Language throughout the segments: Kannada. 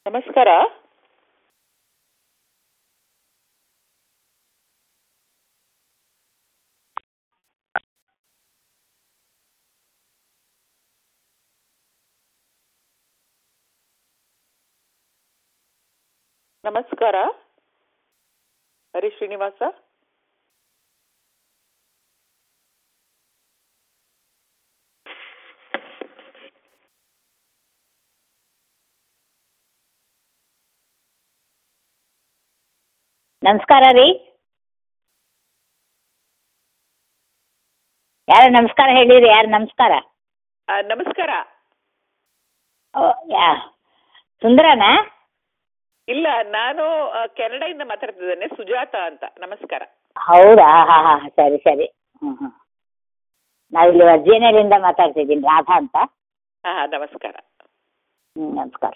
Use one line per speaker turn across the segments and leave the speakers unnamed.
ನಮಸ್ಕಾರ ನಮಸ್ಕಾರ ಹರಿ ಶ್ರೀನಿವಾಸ
ನಮಸ್ಕಾರ ರೀ ಯಾರು ನಮಸ್ಕಾರ ಹೇಳಿರಿ ಯಾರು ನಮಸ್ಕಾರ
ಆ, ನಮಸ್ಕಾರ
ಓ ಯಾ ಸುಂದರನಾ
ಇಲ್ಲ ನಾನು ಆ, ಕೆನಡಾಯಿಂದ ಮಾತಾಡ್ತಿದ್ದೇನೆ ಸುಜಾತ ಅಂತ ನಮಸ್ಕಾರ
ಹೌದಾ ಹಾಂ ಹಾಂ ಸರಿ ಸರಿ ಹ್ಞೂ ಹ್ಞೂ ನಾವಿಲ್ಲಿ ವರ್ಜೀನಿಯಾದಿಂದ ಮಾತಾಡ್ತಿದ್ದೀನಿ ರಾಧಾ ಅಂತ
ಹಾ ಹಾ ನಮಸ್ಕಾರ
ಹ್ಞೂ ನಮಸ್ಕಾರ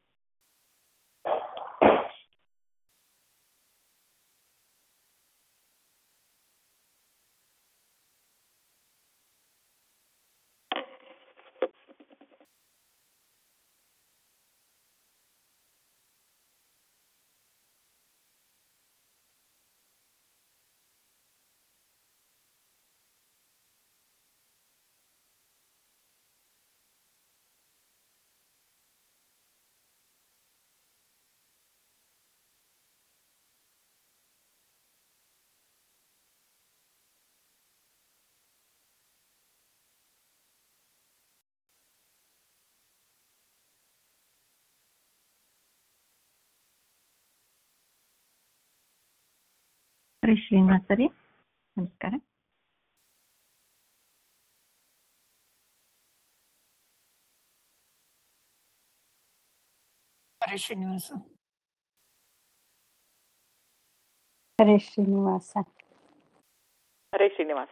ಹರಿ ಶ್ರೀನಿವಾಸ ರೀ ನಮಸ್ಕಾರ ಹರಿ ಶ್ರೀನಿವಾಸ ಹರಿ ಶ್ರೀನಿವಾಸ
ಹರೇ ಶ್ರೀನಿವಾಸ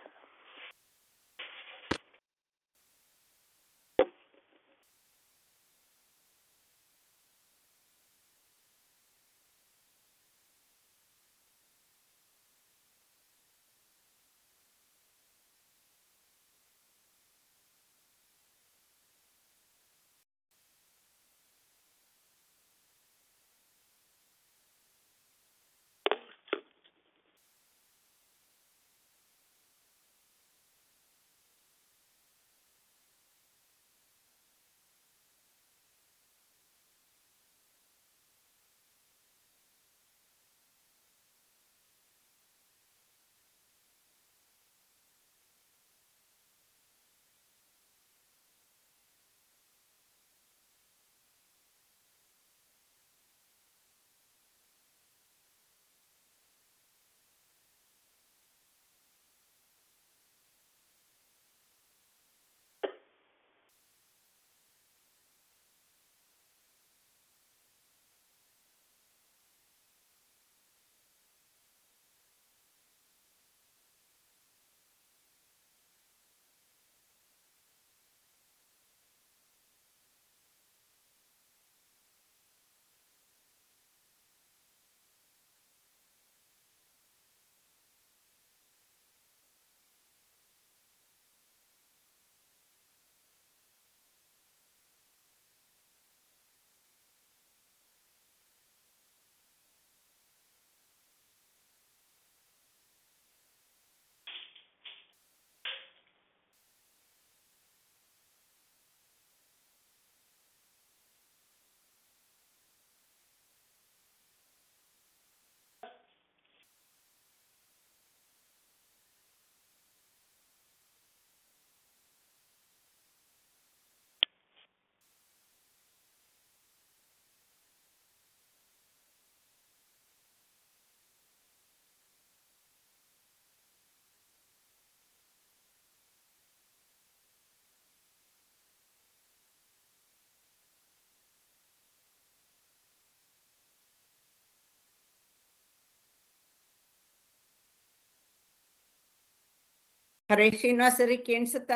ಹರೇ ಶ್ರೀನಿವಾಸ ರೀ ಕೇಳಿಸುತ್ತಾ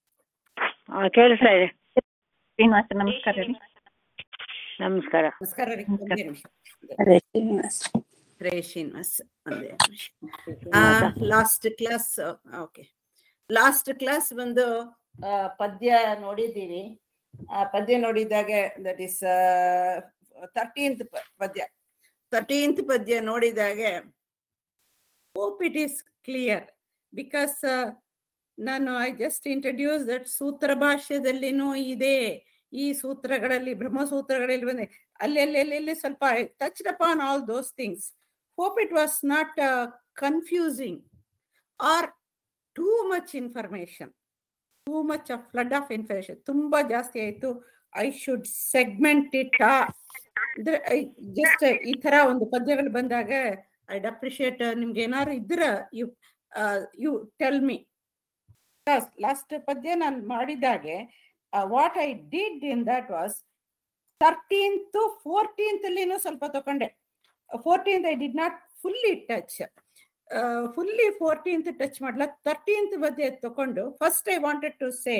ಕೇಳಿಸ್ತಾ ಇದೆ
ಶ್ರೀನಿವಾಸ ನಮಸ್ಕಾರ ರೀ
ನಮಸ್ಕಾರ
ನಮಸ್ಕಾರ ರೀ
ನಮಸ್ಕಾರ.
ಒಂದೇ ನಿಮಿಷ.
ಹರೇ ಶ್ರೀನಿವಾಸ
ಹರೇ ಶ್ರೀನಿವಾಸ್ ಒಂದೇ last class okay last class ಬಂದು ಆ, ಪದ್ಯ ನೋಡಿದ್ದೀವಿ ಆ ಪದ್ಯ ನೋಡಿದಾಗ ದಟ್ ಇಸ್ ತರ್ಟೀನ್ತ್ ಪದ್ಯ ತರ್ಟೀನ್ತ್ ಪದ್ಯ ನೋಡಿದಾಗೆ hope it is clear because ನಾನು ಐ ಜಸ್ಟ್ ಇಂಟ್ರಡ್ಯೂಸ್ ದಟ್ ಸೂತ್ರ ಭಾಷ್ಯದಲ್ಲಿನೂ ಇದೆ ಈ ಸೂತ್ರಗಳಲ್ಲಿ ಬ್ರಹ್ಮಸೂತ್ರಗಳಲ್ಲಿ ಬಂದೆ ಅಲ್ಲಿ ಅಲ್ಲಿ ಅಲ್ಲಿ ಅಲ್ಲಿ ಸ್ವಲ್ಪ touch upon all those things hope it was not confusing or too much information too much of flood of information ತುಂಬಾ ಜಾಸ್ತಿ ಆಯ್ತು ಐ ಶುಡ್ ಸೆಗ್ಮೆಂಟ್ ಇಟ್ ಅಂದ್ರೆ ಜಸ್ಟ್ ಈ ತರ ಒಂದು ಪದ್ಯಗಳು ಬಂದಾಗ ಐಡ್ ಅಪ್ರಿಶಿಯೇಟ್ ನಿಮ್ಗೆ ಏನಾದ್ರು ಇದ್ರ you you tell me last ಪದ್ಯ ನಾನು ಮಾಡಿದಾಗೆ what I did in that was thirteenth fourteenth ಅಲ್ಲಿನೂ ಸ್ವಲ್ಪ ತಕೊಂಡೆ fourteenth I did not fully touch fully fourteenth touch ಮಾಡಲ ತರ್ಟೀನ್ತ್ ಬಗ್ಗೆ ತಕೊಂಡು first I wanted to say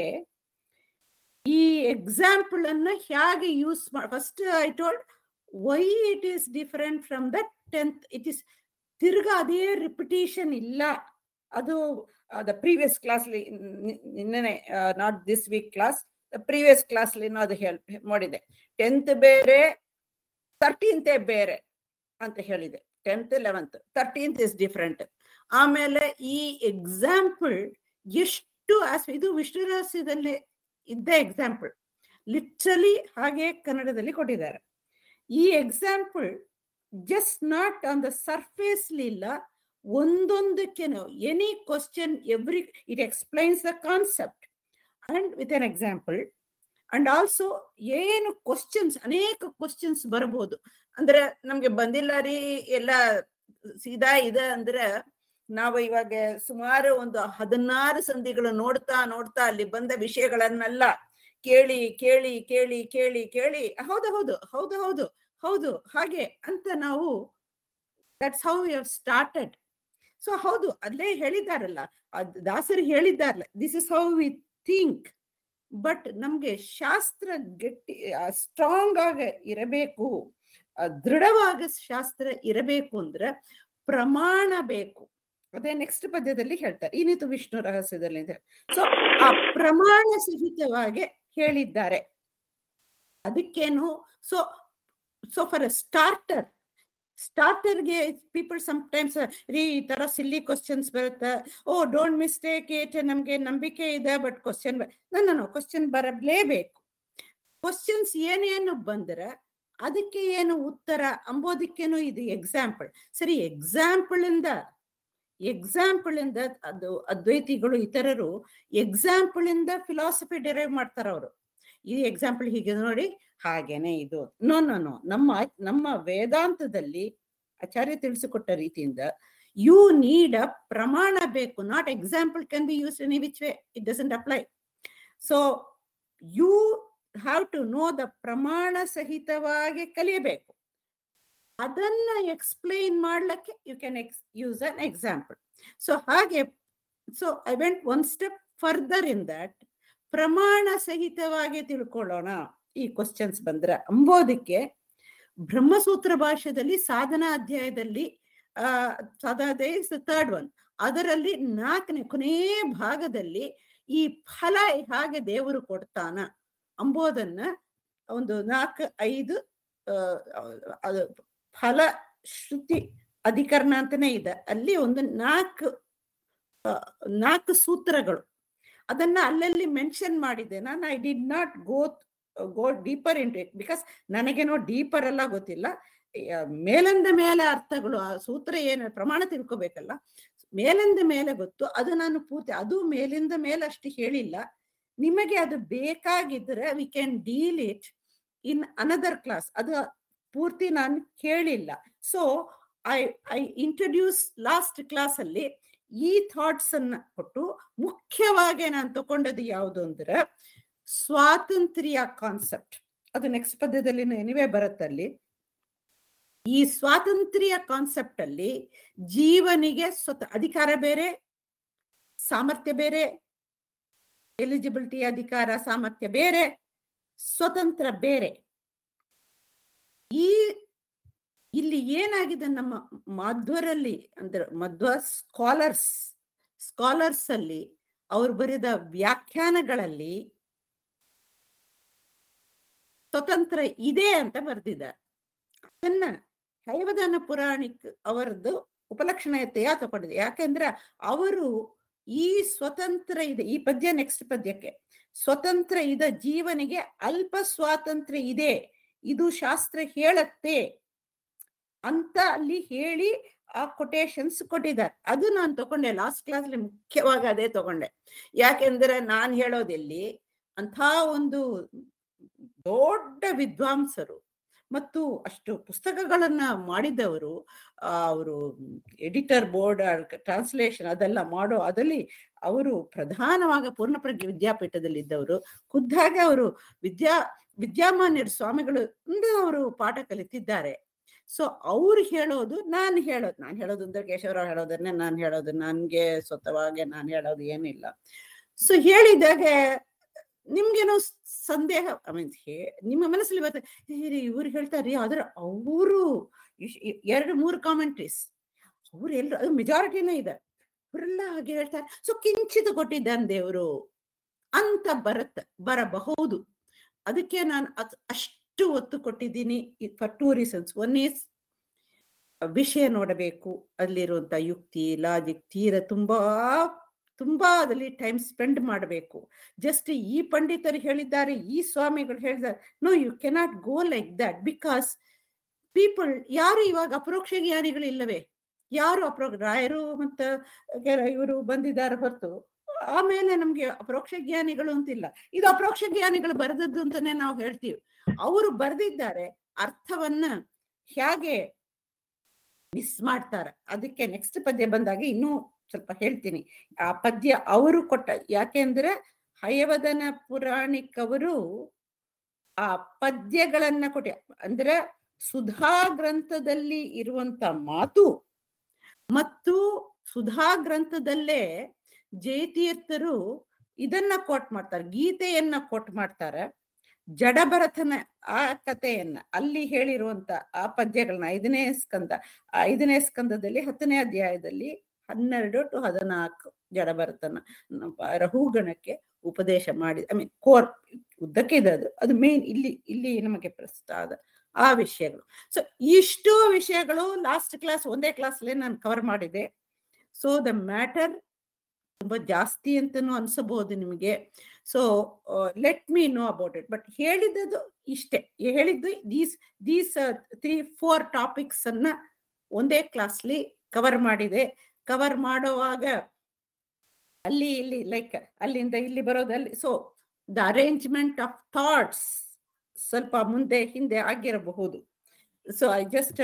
ಈ ಎಕ್ಸಾಂಪಲ್ ಅನ್ನ ಹೇಗೆ ಯೂಸ್ ಮಾಡಿ first I told why it is different from the tenth it is ತಿರ್ಗಾ ಅದೇ ರಿಪಿಟೇಷನ್ ಇಲ್ಲ ಅದು ದ ಪ್ರೀವಿಯಸ್ ಕ್ಲಾಸ್ಲಿ ನಿನ್ನೆ not this week class previous ಕ್ಲಾಸ್ಲಿನೂ ಅದು ಹೇಳ್ ಮಾಡಿದೆ ಟೆಂತ್ ಬೇರೆ ತರ್ಟೀನ್ತೇ ಬೇರೆ ಅಂತ ಹೇಳಿದೆ tenth eleventh thirteenth is different ಆಮೇಲೆ ಈ ಎಕ್ಸಾಂಪಲ್ ಎಷ್ಟು ಆಸ್ ಇದು ವಿಷ್ಣು ರಹಸ್ಯದಲ್ಲಿ ಇದ್ದ ಎಕ್ಸಾಂಪಲ್ ಲಿಟ್ರಲಿ ಹಾಗೆ ಕನ್ನಡದಲ್ಲಿ ಕೊಟ್ಟಿದ್ದಾರೆ ಈ example just not on the surface ಇಲ್ಲ ಒಂದೊಂದಕ್ಕೇನು any question every it explains the concept and with an example and also ಏನು ಕ್ವಶನ್ಸ್ ಅನೇಕ ಕ್ವಶನ್ಸ್ ಬರ್ಬೋದು ಅಂದ್ರೆ ನಮ್ಗೆ ಬಂದಿಲ್ಲ ರೀ ಎಲ್ಲ ಸೀದಾ ಇದೆ ಅಂದ್ರೆ ನಾವು ಇವಾಗ ಸುಮಾರು ಒಂದು ಹದಿನಾರು ಸಂಧಿಗಳು ನೋಡ್ತಾ ನೋಡ್ತಾ ಅಲ್ಲಿ ಬಂದ ವಿಷಯಗಳನ್ನೆಲ್ಲ ಕೇಳಿ ಕೇಳಿ ಕೇಳಿ ಕೇಳಿ ಕೇಳಿ ಹೌದು ಹೌದು ಹೌದು ಹೌದು ಹೌದು ಹಾಗೆ ಅಂತ ನಾವು that's how you started so ಹೌದು ಅಲ್ಲೇ ಹೇಳಿದಾರಲ್ಲ ಅದ್ ದಾಸರು ಹೇಳಿದಾರಲ್ಲ this is how we think but ನಮ್ಗೆ ಶಾಸ್ತ್ರ ಗಟ್ಟಿ ಸ್ಟ್ರಾಂಗ್ ಆಗ ಇರಬೇಕು ದೃಢವಾಗ ಶಾಸ್ತ್ರ ಇರಬೇಕು ಅಂದ್ರೆ ಪ್ರಮಾಣ ಬೇಕು ಅದೇ ನೆಕ್ಸ್ಟ್ ಪದ್ಯದಲ್ಲಿ ಹೇಳ್ತಾರೆ ಇನ್ನಿತು ವಿಷ್ಣು ರಹಸ್ಯದಲ್ಲಿ ಸೊ ಆ ಪ್ರಮಾಣ ಸಹಿತವಾಗಿ ಹೇಳಿದ್ದಾರೆ ಅದಕ್ಕೇನು so so for a starter ಸ್ಟಾರ್ಟರ್ಗೆ ಪೀಪಲ್ ಸಮ್ಟೈಮ್ಸ್ ರೀ ಈ ತರ ಸಿಲ್ಲಿ ಕ್ವಶನ್ಸ್ ಬರುತ್ತೆ ಓ ಡೋಂಟ್ ಮಿಸ್ಟೇಕ್ ಇಟ್ ನಮ್ಗೆ ನಂಬಿಕೆ ಇದೆ ಬಟ್ ಕ್ವಶನ್ ನಾನು ಕ್ವಶನ್ ಬರಲೇಬೇಕು ಕ್ವಶನ್ಸ್ ಏನೇನು ಬಂದ್ರೆ ಅದಕ್ಕೆ ಏನು ಉತ್ತರ ಅಂಬೋದಕ್ಕೇನು ಇದು ಎಕ್ಸಾಂಪಲ್ ಸರಿ ಎಕ್ಸಾಂಪಲ್ ಇಂದ ಎಕ್ಸಾಂಪಲ್ ಇಂದ ಅದು ಅದ್ವೈತಿಗಳು ಇತರರು ಎಕ್ಸಾಂಪಲ್ ಇಂದ ಫಿಲಾಸಫಿ ಡಿರೈವ್ ಮಾಡ್ತಾರ ಅವರು ಈ ಎಕ್ಸಾಂಪಲ್ ಹೀಗೆ ನೋಡಿ ಹಾಗೇನೆ ಇದು ನೋ ನೋ ನೋ ನಮ್ಮ ನಮ್ಮ ವೇದಾಂತದಲ್ಲಿ ಆಚಾರ್ಯ ತಿಳಿಸಿಕೊಟ್ಟ ರೀತಿಯಿಂದ ಯು ನೀಡ್ ಅ ಪ್ರಮಾಣ ಬೇಕು not example can be use any which way it doesn't apply so you have to know the ಪ್ರಮಾಣ ಸಹಿತವಾಗಿ ಕಲಿಯಬೇಕು ಅದನ್ನ ಎಕ್ಸ್ಪ್ಲೈನ್ ಮಾಡ್ಲಿಕ್ಕೆ you can ex use an example so ಹಾಗೆ so I went one step further in that ಪ್ರಮಾಣ ಸಹಿತವಾಗಿ ತಿಳ್ಕೊಳ್ಳೋಣ ಈ ಕ್ವಶನ್ಸ್ ಬಂದ್ರೆ ಅಂಬೋದಕ್ಕೆ ಬ್ರಹ್ಮಸೂತ್ರ ಭಾಷೆಯಲ್ಲಿ ಸಾಧನಾ ಅಧ್ಯಾಯದಲ್ಲಿ ಆ ಸಾಧನಾ ಥರ್ಡ್ ಒನ್ ಅದರಲ್ಲಿ ನಾಲ್ಕನೇ ಕೊನೇ ಭಾಗದಲ್ಲಿ ಈ ಫಲ ಹಾಗೆ ದೇವರು ಕೊಡ್ತಾನ ಅಂಬೋದನ್ನ ಒಂದು ನಾಲ್ಕು ಐದು ಅದು ಫಲ ಶ್ರುತಿ ಅಧಿಕರಣ ಅಂತಾನೆ ಇದೆ ಅಲ್ಲಿ ಒಂದು ನಾಲ್ಕು ನಾಲ್ಕು ಸೂತ್ರಗಳು ಅದನ್ನ ಅಲ್ಲಲ್ಲಿ ಮೆನ್ಷನ್ ಮಾಡಿದೆ ನಾನು I did not go go deeper in it because ನನಗೇನೋ ಡೀಪರ್ ಎಲ್ಲ ಗೊತ್ತಿಲ್ಲ ಮೇಲಿಂದ ಮೇಲೆ ಅರ್ಥಗಳು ಆ ಸೂತ್ರ ಏನು ಪ್ರಮಾಣ ತಿಳ್ಕೊಬೇಕಲ್ಲ ಮೇಲಿಂದ ಮೇಲೆ ಗೊತ್ತು ಅದು ನಾನು ಪೂರ್ತಿ ಅದು ಮೇಲಿಂದ ಮೇಲೆ ಅಷ್ಟು ಹೇಳಿಲ್ಲ ನಿಮಗೆ ಅದು ಬೇಕಾಗಿದ್ರೆ we can deal it in another class ಅದು ಪೂರ್ತಿ ನಾನು ಕೇಳಿಲ್ಲ so I I introduce last class ಅಲ್ಲಿ ಈ ಥಾಟ್ಸ್ ಅನ್ನ ಕೊಟ್ಟು ಮುಖ್ಯವಾಗಿ ನಾನು ತಗೊಂಡದ್ದು ಯಾವುದು ಅಂದ್ರೆ ಸ್ವಾತಂತ್ರ್ಯ ಕಾನ್ಸೆಪ್ಟ್ ಅದು ನೆಕ್ಸ್ಟ್ ಪದ್ಯದಲ್ಲಿ ಎನಿವೇ ಬರುತ್ತಲ್ಲಿ ಈ ಸ್ವಾತಂತ್ರ್ಯ ಕಾನ್ಸೆಪ್ಟ್ ಅಲ್ಲಿ ಜೀವನಿಗೆ ಸ್ವತಃ ಅಧಿಕಾರ ಬೇರೆ ಸಾಮರ್ಥ್ಯ ಬೇರೆ ಎಲಿಜಿಬಿಲಿಟಿ ಅಧಿಕಾರ ಸಾಮರ್ಥ್ಯ ಬೇರೆ ಸ್ವತಂತ್ರ ಬೇರೆ ಈ ಇಲ್ಲಿ ಏನಾಗಿದೆ ನಮ್ಮ ಮಧ್ವರಲ್ಲಿ ಅಂದ್ರೆ ಮಧ್ವ ಸ್ಕಾಲರ್ಸ್ ಸ್ಕಾಲರ್ಸ್ ಅಲ್ಲಿ ಅವ್ರು ಬರೆದ ವ್ಯಾಖ್ಯಾನಗಳಲ್ಲಿ ಸ್ವತಂತ್ರ ಇದೆ ಅಂತ ಬರ್ದಿದ್ದಾರೆ ಅದನ್ನ ಹೈವದಾನ ಪುರಾಣಿಕ್ ಅವರದ್ದು ಉಪಲಕ್ಷಣತೆಯ ತಗೊಂಡಿದೆ ಯಾಕೆಂದ್ರೆ ಅವರು ಈ ಸ್ವತಂತ್ರ ಇದೆ ಈ ಪದ್ಯ ನೆಕ್ಸ್ಟ್ ಪದ್ಯಕ್ಕೆ ಸ್ವತಂತ್ರ ಇದ ಜೀವನಿಗೆ ಅಲ್ಪ ಸ್ವಾತಂತ್ರ್ಯ ಇದೆ ಇದು ಶಾಸ್ತ್ರ ಹೇಳತ್ತೆ ಅಂತ ಅಲ್ಲಿ ಹೇಳಿ ಆ ಕೊಟೇಶನ್ಸ್ ಕೊಟ್ಟಿದ್ದಾರೆ ಅದು ನಾನು ತಗೊಂಡೆ ಲಾಸ್ಟ್ ಕ್ಲಾಸ್ಲಿ ಮುಖ್ಯವಾಗಿ ಅದೇ ತಗೊಂಡೆ ಯಾಕೆಂದ್ರೆ ನಾನು ಹೇಳೋದೆಲ್ಲಿ ಅಂಥ ಒಂದು ದೊಡ್ಡ ವಿದ್ವಾಂಸರು ಮತ್ತು ಅಷ್ಟು ಪುಸ್ತಕಗಳನ್ನ ಮಾಡಿದವರು ಅವರು ಎಡಿಟರ್ ಬೋರ್ಡ್ ಟ್ರಾನ್ಸ್ಲೇಷನ್ ಅದೆಲ್ಲ ಮಾಡೋ ಅದಲ್ಲಿ ಅವರು ಪ್ರಧಾನವಾಗಿ ಪೂರ್ಣಪ್ರಜ್ಞೆ ವಿದ್ಯಾಪೀಠದಲ್ಲಿ ಇದ್ದವರು ಖುದ್ದಾಗಿ ಅವರು ವಿದ್ಯಾ ವಿದ್ಯಾಮಾನ್ಯರ ಸ್ವಾಮಿಗಳು ಇಂದ ಅವರು ಪಾಠ ಕಲಿತಿದ್ದಾರೆ ಸೊ ಅವ್ರು ಹೇಳೋದು ನಾನು ಹೇಳೋದು ನಾನು ಹೇಳೋದು ಅಂದ್ರೆ ಕೇಶವರಾವ್ ಹೇಳೋದನ್ನೇ ನಾನು ಹೇಳೋದು ನನ್ಗೆ ಸ್ವತಃವಾಗಿ ನಾನು ಹೇಳೋದು ಏನಿಲ್ಲ ಸೊ ಹೇಳಿದಾಗ ನಿಮ್ಗೇನೋ ಸಂದೇಹ ಐ ಮೀನ್ ನಿಮ್ಮ ಮನಸ್ಸಲ್ಲಿ ಬರ್ತದೆ ಇವ್ರು ಹೇಳ್ತಾರ್ರಿ ಆದ್ರೆ ಅವರು ಎರಡು ಮೂರು ಕಾಮೆಂಟ್ರೀಸ್ ಅವ್ರು ಎಲ್ರು ಅದು ಮೆಜಾರಿಟಿನೇ ಇದೆ ಅವರೆಲ್ಲ ಹಾಗೆ ಹೇಳ್ತಾರೆ ಸೊ ಕಿಂಚಿತ ಕೊಟ್ಟಿದ್ದಾನೆ ದೇವರು ಅಂತ ಬರತ್ತ ಬರಬಹುದು ಅದಕ್ಕೆ ನಾನು ಅದ್ ಅಷ್ಟು ಒತ್ತು ಕೊಟ್ಟಿದ್ದೀನಿ for two reasons one is ವಿಷಯ ನೋಡಬೇಕು ಅಲ್ಲಿರುವಂತ ಯುಕ್ತಿ ಲಾಜಿಕ್ ತೀರ ತುಂಬಾ ತುಂಬಾ ಅದರಲ್ಲಿ ಟೈಮ್ ಸ್ಪೆಂಡ್ ಮಾಡಬೇಕು ಜಸ್ಟ್ ಈ ಪಂಡಿತರು ಹೇಳಿದ್ದಾರೆ ಈ ಸ್ವಾಮಿಗಳು ಹೇಳಿದ್ದಾರೆ no you cannot go like that because people ಯಾರು ಇವಾಗ ಅಪರೋಕ್ಷ ಜ್ಞಾನಿಗಳು ಇಲ್ಲವೇ ಯಾರು ಅಪ್ರೋ ರಾಯರು ಮತ್ತ ಇವರು ಬಂದಿದ್ದಾರೆ ಹೊರತು ಆಮೇಲೆ ನಮ್ಗೆ ಅಪರೋಕ್ಷ ಜ್ಞಾನಿಗಳು ಅಂತಿಲ್ಲ ಇದು ಅಪರೋಕ್ಷ ಜ್ಞಾನಿಗಳು ಬರೆದದ್ದು ಅಂತಾನೆ ನಾವು ಹೇಳ್ತೀವಿ ಅವರು ಬರೆದಿದ್ದಾರೆ ಅರ್ಥವನ್ನ ಹೇಗೆ ಮಿಸ್ ಮಾಡ್ತಾರೆ ಅದಕ್ಕೆ ನೆಕ್ಸ್ಟ್ ಪದ್ಯ ಬಂದಾಗ ಇನ್ನೂ ಸ್ವಲ್ಪ ಹೇಳ್ತೀನಿ ಆ ಪದ್ಯ ಅವರು ಕೊಟ್ಟ ಯಾಕೆಂದ್ರೆ ಹಯವದನ ಪುರಾಣಿಕ್ ಅವರು ಆ ಪದ್ಯಗಳನ್ನ ಕೊಟ್ಟ ಅಂದ್ರೆ ಸುಧಾ ಗ್ರಂಥದಲ್ಲಿ ಇರುವಂತ ಮಾತು ಮತ್ತು ಸುಧಾ ಗ್ರಂಥದಲ್ಲೇ ಜಯತೀರ್ಥರು ಇದನ್ನ ಕೋಟ್ ಮಾಡ್ತಾರೆ ಗೀತೆಯನ್ನ ಕೋಟ್ ಮಾಡ್ತಾರೆ ಜಡಭರತನ ಆ ಕಥೆಯನ್ನ ಅಲ್ಲಿ ಹೇಳಿರುವಂತ ಆ ಪದ್ಯಗಳನ್ನ ಐದನೇ ಸ್ಕಂದ ಆ ಐದನೇ ಸ್ಕಂದದಲ್ಲಿ ಹತ್ತನೇ ಅಧ್ಯಾಯದಲ್ಲಿ ಹನ್ನೆರಡು ಟು ಹದಿನಾಲ್ಕು ಜಡಭರತನ ರಹುಗಣಕ್ಕೆ ಉಪದೇಶ ಮಾಡಿ ಐ ಮೀನ್ ಕೋರ್ ಉದ್ದಕ್ಕೆ ಇದೆ ಅದು ಅದು ಮೇನ್ ಇಲ್ಲಿ ಇಲ್ಲಿ ನಮಗೆ ಪ್ರಸ್ತುತ ಆದ ಆ ವಿಷಯಗಳು ಸೊ ಇಷ್ಟು ವಿಷಯಗಳು ಲಾಸ್ಟ್ ಕ್ಲಾಸ್ ಒಂದೇ ಕ್ಲಾಸ್ಲೇ ನಾನು ಕವರ್ ಮಾಡಿದೆ ಸೊ ದ ಮ್ಯಾಟರ್ ತುಂಬಾ ಜಾಸ್ತಿ ಅಂತನೂ ಅನ್ಸಬಹುದು ನಿಮಗೆ so let me know about it but ಹೇಳಿದ್ದು ಇಷ್ಟೇ ಹೇಳಿದ್ದು these these three four topics ಅನ್ನ ಒಂದೇ ಕ್ಲಾಸ್ಲಿ ಕವರ್ ಮಾಡಿದೆ ಕವರ್ ಮಾಡುವಾಗ ಅಲ್ಲಿ ಇಲ್ಲಿ ಲೈಕ್ ಅಲ್ಲಿಂದ ಇಲ್ಲಿ ಬರೋದಲ್ಲಿ so the arrangement of thoughts ಸ್ವಲ್ಪ ಮುಂದೆ ಹಿಂದೆ ಆಗಿರಬಹುದು ಸೊ ಐ ಜಸ್ಟ್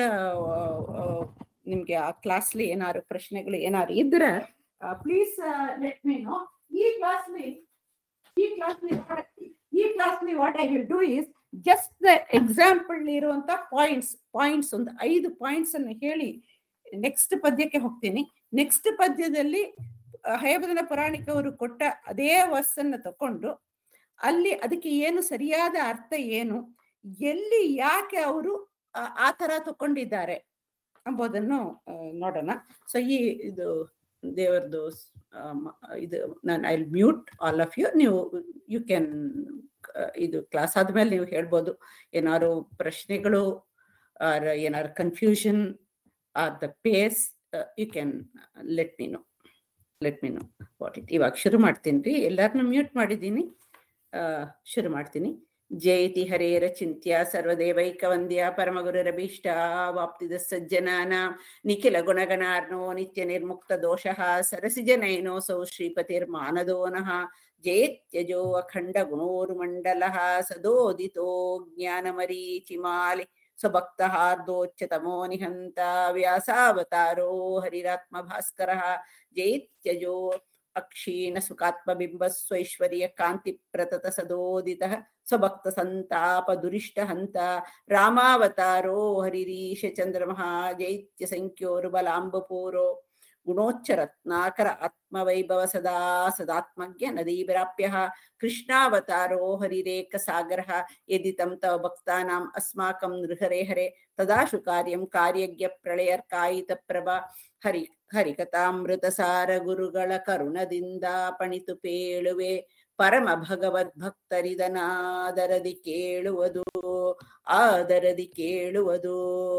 ನಿಮ್ಗೆ ಆ ಕ್ಲಾಸ್ಲಿ ಏನಾದ್ರು ಪ್ರಶ್ನೆಗಳು ಏನಾದ್ರು ಇದ್ರೆ ಪ್ಲೀಸ್ ಲೆಟ್ ಮೀ ನೋ ಈ ಕ್ಲಾಸ್ಲಿ ಈ ಕ್ಲಾಸ್ಲಿ ಈ ಕ್ಲಾಸ್ಲಿ what I will do is just the example ಇರುವಂತ ಪಾಯಿಂಟ್ಸ್ ಪಾಯಿಂಟ್ಸ್ ಒಂದು ಐದು ಪಾಯಿಂಟ್ಸ್ ಅನ್ನು ಹೇಳಿ ನೆಕ್ಸ್ಟ್ ಪದ್ಯಕ್ಕೆ ಹೋಗ್ತೀನಿ ನೆಕ್ಸ್ಟ್ ಪದ್ಯದಲ್ಲಿ ಹಯಬದನ ಪುರಾಣಿಕವರು ಕೊಟ್ಟ ಅದೇ ವರ್ಸನ್ನ ತಕೊಂಡು ಅಲ್ಲಿ ಅದಕ್ಕೆ ಏನು ಸರಿಯಾದ ಅರ್ಥ ಏನು ಎಲ್ಲಿ ಯಾಕೆ ಅವರು ಆ ತರ ತಕೊಂಡಿದ್ದಾರೆ ಎಂಬುದನ್ನು ನೋಡೋಣ ಸೊ ಈ ಇದು ದೇವರದು ಇದು ನಾನು I mute all of you ನೀವು ಯು ಕ್ಯಾನ್ ಇದು ಕ್ಲಾಸ್ ಆದ್ಮೇಲೆ ನೀವು ಹೇಳ್ಬೋದು ಏನಾದ್ರು ಪ್ರಶ್ನೆಗಳು ಆರ್ ಏನಾದ್ರು confusion or the pace you can let me know let me know what it ಇವಾಗ ಶುರು ಮಾಡ್ತೀನಿ ರೀ ಎಲ್ಲರನ್ನೂ ಮ್ಯೂಟ್ ಮಾಡಿದ್ದೀನಿ ಶುರು ಮಾಡ್ತೀನಿ ಜಯತಿ ಹರೇರ ಚಿಂತ್ಯ ಸರ್ವದೇವೈಕ ವಂದ್ಯ ಪರಮಗುರುರಭೀಷ್ಟ ವಾಪ್ತಿದ ಸಜ್ಜನಾನ ನಿಖಿಲ ಗುಣಗಣಾರ್ನೋ ನಿತ್ಯ ನಿರ್ಮುಕ್ತ ದೋಷಃ ಸರಸಿಜನಯನೋಸೌ ಶ್ರೀಪತಿರ್ಮಾನದೋ ನಃ ಜಯತ್ಯಜೋ ಅಖಂಡ ಗುಣೋರ್ಮಂಡಲಃ ಸದೋದಿತೋ ಜ್ಞಾನಮರೀಚಿಮಾಲಿ ಸ್ವಭಕ್ತಹಾರ್ದೋಚ್ಚತಮೋ ನಿಹಂತ ವ್ಯಾಸಾವತಾರೋ ಹರಿರಾತ್ಮ ಭಾಸ್ಕರ ಜೈತ್ಯಜೋ ಅಕ್ಷೀಣ ಸುಖಾತ್ಮಬಿಂಬ ಸ್ವೈಶ್ವರ್ಯ ಕಾಂತಿ ಪ್ರತತ ಸದೋದಿತ ಸ್ವಭಕ್ತ ಸಂತಾಪ ದುರಿಷ್ಟ ಹಂತ ರಾಮಾವತಾರೋ ಹರಿರೀಶ ಚಂದ್ರಮಃ ಜೈತ್ಯ ಸಂಖ್ಯೋರು ಬಲಾಂಬಪೂರೋ ಗುಣೋಚ್ಚರತ್ನಾಕರ ಆತ್ಮವೈಭವ ಸದಾ ಸದಾತ್ಮಜ್ಞ ನದೀಭಿರಾಪ್ಯ ಕೃಷ್ಣಾವತಾರೋ ಹರಿರೇಕ ಸಾಗರ ಯದಿ ತಂ ತವ ಭಕ್ತಾನಾಂ ಅಸ್ಮಾಕಂ ನೃಹರೆ ಹರೆ ತದಾಶು ಕಾರ್ಯಂ ಕಾರ್ಯಜ್ಞ ಪ್ರಳಯರ್ಕಾಯಿತ ಪ್ರಭಾ ಹರಿ ಹರಿಕಥಾಮೃತ ಸಾರ ಗುರುಗಳ ಕರುಣದಿಂದ ಪಣಿತು ಪೇಳುವೆ ಪರಮ ಭಗವದ್ ಭಕ್ತರಿದನಾದರದಿ ಕೇಳುವುದು ಆದರದಿ ಕೇಳುವುದು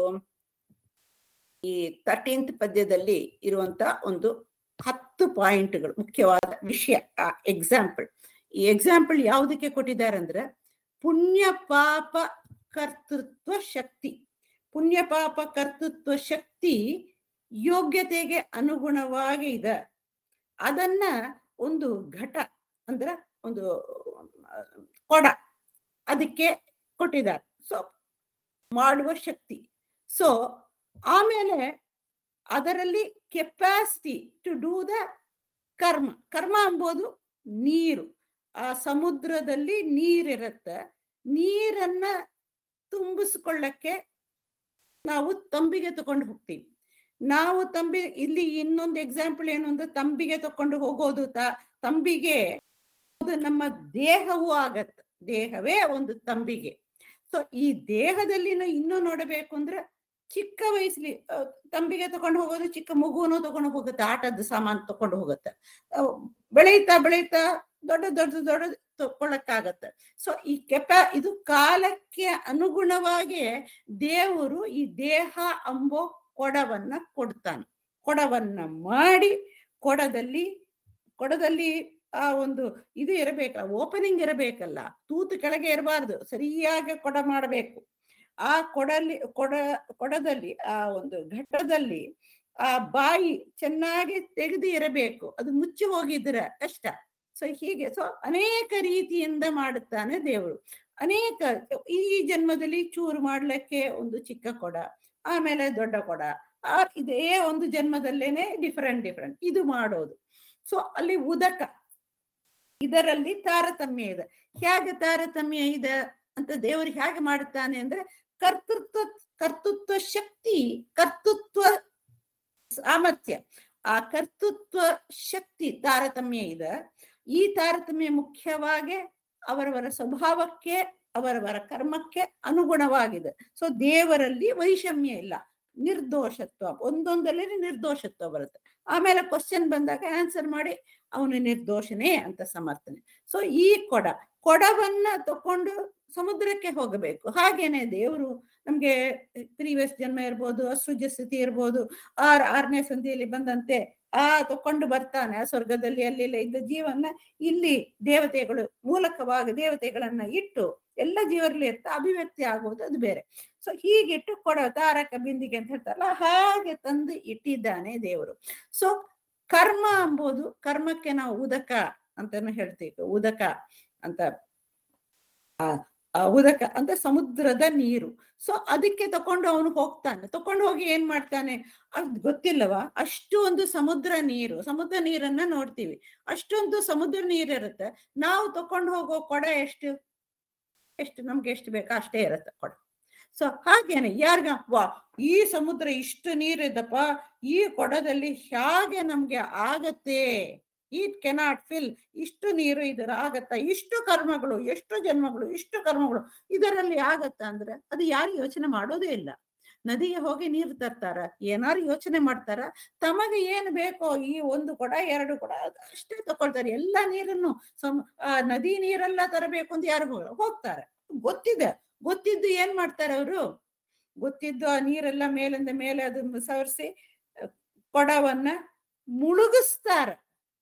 ಈ ತರ್ಟೀನ್ತ್ ಪದ್ಯದಲ್ಲಿ ಇರುವಂತ ಒಂದು ಹತ್ತು ಪಾಯಿಂಟ್ಗಳು ಮುಖ್ಯವಾದ ವಿಷಯ ಎಕ್ಸಾಂಪಲ್ ಈ ಎಕ್ಸಾಂಪಲ್ ಯಾವುದಕ್ಕೆ ಕೊಟ್ಟಿದ್ದಾರೆ ಅಂದ್ರೆ ಪುಣ್ಯ ಪಾಪ ಕರ್ತೃತ್ವ ಶಕ್ತಿ ಪುಣ್ಯ ಪಾಪ ಕರ್ತೃತ್ವ ಶಕ್ತಿ ಯೋಗ್ಯತೆಗೆ ಅನುಗುಣವಾಗಿ ಇದೆ ಅದನ್ನ ಒಂದು ಘಟ ಅಂದ್ರ ಒಂದು ಆ, ಕೊಡ ಅದಕ್ಕೆ ಕೊಟ್ಟಿದ್ದಾರೆ ಸೊ ಮಾಡುವ ಶಕ್ತಿ ಸೊ ಆಮೇಲೆ ಅದರಲ್ಲಿ ಕೆಪಾಸಿಟಿ ಟು ಡೂ ದ ಕರ್ಮ ಕರ್ಮ ಎಂಬುದು ನೀರು ಆ ಸಮುದ್ರದಲ್ಲಿ ನೀರಿರುತ್ತೆ ನೀರನ್ನ ತುಂಬಿಸ್ಕೊಳ್ಳಕ್ಕೆ ನಾವು ತಂಬಿಗೆ ತಕೊಂಡು ಹೋಗ್ತೀವಿ ನಾವು ತಂಬಿ ಇಲ್ಲಿ ಇನ್ನೊಂದು ಎಕ್ಸಾಂಪಲ್ ಏನು ಅಂದ್ರೆ ತಂಬಿಗೆ ತಕೊಂಡು ಹೋಗೋದು ತ ತಂಬಿಗೆ ಅದು ನಮ್ಮ ದೇಹವೂ ಆಗತ್ತೆ ದೇಹವೇ ಒಂದು ತಂಬಿಗೆ ಸೊ ಈ ದೇಹದಲ್ಲಿನ ಇನ್ನೂ ನೋಡಬೇಕು ಅಂದ್ರೆ ಚಿಕ್ಕ ವಯಸ್ಸಲ್ಲಿ ಆ, ತಂಬಿಗೆ ತಕೊಂಡು ಹೋಗೋದು ಚಿಕ್ಕ ಮಗುವನ್ನು ತಕೊಂಡು ಹೋಗುತ್ತೆ ಆಟದ ಸಾಮಾನು ತಕೊಂಡು ಹೋಗುತ್ತೆ ಆ, ಬೆಳೀತಾ ಬೆಳೀತಾ ದೊಡ್ಡ ದೊಡ್ಡ ದೊಡ್ಡ ತಗೊಳಕ್ಕಾಗತ್ತೆ ಸೊ ಈ ಕೆಪಾ ಇದು ಕಾಲಕ್ಕೆ ಅನುಗುಣವಾಗಿ ದೇವರು ಈ ದೇಹ ಅಂಬೋ ಕೊಡವನ್ನ ಕೊಡ್ತಾನೆ ಕೊಡವನ್ನ ಮಾಡಿ ಕೊಡದಲ್ಲಿ ಕೊಡದಲ್ಲಿ ಆ ಒಂದು ಇದು ಇರಬೇಕಲ್ಲ ಓಪನಿಂಗ್ ಇರಬೇಕಲ್ಲ ತೂತು ಕೆಳಗೆ ಇರಬಾರ್ದು ಸರಿಯಾಗಿ ಕೊಡ ಮಾಡಬೇಕು ಆ ಕೊಡಲಿ ಕೊಡ ಕೊಡದಲ್ಲಿ ಆ ಒಂದು ಘಟ್ಟದಲ್ಲಿ ಆ ಬಾಯಿ ಚೆನ್ನಾಗಿ ತೆಗೆದು ಇರಬೇಕು ಅದು ಮುಚ್ಚಿ ಹೋಗಿದ್ರೆ ಕಷ್ಟ ಸೊ ಹೀಗೆ ಸೊ ಅನೇಕ ರೀತಿಯಿಂದ ಮಾಡುತ್ತಾನೆ ದೇವರು ಅನೇಕ ಈ ಜನ್ಮದಲ್ಲಿ ಚೂರು ಮಾಡ್ಲಿಕ್ಕೆ ಒಂದು ಚಿಕ್ಕ ಕೊಡ ಆಮೇಲೆ ದೊಡ್ಡ ಕೊಡ ಆ ಇದೇ ಒಂದು ಜನ್ಮದಲ್ಲೇನೆ ಡಿಫರೆಂಟ್ ಡಿಫರೆಂಟ್ ಇದು ಮಾಡೋದು ಸೊ ಅಲ್ಲಿ ಉದಕ ಇದರಲ್ಲಿ ತಾರತಮ್ಯ ಇದೆ ಹೇಗೆ ತಾರತಮ್ಯ ಇದೆ ಅಂತ ದೇವರು ಹೇಗೆ ಮಾಡುತ್ತಾನೆ ಅಂದ್ರೆ ಕರ್ತೃತ್ವ ಕರ್ತೃತ್ವ ಶಕ್ತಿ ಕರ್ತೃತ್ವ ಸಾಮರ್ಥ್ಯ ಆ ಕರ್ತೃತ್ವ ಶಕ್ತಿ ತಾರತಮ್ಯ ಇದೆ ಈ ತಾರತಮ್ಯ ಮುಖ್ಯವಾಗಿ ಅವರವರ ಸ್ವಭಾವಕ್ಕೆ ಅವರವರ ಕರ್ಮಕ್ಕೆ ಅನುಗುಣವಾಗಿದೆ ಸೊ ದೇವರಲ್ಲಿ ವೈಷಮ್ಯ ಇಲ್ಲ ನಿರ್ದೋಷತ್ವ ಒಂದೊಂದರಲ್ಲಿ ನಿರ್ದೋಷತ್ವ ಬರುತ್ತೆ ಆಮೇಲೆ ಕ್ವಶನ್ ಬಂದಾಗ ಆನ್ಸರ್ ಮಾಡಿ ಅವನು ನಿರ್ದೋಷನೇ ಅಂತ ಸಮರ್ಥನೆ ಸೊ ಈ ಕೊಡ ಕೊಡವನ್ನ ತಕೊಂಡು ಸಮುದ್ರಕ್ಕೆ ಹೋಗಬೇಕು ಹಾಗೇನೆ ದೇವರು ನಮ್ಗೆ ಪ್ರೀವಿಯಸ್ ಜನ್ಮ ಇರ್ಬೋದು ಅಸೃಜ ಸ್ಥಿತಿ ಇರ್ಬೋದು ಆರ್ ಆರನೇ ಸಂಧಿಯಲ್ಲಿ ಬಂದಂತೆ ಆ ತಕೊಂಡು ಬರ್ತಾನೆ ಆ ಸ್ವರ್ಗದಲ್ಲಿ ಅಲ್ಲಿ ಇಲ್ಲ ಇದ್ದ ಜೀವನ ಇಲ್ಲಿ ದೇವತೆಗಳು ಮೂಲಕವಾಗಿ ದೇವತೆಗಳನ್ನ ಇಟ್ಟು ಎಲ್ಲ ಜೀವರಲ್ಲಿ ಇರ್ತ ಅಭಿವ್ಯಕ್ತಿ ಆಗುವುದು ಅದು ಬೇರೆ ಸೊ ಹೀಗಿಟ್ಟು ಕೊಡ ತಾರಕ ಬಿಂದಿಗೆ ಅಂತ ಹೇಳ್ತಾರಲ್ಲ ಹಾಗೆ ತಂದು ಇಟ್ಟಿದ್ದಾನೆ ದೇವರು ಸೊ ಕರ್ಮ ಎಂಬುದು ಕರ್ಮಕ್ಕೆ ನಾವು ಉದಕ ಅಂತಾನು ಹೇಳ್ತೀವಿ ಉದಕ ಅಂತ ಆ ಆ ಉದಕ ಅಂತ ಸಮುದ್ರದ ನೀರು ಸೊ ಅದಕ್ಕೆ ತಕೊಂಡು ಅವನು ಹೋಗ್ತಾನೆ ತಕೊಂಡು ಹೋಗಿ ಏನ್ ಮಾಡ್ತಾನೆ ಅದ್ ಗೊತ್ತಿಲ್ಲವಾ ಅಷ್ಟು ಒಂದು ಸಮುದ್ರ ನೀರು ಸಮುದ್ರ ನೀರನ್ನ ನೋಡ್ತೀವಿ ಅಷ್ಟೊಂದು ಸಮುದ್ರ ನೀರಿರುತ್ತೆ ನಾವು ತಕೊಂಡು ಹೋಗೋ ಕೊಡ ಎಷ್ಟು ಎಷ್ಟು ನಮ್ಗೆ ಎಷ್ಟು ಬೇಕೋ ಅಷ್ಟೇ ಇರುತ್ತೆ ಕೊಡ ಸೊ ಹಾಗೇನೆ ಯಾರ್ಗ ವಾ ಈ ಸಮುದ್ರ ಇಷ್ಟು ನೀರಿದಪ್ಪ ಈ ಕೊಡದಲ್ಲಿ ಹೇಗೆ ನಮ್ಗೆ ಆಗತ್ತೆ ಇಟ್ ಕೆನಾಟ್ ಫಿಲ್ ಇಷ್ಟು ನೀರು ಇದರ ಆಗತ್ತ ಇಷ್ಟು ಕರ್ಮಗಳು ಎಷ್ಟು ಜನ್ಮಗಳು ಇಷ್ಟು ಕರ್ಮಗಳು ಇದರಲ್ಲಿ ಆಗತ್ತ ಅಂದ್ರೆ ಅದು ಯಾರು ಯೋಚನೆ ಮಾಡೋದೇ ಇಲ್ಲ ನದಿಗೆ ಹೋಗಿ ನೀರು ತರ್ತಾರ ಏನಾರು ಯೋಚನೆ ಮಾಡ್ತಾರ ತಮಗೆ ಏನ್ ಬೇಕೋ ಈ ಒಂದು ಕೊಡ ಎರಡು ಕೊಡ ಅಷ್ಟೇ ತಕೊಳ್ತಾರೆ ಎಲ್ಲಾ ನೀರನ್ನು ಸಮ ಆ ನದಿ ನೀರೆಲ್ಲ ತರಬೇಕು ಅಂತ ಯಾರು ಹೋಗಲ್ಲ ಹೋಗ್ತಾರೆ ಗೊತ್ತಿದೆ ಗೊತ್ತಿದ್ದು ಏನ್ ಮಾಡ್ತಾರೆ ಅವರು ಗೊತ್ತಿದ್ದು ಆ ನೀರೆಲ್ಲ ಮೇಲಿಂದ ಮೇಲೆ ಅದನ್ನು ಸವರಿಸಿ ಕೊಡವನ್ನ ಮುಳುಗಿಸ್ತಾರ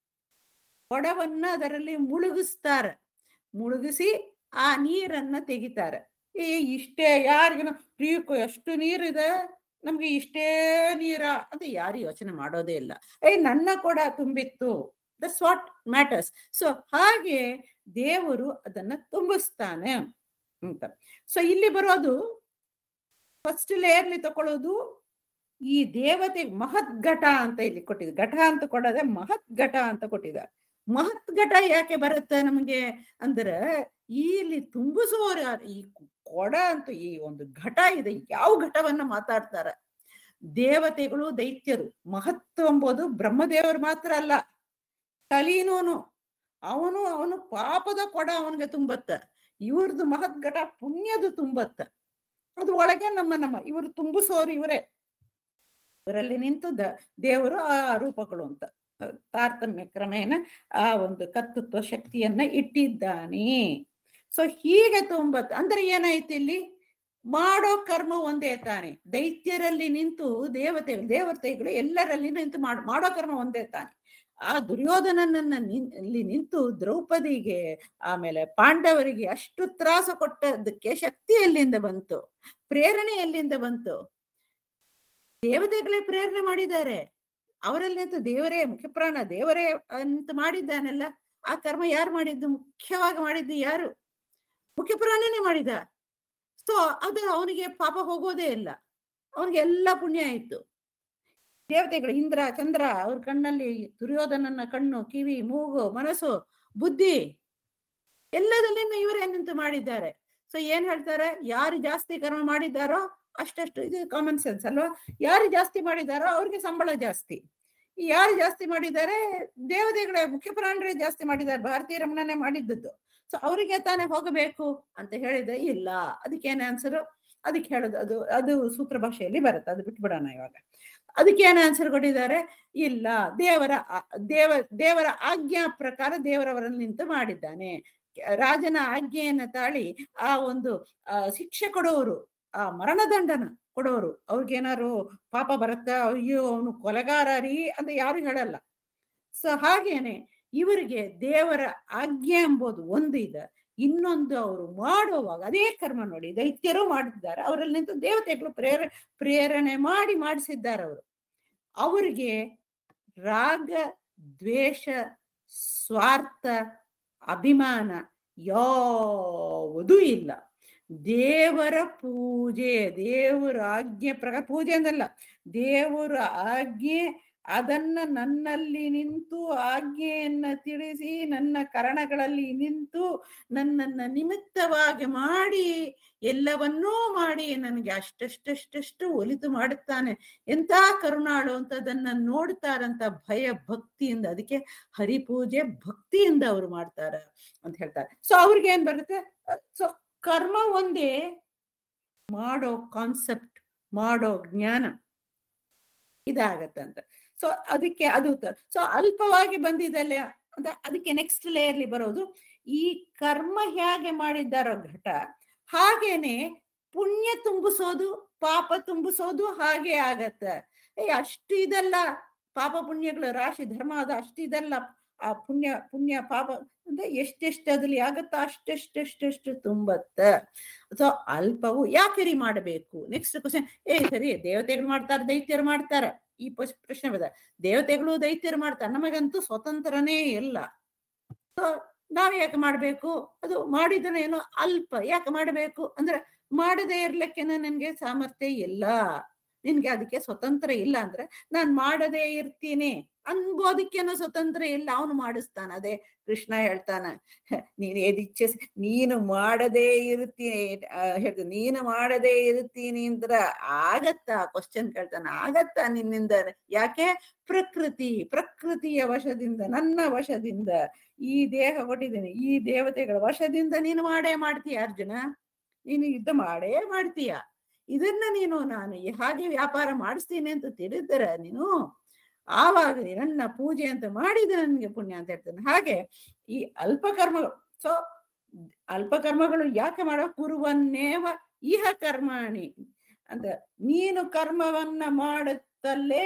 ಕೊಡವನ್ನ ಅದರಲ್ಲಿ ಮುಳುಗಿಸ್ತಾರ ಮುಳುಗಿಸಿ ಆ ನೀರನ್ನ ತೆಗಿತಾರೆ ಏ ಇಷ್ಟೇ ಯಾರಿಗೂ ಪ್ರೀಕು ಎಷ್ಟು ನೀರಿದೆ ನಮ್ಗೆ ಇಷ್ಟೇ ನೀರ ಅಂತ ಯಾರು ಯೋಚನೆ ಮಾಡೋದೇ ಇಲ್ಲ ಏ ನನ್ನ ಕೊಡ ತುಂಬಿತ್ತು ದಟ್ಸ್ ವಾಟ್ ಮ್ಯಾಟರ್ಸ್ ಸೊ ಹಾಗೆ ದೇವರು ಅದನ್ನ ತುಂಬಿಸ್ತಾನೆ ಅಂತ ಸೊ ಇಲ್ಲಿ ಬರೋದು ಫಸ್ಟ್ ಲೇಯರ್ಲಿ ತಕೊಳ್ಳೋದು ಈ ದೇವತೆ ಮಹತ್ ಘಟ ಅಂತ ಇಲ್ಲಿ ಕೊಟ್ಟಿದೆ ಘಟ ಅಂತ ಕೊಡದೆ ಮಹತ್ ಘಟ ಅಂತ ಕೊಟ್ಟಿದ್ದಾರೆ ಮಹತ್ ಘಟ ಯಾಕೆ ಬರುತ್ತೆ ನಮಗೆ ಅಂದ್ರೆ ಇಲ್ಲಿ ತುಂಬಿಸುವವರು ಯಾರು ಈ ಕೊಡ ಅಂತ ಈ ಒಂದು ಘಟ ಇದೆ ಯಾವ ಘಟವನ್ನ ಮಾತಾಡ್ತಾರ ದೇವತೆಗಳು ದೈತ್ಯರು ಮಹತ್ವ ಎಂಬುದು ಬ್ರಹ್ಮದೇವರು ಮಾತ್ರ ಅಲ್ಲ ಕಲೀನೂನು ಅವನು ಅವನು ಪಾಪದ ಕೊಡ ಅವನಿಗೆ ತುಂಬತ್ತ ಇವ್ರದ್ದು ಮಹತ್ ಘಟ ಪುಣ್ಯದು ತುಂಬತ್ತ ಅದು ಒಳಗೆ ನಮ್ಮ ನಮ್ಮ ಇವರು ತುಂಬಿಸೋರು ಇವರೇ ಇವರಲ್ಲಿ ನಿಂತು ದ ದೇವರು ಆ ರೂಪಗಳು ಅಂತ ತಾರತಮ್ಯ ಕ್ರಮೇಣ ಆ ಒಂದು ಕರ್ತೃತ್ವ ಶಕ್ತಿಯನ್ನ ಇಟ್ಟಿದ್ದಾನೆ ಸೊ ಹೀಗೆ ತೊಂಬತ್ತು ಅಂದ್ರೆ ಏನಾಯ್ತು ಇಲ್ಲಿ ಮಾಡೋ ಕರ್ಮ ಒಂದೇ ತಾನೆ ದೈತ್ಯರಲ್ಲಿ ನಿಂತು ದೇವತೆ ದೇವತೆಗಳು ಎಲ್ಲರಲ್ಲಿ ನಿಂತು ಮಾಡ್ ಮಾಡೋ ಕರ್ಮ ಒಂದೇ ತಾನೆ ಆ ದುರ್ಯೋಧನನನ್ನ ನಿನ್- ಇಲ್ಲಿ ನಿಂತು ದ್ರೌಪದಿಗೆ ಆಮೇಲೆ ಪಾಂಡವರಿಗೆ ಅಷ್ಟು ತ್ರಾಸ ಕೊಟ್ಟದಕ್ಕೆ ಶಕ್ತಿ ಎಲ್ಲಿಂದ ಬಂತು ಪ್ರೇರಣೆ ಎಲ್ಲಿಂದ ಬಂತು ದೇವತೆಗಳೇ ಪ್ರೇರಣೆ ಮಾಡಿದ್ದಾರೆ ಅವರಲ್ಲಿ ನಿಂತು ದೇವರೇ ಮುಖ್ಯಪ್ರಾಣ ದೇವರೇ ಅಂತ ಮಾಡಿದ್ದಾನೆಲ್ಲ ಆ ಕರ್ಮ ಯಾರು ಮಾಡಿದ್ದು ಮುಖ್ಯವಾಗಿ ಮಾಡಿದ್ದು ಯಾರು ಮುಖ್ಯಪ್ರಾಣನೇ ಮಾಡಿದ ಸೊ ಅದು ಅವನಿಗೆ ಪಾಪ ಹೋಗೋದೇ ಇಲ್ಲ ಅವನಿಗೆ ಎಲ್ಲ ಪುಣ್ಯ ಆಯ್ತು ದೇವತೆಗಳು ಇಂದ್ರ ಚಂದ್ರ ಅವ್ರ ಕಣ್ಣಲ್ಲಿ ದುರ್ಯೋಧನನ ಕಣ್ಣು ಕಿವಿ ಮೂಗು ಮನಸ್ಸು ಬುದ್ಧಿ ಎಲ್ಲದಲ್ಲಿನೂ ಇವರೇ ನಿಂತು ಮಾಡಿದ್ದಾರೆ ಸೊ ಏನ್ ಹೇಳ್ತಾರೆ ಯಾರು ಜಾಸ್ತಿ ಕರ್ಮ ಮಾಡಿದ್ದಾರೋ ಅಷ್ಟಷ್ಟು ಇದು ಕಾಮನ್ ಸೆನ್ಸ್ ಅಲ್ವಾ ಯಾರು ಜಾಸ್ತಿ ಮಾಡಿದಾರೋ ಅವ್ರಿಗೆ ಸಂಬಳ ಜಾಸ್ತಿ ಈ ಯಾರು ಜಾಸ್ತಿ ಮಾಡಿದ್ದಾರೆ ದೇವತೆಗಳೇ ಮುಖ್ಯ ಪ್ರಾಣರೇ ಜಾಸ್ತಿ ಮಾಡಿದ್ದಾರೆ ಭಾರತೀಯ ರಮಣನೆ ಮಾಡಿದ್ದದ್ದು ಸೊ ಅವರಿಗೆ ತಾನೇ ಹೋಗಬೇಕು ಅಂತ ಹೇಳಿದ್ರೆ ಇಲ್ಲ ಅದಕ್ಕೇನು ಆನ್ಸರು ಅದಕ್ಕೆ ಹೇಳೋದು ಅದು ಅದು ಸೂತ್ರ ಭಾಷೆಯಲ್ಲಿ ಬರುತ್ತೆ ಅದು ಬಿಟ್ಬಿಡೋಣ ಇವಾಗ ಅದಕ್ಕೆ ಏನು ಆನ್ಸರ್ ಕೊಟ್ಟಿದ್ದಾರೆ ಇಲ್ಲ ದೇವರ ಆ- ದೇವ ದೇವರ ಆಜ್ಞಾ ಪ್ರಕಾರ ದೇವರವರನ್ನು ನಿಂತು ಮಾಡಿದ್ದಾನೆ ರಾಜನ ಆಜ್ಞೆಯನ್ನ ತಾಳಿ ಆ ಒಂದು ಆ, ಶಿಕ್ಷೆ ಕೊಡೋರು ಆ ಮರಣದಂಡನ ಕೊಡೋರು ಅವ್ರಿಗೇನಾರು ಪಾಪ ಬರುತ್ತಾ ಅಯ್ಯೋ ಅವನು ಕೊಲೆಗಾರ ರೀ ಅಂತ ಯಾರು ಹೇಳಲ್ಲ ಸೊ ಹಾಗೇನೆ ಇವರಿಗೆ ದೇವರ ಆಜ್ಞೆ ಎಂಬುದು ಒಂದು ಇದೆ ಇನ್ನೊಂದು ಅವರು ಮಾಡುವಾಗ ಅದೇ ಕರ್ಮ ನೋಡಿ ದೈತ್ಯರು ಮಾಡಿದ್ದಾರೆ ಅವರಲ್ಲಿ ನಿಂತು ದೇವತೆಗಳು ಪ್ರೇರ ಪ್ರೇರಣೆ ಮಾಡಿ ಮಾಡಿಸಿದ್ದಾರೆ ಅವರು ಅವರಿಗೆ ರಾಗ ದ್ವೇಷ ಸ್ವಾರ್ಥ ಅಭಿಮಾನ ಯಾವುದೂ ಇಲ್ಲ ದೇವರ ಪೂಜೆ ದೇವರ ಆಜ್ಞೆ ಪ್ರಕಾರ ಪೂಜೆ ಅಂದಲ್ಲ ದೇವರ ಆಜ್ಞೆ ಅದನ್ನ ನನ್ನಲ್ಲಿ ನಿಂತು ಆಜ್ಞೆಯನ್ನ ತಿಳಿಸಿ ನನ್ನ ಕರಣಗಳಲ್ಲಿ ನಿಂತು ನನ್ನನ್ನ ನಿಮಿತ್ತವಾಗಿ ಮಾಡಿ ಎಲ್ಲವನ್ನೂ ಮಾಡಿ ನನಗೆ ಅಷ್ಟಷ್ಟಷ್ಟಷ್ಟು ಒಲಿತು ಮಾಡುತ್ತಾನೆ ಎಂತ ಕರುಣಾಳು ಅಂತದನ್ನ ನೋಡ್ತಾರಂತ ಭಯ ಭಕ್ತಿಯಿಂದ ಅದಕ್ಕೆ ಹರಿಪೂಜೆ ಭಕ್ತಿಯಿಂದ ಅವರು ಮಾಡ್ತಾರ ಅಂತ ಹೇಳ್ತಾರೆ ಸೊ ಅವ್ರಿಗೆ ಏನ್ ಬರುತ್ತೆ ಸೊ ಕರ್ಮ ಒಂದೇ ಮಾಡೋ ಕಾನ್ಸೆಪ್ಟ್ ಮಾಡೋ ಜ್ಞಾನ ಇದಾಗತ್ತಂತ ಸೊ ಅದಕ್ಕೆ ಅದು ಸೊ ಅಲ್ಪವಾಗಿ ಬಂದಿದ್ದಲ್ಲ ಅಂತ ಅದಕ್ಕೆ ನೆಕ್ಸ್ಟ್ ಲೇಯರ್ಲಿ ಬರೋದು ಈ ಕರ್ಮ ಹೇಗೆ ಮಾಡಿದ್ದಾರೋ ಘಟ ಹಾಗೇನೆ ಪುಣ್ಯ ತುಂಬಿಸೋದು ಪಾಪ ತುಂಬಿಸೋದು ಹಾಗೆ ಆಗತ್ತ ಏ ಅಷ್ಟು ಇದಲ್ಲ ಪಾಪ ಪುಣ್ಯಗಳು ರಾಶಿ ಧರ್ಮ ಅದು ಅಷ್ಟು ಇದಲ್ಲ ಆ ಪುಣ್ಯ ಪುಣ್ಯ ಪಾಪ ಅಂದ್ರೆ ಎಷ್ಟೆಷ್ಟು ಅದ್ರಲ್ಲಿ ಆಗತ್ತ ಅಷ್ಟೆಷ್ಟೆಷ್ಟೆಷ್ಟು ತುಂಬತ್ತ ಸೊ ಅಲ್ಪವು ಯಾಕೆ ರೀ ಮಾಡಬೇಕು ನೆಕ್ಸ್ಟ್ ಕ್ವಶನ್ ಏ ಸರಿ ದೇವತೆಗಳು ಮಾಡ್ತಾರೆ ದೈತ್ಯರು ಮಾಡ್ತಾರೆ ಈ ಪಸ್- ಪ್ರಶ್ನೆ ಬದ ದೇವತೆಗಳು ದೈತ್ಯರು ಮಾಡ್ತಾರೆ ನಮಗಂತೂ ಸ್ವತಂತ್ರನೇ ಇಲ್ಲ ಸೊ ನಾವ್ ಯಾಕೆ ಮಾಡ್ಬೇಕು ಅದು ಮಾಡಿದ್ರೆ ಏನೋ ಅಲ್ಪ ಯಾಕೆ ಮಾಡಬೇಕು ಅಂದ್ರೆ ಮಾಡದೇ ಇರ್ಲಿಕ್ಕೆನ ನನ್ಗೆ ಸಾಮರ್ಥ್ಯ ಇಲ್ಲ ನಿನ್ಗೆ ಅದಕ್ಕೆ ಸ್ವತಂತ್ರ ಇಲ್ಲ ಅಂದ್ರೆ ನಾನ್ ಮಾಡದೇ ಇರ್ತೀನಿ ಅನ್ಬೋದಕ್ಕೇನೋ ಸ್ವತಂತ್ರ ಇಲ್ಲ ಅವನು ಮಾಡಿಸ್ತಾನ ಅದೇ ಕೃಷ್ಣ ಹೇಳ್ತಾನ ನೀನ್ ಎದಿಚ್ಛೆ ನೀನು ಮಾಡದೇ ಇರ್ತೀನಿ ಆ, ಹೇಳ್ತ ನೀನು ಮಾಡದೇ ಇರ್ತೀನಿ ಅಂದ್ರ ಆಗತ್ತಾ ಕ್ವಶನ್ ಕೇಳ್ತಾನ ಆಗತ್ತಾ ನಿನ್ನಿಂದ ಯಾಕೆ ಪ್ರಕೃತಿ ಪ್ರಕೃತಿಯ ವಶದಿಂದ ನನ್ನ ವಶದಿಂದ ಈ ದೇಹ ಕೊಟ್ಟಿದ್ದೀನಿ ಈ ದೇವತೆಗಳ ವಶದಿಂದ ನೀನು ಮಾಡೇ ಮಾಡ್ತೀಯ ಅರ್ಜುನ ನೀನು ಯುದ್ಧ ಮಾಡೇ ಮಾಡ್ತೀಯ ಇದನ್ನ ನೀನು ನಾನು ಈ ಹಾಗೆ ವ್ಯಾಪಾರ ಮಾಡಿಸ್ತೀನಿ ಅಂತ ತಿಳಿದರೆ ನೀನು ಆವಾಗ ನನ್ನ ಪೂಜೆ ಅಂತ ಮಾಡಿದ ನನ್ಗೆ ಪುಣ್ಯ ಅಂತ ಹೇಳ್ತಾನೆ ಹಾಗೆ ಈ ಅಲ್ಪ ಕರ್ಮಗಳು ಸೊ ಅಲ್ಪ ಕರ್ಮಗಳು ಯಾಕೆ ಮಾಡೋ ಕುರುವನ್ನೇವ ಇಹ ಕರ್ಮಾಣಿ ಅಂತ ನೀನು ಕರ್ಮವನ್ನ ಮಾಡುತ್ತಲೇ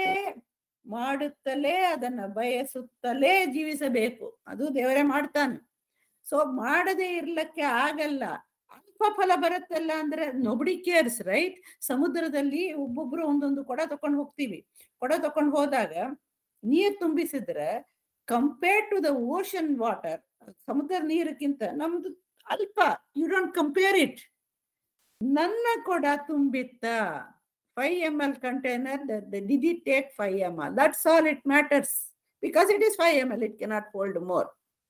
ಮಾಡುತ್ತಲೇ ಅದನ್ನ ಬಯಸುತ್ತಲೇ ಜೀವಿಸಬೇಕು ಅದು ದೇವರೇ ಮಾಡ್ತಾನೆ ಸೊ ಮಾಡದೇ ಇರ್ಲಕ್ಕೆ ಆಗಲ್ಲ ಅಲ್ಪ ಫಲ ಬರುತ್ತಲ್ಲ ಅಂದ್ರೆ ನೊಬಡಿ ಕೇರ್ಸ್ ರೈಟ್ ಸಮುದ್ರದಲ್ಲಿ ಒಬ್ಬೊಬ್ರು ಒಂದೊಂದು ಕೊಡ ತಕೊಂಡು ಹೋಗ್ತೀವಿ ಕೊಡ ತಕೊಂಡು ಹೋದಾಗ ನೀರ್ ತುಂಬಿಸಿದ್ರೆ compare to the ocean water ಸಮುದ್ರ ನೀರಕ್ಕಿಂತ ನಮ್ದು ಅಲ್ಪ ಯು ಡೋಂಟ್ ಕಂಪೇರ್ ಇಟ್ ನನ್ನ ಕೊಡ ತುಂಬಿತ್ತ five M L container did it take five M L that's all it matters because it is five M L it cannot hold more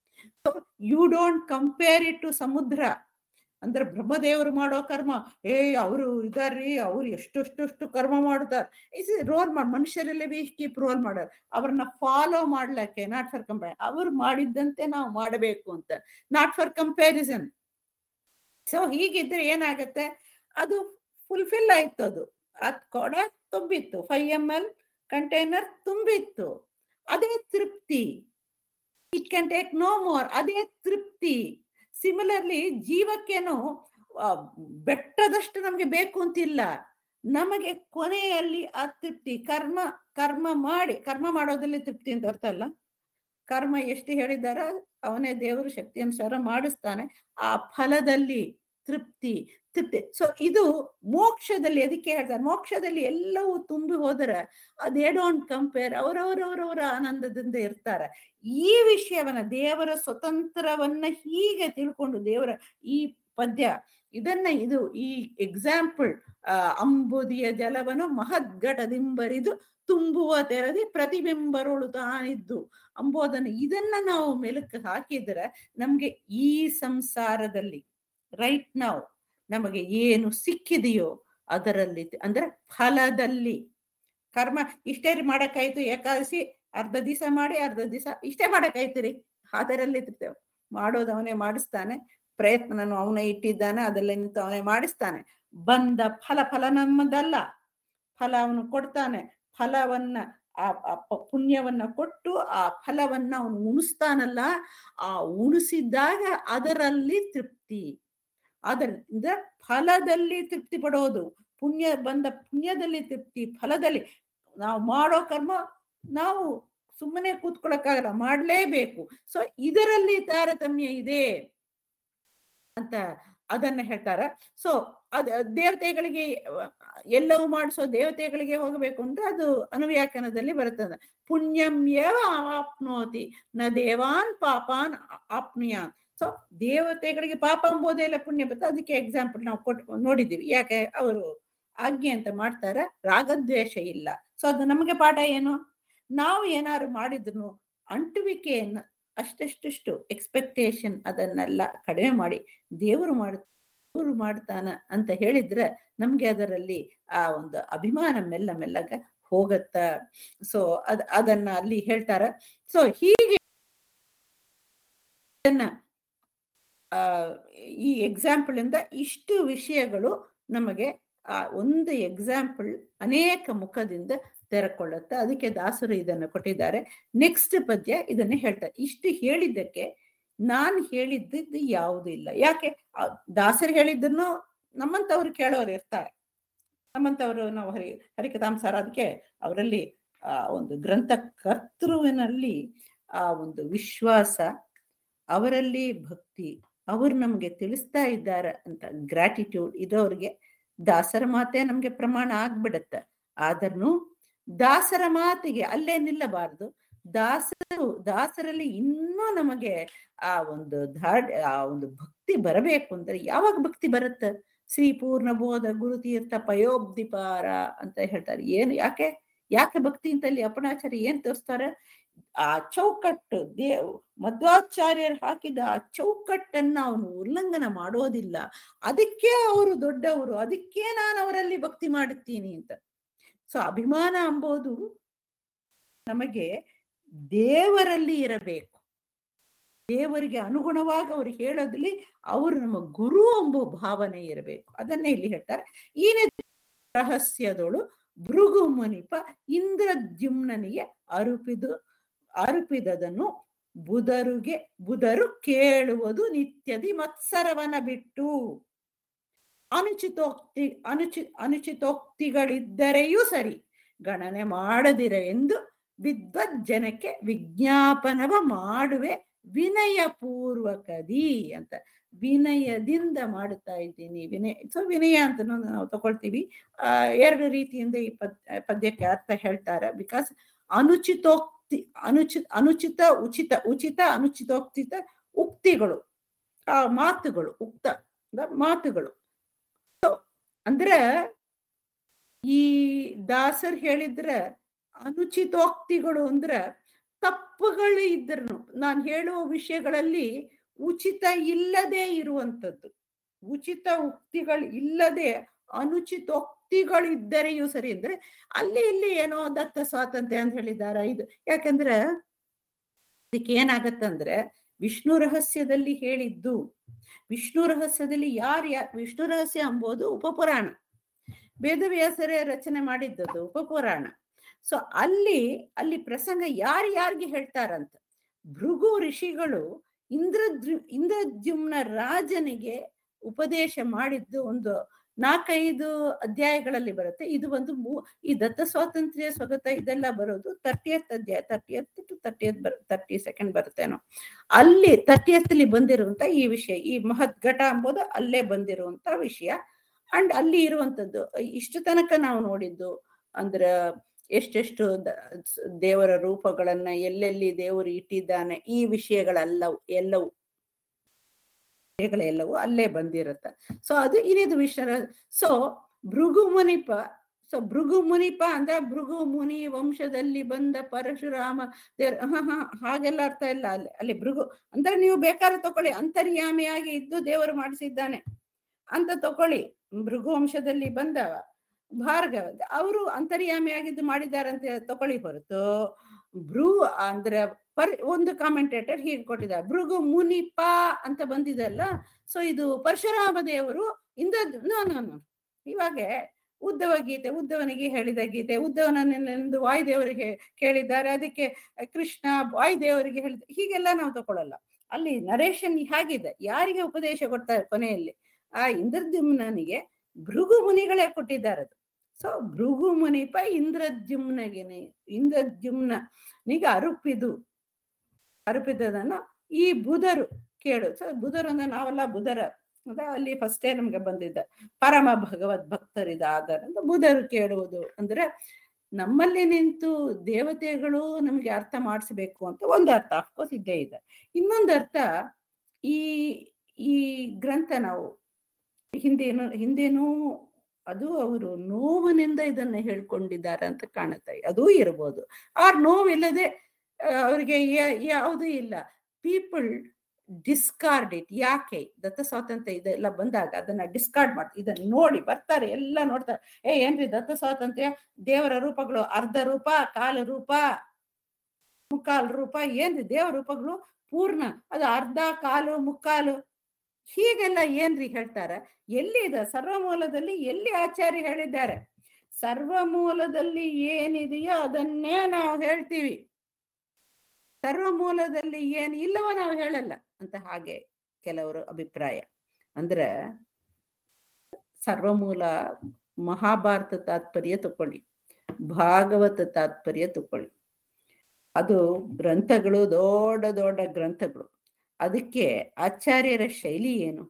you don't compare it to ಸಮುದ್ರ ಅಂದ್ರೆ ಬ್ರಹ್ಮದೇವರು ಮಾಡೋ ಕರ್ಮ ಏ ಅವರು ಇದಾರ್ರಿ ಅವ್ರು ಎಷ್ಟೆಷ್ಟೆಷ್ಟು ಕರ್ಮ ಮಾಡ್ತಾರೆ ಇಸ್ ರೋಲ್ ಮಾಡಿ ಮನುಷ್ಯರಲ್ಲೇ ವಿ ಕೀಪ್ ರೋಲ್ ಮಾಡೋರು ಅವ್ರನ್ನ ಫಾಲೋ ಮಾಡ್ಲಕ್ಕೆ ನಾಟ್ ಫಾರ್ ಕಂಪೇರ್ ಅವ್ರು ಮಾಡಿದ್ದಂತೆ ನಾವು ಮಾಡಬೇಕು ಅಂತ ನಾಟ್ ಫಾರ್ ಕಂಪ್ಯಾರಿಸನ್ ಸೊ ಹೀಗಿದ್ರೆ ಏನಾಗತ್ತೆ ಅದು ಫುಲ್ಫಿಲ್ ಆಯ್ತು ಅದು ಅದ್ ಕೊಡ ತುಂಬಿತ್ತು ಫೈವ್ ಎಮ್ ಎಲ್ ಕಂಟೈನರ್ ತುಂಬಿತ್ತು ಅದೇ ತೃಪ್ತಿ it can take no more ಅದೇ ತೃಪ್ತಿ ಸಿಮಿಲರ್ಲಿ ಜೀವಕ್ಕೇನು ಆ, ಬೆಟ್ಟದಷ್ಟು ನಮಗೆ ಬೇಕು ಅಂತಿಲ್ಲ ನಮಗೆ ಕೊನೆಯಲ್ಲಿ ಆ ತೃಪ್ತಿ ಕರ್ಮ ಕರ್ಮ ಮಾಡಿ ಕರ್ಮ ಮಾಡೋದ್ರಲ್ಲಿ ತೃಪ್ತಿ ಅಂತ ಅರ್ಥ ಅಲ್ಲ ಕರ್ಮ ಎಷ್ಟು ಹೇಳಿದಾರ ಅವನೇ ದೇವರು ಶಕ್ತಿ ಅನುಸಾರ ಮಾಡಿಸ್ತಾನೆ ಆ ಫಲದಲ್ಲಿ ತೃಪ್ತಿ ತೃಪ್ತಿ ಸೊ ಇದು ಮೋಕ್ಷದಲ್ಲಿ ಅದಕ್ಕೆ ಹೇಳ್ತಾರೆ ಮೋಕ್ಷದಲ್ಲಿ ಎಲ್ಲವೂ ತುಂಬಿ ಹೋದರೆ ಅದೇ ಡೋಂಟ್ ಕಂಪೇರ್ ಅವರವರವರವರ ಆನಂದದಿಂದ ಇರ್ತಾರೆ ಈ ವಿಷಯವನ್ನ ದೇವರ ಸ್ವತಂತ್ರವನ್ನ ಹೀಗೆ ತಿಳ್ಕೊಂಡು ದೇವರ ಈ ಪದ್ಯ ಇದನ್ನ ಇದು ಈ ಎಕ್ಸಾಂಪಲ್ ಆ ಅಂಬುದಿಯ ಜಲವನ್ನು ಮಹದ್ಘಟದಿಂಬರಿದು ತುಂಬುವ ತೆರದಿ ಪ್ರತಿಬಿಂಬರುಳು ತಾನಿದ್ದು ಅಂಬೋದನ್ನು ಇದನ್ನ ನಾವು ಮೆಲುಕು ಹಾಕಿದ್ರೆ ನಮ್ಗೆ ಈ ಸಂಸಾರದಲ್ಲಿ ರೈಟ್ ನಾವು ನಮಗೆ ಏನು ಸಿಕ್ಕಿದೆಯೋ ಅದರಲ್ಲಿ ಅಂದ್ರೆ ಫಲದಲ್ಲಿ ಕರ್ಮ ಇಷ್ಟೇ ರೀ ಮಾಡಕ್ಕಾಯ್ತು ಏಕಾದಶಿ ಅರ್ಧ ದಿವಸ ಮಾಡಿ ಅರ್ಧ ದಿವಸ ಇಷ್ಟೇ ಮಾಡಕ್ಕಾಯ್ತು ರೀ ಅದರಲ್ಲಿ ಇರ್ತೇವೆ ಮಾಡೋದು ಅವನೇ ಮಾಡಿಸ್ತಾನೆ ಪ್ರಯತ್ನನು ಅವನೇ ಇಟ್ಟಿದ್ದಾನೆ ಅದೆಲ್ಲ ನಿಂತು ಅವನೇ ಮಾಡಿಸ್ತಾನೆ ಬಂದ ಫಲ ಫಲ ನಮ್ಮದಲ್ಲ ಫಲ ಅವನು ಕೊಡ್ತಾನೆ ಫಲವನ್ನ ಆ ಆ ಪ- ಪುಣ್ಯವನ್ನ ಕೊಟ್ಟು ಆ ಫಲವನ್ನ ಅವನು ಉಣಿಸ್ತಾನಲ್ಲ ಆ ಉಣಿಸಿದಾಗ ಅದರಲ್ಲಿ ತೃಪ್ತಿ ಅದರಿಂದ ಫಲದಲ್ಲಿ ತೃಪ್ತಿ ಪಡೋದು ಪುಣ್ಯ ಬಂದ ಪುಣ್ಯದಲ್ಲಿ ತೃಪ್ತಿ ಫಲದಲ್ಲಿ ನಾವು ಮಾಡೋ ಕರ್ಮ ನಾವು ಸುಮ್ಮನೆ ಕೂತ್ಕೊಳಕ್ಕಾಗಲ್ಲ ಮಾಡ್ಲೇಬೇಕು ಸೊ ಇದರಲ್ಲಿ ತಾರತಮ್ಯ ಇದೆ ಅಂತ ಅದನ್ನ ಹೇಳ್ತಾರ ಸೊ ಅದ ದೇವತೆಗಳಿಗೆ ಅಹ್, ಎಲ್ಲವೂ ಮಾಡಿಸೋ ದೇವತೆಗಳಿಗೆ ಹೋಗಬೇಕು ಅಂದ್ರೆ ಅದು ಅನುವ್ಯಾಖ್ಯಾನದಲ್ಲಿ ಬರುತ್ತದೆ ಪುಣ್ಯಂ ಯವ ಆಪ್ನೋತಿ ನ ದೇವಾನ್ ಪಾಪಾನ್ ಆಪ್ನುಯಾನ್ ಸೊ ದೇವತೆಗಳಿಗೆ ಪಾಪ ಎಂಬುದೇ ಇಲ್ಲ ಪುಣ್ಯ ಬರುತ್ತೆ ಅದಕ್ಕೆ ಎಕ್ಸಾಂಪಲ್ ನಾವು ಕೊಟ್ಟು ನೋಡಿದ್ದೀವಿ ಯಾಕೆ ಅವರು ಆಜ್ಞೆ ಅಂತ ಮಾಡ್ತಾರ ರಾಗದ್ವೇಷ ಇಲ್ಲ ಸೊ ಅದು ನಮಗೆ ಪಾಠ ಏನು ನಾವು ಏನಾದ್ರು ಮಾಡಿದ್ರು ಅಂಟುವಿಕೆಯನ್ನ ಅಷ್ಟೆಷ್ಟಷ್ಟು ಎಕ್ಸ್ಪೆಕ್ಟೇಷನ್ ಅದನ್ನೆಲ್ಲ ಕಡಿಮೆ ಮಾಡಿ ದೇವರು ಮಾಡ ದೇವರು ಮಾಡ್ತಾನ ಅಂತ ಹೇಳಿದ್ರೆ ನಮ್ಗೆ ಅದರಲ್ಲಿ ಆ ಒಂದು ಅಭಿಮಾನ ಮೆಲ್ಲ ಮೆಲ್ಲಗ ಹೋಗತ್ತ ಸೊ ಅದ್ ಅದನ್ನ ಅಲ್ಲಿ ಹೇಳ್ತಾರ ಸೊ ಹೀಗೆ ಇದನ್ನ ಆ ಈ ಎಕ್ಸಾಂಪಲ್ ಇಂದ ಇಷ್ಟು ವಿಷಯಗಳು ನಮಗೆ ಆ ಒಂದು ಎಕ್ಸಾಂಪಲ್ ಅನೇಕ ಮುಖದಿಂದ ತೆರಕೊಳ್ಳುತ್ತೆ ಅದಕ್ಕೆ ದಾಸರು ಇದನ್ನು ಕೊಟ್ಟಿದ್ದಾರೆ ನೆಕ್ಸ್ಟ್ ಪದ್ಯ ಇದನ್ನೇ ಹೇಳ್ತಾರೆ ಇಷ್ಟು ಹೇಳಿದ್ದಕ್ಕೆ ನಾನು ಹೇಳಿದ್ದದ್ದು ಯಾವುದೂ ಇಲ್ಲ ಯಾಕೆ ಆ ದಾಸರು ಹೇಳಿದ್ದನ್ನು ನಮ್ಮಂತವ್ರು ಕೇಳೋರು ಇರ್ತಾರೆ ನಮ್ಮಂತವ್ರು ನಾವು ಹರಿ ಹರಿಕಥಾಂಸಾರ ಅದಕ್ಕೆ ಅವರಲ್ಲಿ ಆ ಒಂದು ಗ್ರಂಥ ಕರ್ತೃವಿನಲ್ಲಿ ಆ ಒಂದು ವಿಶ್ವಾಸ ಅವರಲ್ಲಿ ಭಕ್ತಿ ಅವರು ನಮ್ಗೆ ತಿಳಿಸ್ತಾ ಇದ್ದಾರೆ ಅಂತ ಗ್ರಾಟಿಟ್ಯೂಡ್ ಇರೋರಿಗೆ ದಾಸರ ಮಾತೆ ನಮ್ಗೆ ಪ್ರಮಾಣ ಆಗ್ಬಿಡತ್ತೆ ಆದ್ರೂ ದಾಸರ ಮಾತಿಗೆ ಅಲ್ಲೇ ನಿಲ್ಲಬಾರದು ದಾಸರು ದಾಸರಲ್ಲಿ ಇನ್ನೂ ನಮಗೆ ಆ ಒಂದು ಧಾಡ್ ಆ ಒಂದು ಭಕ್ತಿ ಬರಬೇಕು ಅಂದ್ರೆ ಯಾವಾಗ ಭಕ್ತಿ ಬರುತ್ತೆ ಶ್ರೀ ಪೂರ್ಣಬೋಧ ಗುರುತೀರ್ಥ ಪಯೋಬ್ದಿಪಾರ ಅಂತ ಹೇಳ್ತಾರೆ ಏನು ಯಾಕೆ ಯಾಕೆ ಭಕ್ತಿ ಅಂತ ಅಲ್ಲಿ ಅಪಣಾಚಾರಿ ಏನ್ ತೋರಿಸ್ತಾರೆ ಆ ಚೌಕಟ್ಟು ದೇವ್ ಮಧ್ವಾಚಾರ್ಯರು ಹಾಕಿದ ಆ ಚೌಕಟ್ಟನ್ನ ಅವನು ಉಲ್ಲಂಘನ ಮಾಡೋದಿಲ್ಲ ಅದಕ್ಕೆ ಅವರು ದೊಡ್ಡವರು ಅದಕ್ಕೆ ನಾನು ಅವರಲ್ಲಿ ಭಕ್ತಿ ಮಾಡುತ್ತೀನಿ ಅಂತ ಸೊ ಅಭಿಮಾನ ಎಂಬುದು ನಮಗೆ ದೇವರಲ್ಲಿ ಇರಬೇಕು ದೇವರಿಗೆ ಅನುಗುಣವಾಗಿ ಅವರು ಹೇಳೋದ್ರಲ್ಲಿ ಅವರು ನಮ್ಮ ಗುರು ಎಂಬ ಭಾವನೆ ಇರಬೇಕು ಅದನ್ನೇ ಇಲ್ಲಿ ಹೇಳ್ತಾರೆ ಈನೆ ರಹಸ್ಯದೊಳು ಭೃಗು ಮುನಿಪ ಇಂದ್ರದ್ಯುಮ್ನನಿಗೆ ಅರುಪಿದು ಅರುಪಿದದನ್ನು ಬುಧರುಗೆ ಬುಧರು ಕೇಳುವುದು ನಿತ್ಯದಿ ಮತ್ಸರವನ ಬಿಟ್ಟು ಅನುಚಿತೋಕ್ತಿ ಅನುಚಿ ಅನುಚಿತೋಕ್ತಿಗಳಿದ್ದರೆಯೂ ಸರಿ ಗಣನೆ ಮಾಡದಿರ ಎಂದು ವಿದ್ವಜ್ಜನಕ್ಕೆ ವಿಜ್ಞಾಪನವ ಮಾಡುವೆ ವಿನಯ ಪೂರ್ವಕದಿ ಅಂತ ವಿನಯದಿಂದ ಮಾಡುತ್ತಾ ಇದ್ದೀನಿ ವಿನಯ ಸೊ ವಿನಯ ಅಂತ ನಾವು ತಗೊಳ್ತೀವಿ ಆ ಎರಡು ರೀತಿಯಿಂದ ಈ ಪದ್ ಪದ್ಯಕ್ಕೆ ಅರ್ಥ ಹೇಳ್ತಾರೆ ಬಿಕಾಸ್ ಅನುಚಿತೋಕ್ತಿ ಅನುಚಿತ ಅನುಚಿತ ಉಚಿತ ಉಚಿತ ಅನುಚಿತೋಕ್ತಿತ ಉಕ್ತಿಗಳು ಆ ಮಾತುಗಳು ಉಕ್ತ ಮಾತುಗಳು ಅಂದ್ರೆ ಈ ದಾಸರ್ ಹೇಳಿದ್ರೆ ಅನುಚಿತೋಕ್ತಿಗಳು ಅಂದ್ರೆ ತಪ್ಪುಗಳು ಇದ್ರು ನಾನು ಹೇಳುವ ವಿಷಯಗಳಲ್ಲಿ ಉಚಿತ ಇಲ್ಲದೆ ಇರುವಂತದ್ದು ಉಚಿತ ಉಕ್ತಿಗಳು ಇಲ್ಲದೆ ಅನುಚಿತೋಕ್ತಿಗಳಿದ್ದರೆಯೂ ಸರಿ ಅಂದ್ರೆ ಅಲ್ಲಿ ಇಲ್ಲಿ ಏನೋ ದತ್ತ ಸ್ವಾತಂತ್ರ್ಯ ಅಂತ ಹೇಳಿದಾರ ಇದು ಯಾಕಂದ್ರೆ ಇದಕ್ಕೆ ಏನಾಗತ್ತಂದ್ರೆ ವಿಷ್ಣು ರಹಸ್ಯದಲ್ಲಿ ಹೇಳಿದ್ದು ವಿಷ್ಣು ರಹಸ್ಯದಲ್ಲಿ ಯಾರು ಯಾ ವಿಷ್ಣು ರಹಸ್ಯ ಎಂಬುದು ಉಪಪುರಾಣ ವೇದವ್ಯಾಸರೇ ರಚನೆ ಮಾಡಿದ್ದದ್ದು ಉಪಪುರಾಣ ಸೊ ಅಲ್ಲಿ ಅಲ್ಲಿ ಪ್ರಸಂಗ ಯಾರು ಯಾರಿಗೆ ಹೇಳ್ತಾರಂತ ಭೃಗು ಋಷಿಗಳು ಇಂದ್ರದ್ಯು ಇಂದ್ರದ್ಯುಮ್ನ ರಾಜನಿಗೆ ಉಪದೇಶ ಮಾಡಿದ್ದು ಒಂದು ನಾಲ್ಕೈದು ಅಧ್ಯಾಯಗಳಲ್ಲಿ ಬರುತ್ತೆ ಇದು ಒಂದು ಮೂ- ಈ ದತ್ತ ಸ್ವಾತಂತ್ರ್ಯ ಸ್ವಗತ ಇದೆಲ್ಲ ಬರೋದು ತರ್ಟಿಯತ್ ಅಧ್ಯಾಯ ತರ್ಟಿಯತ್ ಟು ತರ್ಟಿಯತ್ ಬರ್ ತರ್ಟಿ ಸೆಕೆಂಡ್ ಬರುತ್ತೇನೋ ಅಲ್ಲಿ ತರ್ಟಿಯತ್ತಲ್ಲಿ ಬಂದಿರುವಂತ ಈ ವಿಷಯ ಈ ಮಹತ್ ಘಟ ಎಂಬುದು ಅಲ್ಲೇ ಬಂದಿರುವಂತ ವಿಷಯ ಅಂಡ್ ಅಲ್ಲಿ ಇರುವಂತದ್ದು ಇಷ್ಟು ತನಕ ನಾವು ನೋಡಿದ್ದು ಅಂದ್ರ ಎಷ್ಟೆಷ್ಟು ದ- ಸ್- ದೇವರ ರೂಪಗಳನ್ನ ಎಲ್ಲೆಲ್ಲಿ ದೇವರು ಇಟ್ಟಿದ್ದಾನೆ ಈ ವಿಷಯಗಳೆಲ್ಲವು ಎಲ್ಲವೂ ವಿಷಯಗಳೆಲ್ಲವೂ ಅಲ್ಲೇ ಬಂದಿರುತ್ತೆ ಸೊ ಅದು ಇನ್ನಿದು ವಿಷಯ ಸೊ ಭೃಗು ಮುನಿಪ ಸೊ ಭೃಗು ಮುನಿಪ ಅಂದ್ರೆ ಭೃಗು ಮುನಿ ವಂಶದಲ್ಲಿ ಬಂದ ಪರಶುರಾಮ ದೇವ್ರ ಹ ಹ ಹಾಗೆಲ್ಲ ಅರ್ಥ ಇಲ್ಲ ಅಲ್ಲಿ ಅಲ್ಲಿ ಭೃಗು ಅಂದ್ರೆ ನೀವು ಬೇಕಾದ್ರೆ ತಕೊಳ್ಳಿ ಅಂತರ್ಯಾಮಿಯಾಗಿ ಇದ್ದು ದೇವರು ಮಾಡಿಸಿದ್ದಾನೆ ಅಂತ ತಕೊಳ್ಳಿ ಭೃಗು ವಂಶದಲ್ಲಿ ಬಂದ ಭಾರ್ಗವ ಅವರು ಅಂತರ್ಯಾಮಿಯಾಗಿದ್ದು ಮಾಡಿದ್ದಾರೆ ಅಂತ ತಕೊಳ್ಳಿ ಹೊರತು ಭೃ ಅಂದ್ರೆ ಪರ್ ಒಂದು ಕಾಮೆಂಟೇಟರ್ ಹೀಗೆ ಕೊಟ್ಟಿದ್ದಾರೆ ಭೃಗು ಮುನಿಪ ಅಂತ ಬಂದಿದಲ್ಲ ಸೊ ಇದು ಪರಶುರಾಮ ದೇವರು ಇಂದ ನೋ ನೋ ನೋ ಇವಾಗ ಉದ್ದವ ಗೀತೆ ಉದ್ದವನಿಗೆ ಹೇಳಿದ ಗೀತೆ ಉದ್ದವನನ್ನೆಂದು ವಾಯುದೇವರಿಗೆ ಕೇಳಿದ್ದಾರೆ ಅದಕ್ಕೆ ಕೃಷ್ಣ ವಾಯುದೇವರಿಗೆ ಹೇಳಿದ ಹೀಗೆಲ್ಲ ನಾವು ತಗೊಳ್ಳಲ್ಲ ಅಲ್ಲಿ ನರೇಶನ್ ಹೇಗಿದೆ ಯಾರಿಗೆ ಉಪದೇಶ ಕೊಡ್ತಾರೆ ಕೊನೆಯಲ್ಲಿ ಆ ಇಂದ್ರದ್ಯುಮ್ನನಿಗೆ ಭೃಗು ಮುನಿಗಳೇ ಕೊಟ್ಟಿದ್ದಾರೆ ಅದು ಸೊ ಭೃಗು ಮುನಿಪ ಇಂದ್ರದ್ಯುಮ್ನಗೆನೆ ಇಂದ್ರದ್ಯುಮ್ನಿಗೆ ಅರುಪಿದು ಅರುಪಿದದನ್ನು ಈ ಬುಧರು ಕೇಳು ಸೊ ಬುಧರು ಅಂದ್ರೆ ನಾವೆಲ್ಲ ಬುಧರ ಅದ ಅಲ್ಲಿ ಫಸ್ಟೇ ನಮ್ಗೆ ಬಂದಿದ್ದ ಪರಮ ಭಗವದ್ ಭಕ್ತರಿದ ಆಧಾರ ಅಂತ ಬುಧರು ಕೇಳುವುದು ಅಂದ್ರೆ ನಮ್ಮಲ್ಲಿ ನಿಂತು ದೇವತೆಗಳು ನಮ್ಗೆ ಅರ್ಥ ಮಾಡಿಸ್ಬೇಕು ಅಂತ ಒಂದು ಅರ್ಥ ಅಫ್ಕೋರ್ಸ್ ಇದ್ದೇ ಇದೆ ಇನ್ನೊಂದು ಅರ್ಥ ಈ ಈ ಗ್ರಂಥ ನಾವು ಹಿಂದೇನು ಹಿಂದೇನೂ ಅದು ಅವರು ನೋವಿನಿಂದ ಇದನ್ನ ಹೇಳ್ಕೊಂಡಿದ್ದಾರೆ ಅಂತ ಕಾಣುತ್ತೆ ಅದೂ ಇರ್ಬೋದು ಆ ನೋವಿಲ್ಲದೆ ಅವರಿಗೆ ಯಾವುದೂ ಇಲ್ಲ ಪೀಪಲ್ ಡಿಸ್ಕಾರ್ಡ್ ಇಟ್ ಯಾಕೆ ದತ್ತ ಸ್ವಾತಂತ್ರ್ಯ ಇದೆಲ್ಲ ಬಂದಾಗ ಅದನ್ನ ಡಿಸ್ಕಾರ್ಡ್ ಮಾಡ್ತಾರೆ ಇದನ್ನ ನೋಡಿ ಬರ್ತಾರೆ ಎಲ್ಲ ನೋಡ್ತಾರೆ ಏ ಏನ್ರಿ ದತ್ತ ಸ್ವಾತಂತ್ರ್ಯ ದೇವರ ರೂಪಗಳು ಅರ್ಧ ರೂಪ ಕಾಲು ರೂಪ ಮುಕ್ಕಾಲು ರೂಪ ಏನ್ರಿ ದೇವರ ರೂಪಗಳು ಪೂರ್ಣ ಅದು ಅರ್ಧ ಕಾಲು ಮುಕ್ಕಾಲು ಹೀಗೆಲ್ಲ ಏನ್ರಿ ಹೇಳ್ತಾರ ಎಲ್ಲಿ ಇದೆ ಸರ್ವಮೂಲದಲ್ಲಿ ಎಲ್ಲಿ ಆಚಾರ್ಯ ಹೇಳಿದ್ದಾರೆ ಸರ್ವಮೂಲದಲ್ಲಿ ಏನಿದೆಯೋ ಅದನ್ನೇ ನಾವು ಹೇಳ್ತೀವಿ ಸರ್ವಮೂಲದಲ್ಲಿ ಏನ್ ಇಲ್ಲವೋ ನಾವು ಹೇಳಲ್ಲ ಅಂತ ಹಾಗೆ ಕೆಲವರು ಅಭಿಪ್ರಾಯ ಅಂದ್ರೆ ಸರ್ವಮೂಲ ಮಹಾಭಾರತ ತಾತ್ಪರ್ಯ ತಕೊಳ್ಳಿ ಭಾಗವತ ತಾತ್ಪರ್ಯ ತಕೊಳ್ಳಿ ಅದು ಗ್ರಂಥಗಳು ದೊಡ್ಡ ದೊಡ್ಡ ಗ್ರಂಥಗಳು ಅದಕ್ಕೆ ಆಚಾರ್ಯರ ಶೈಲಿ ಏನು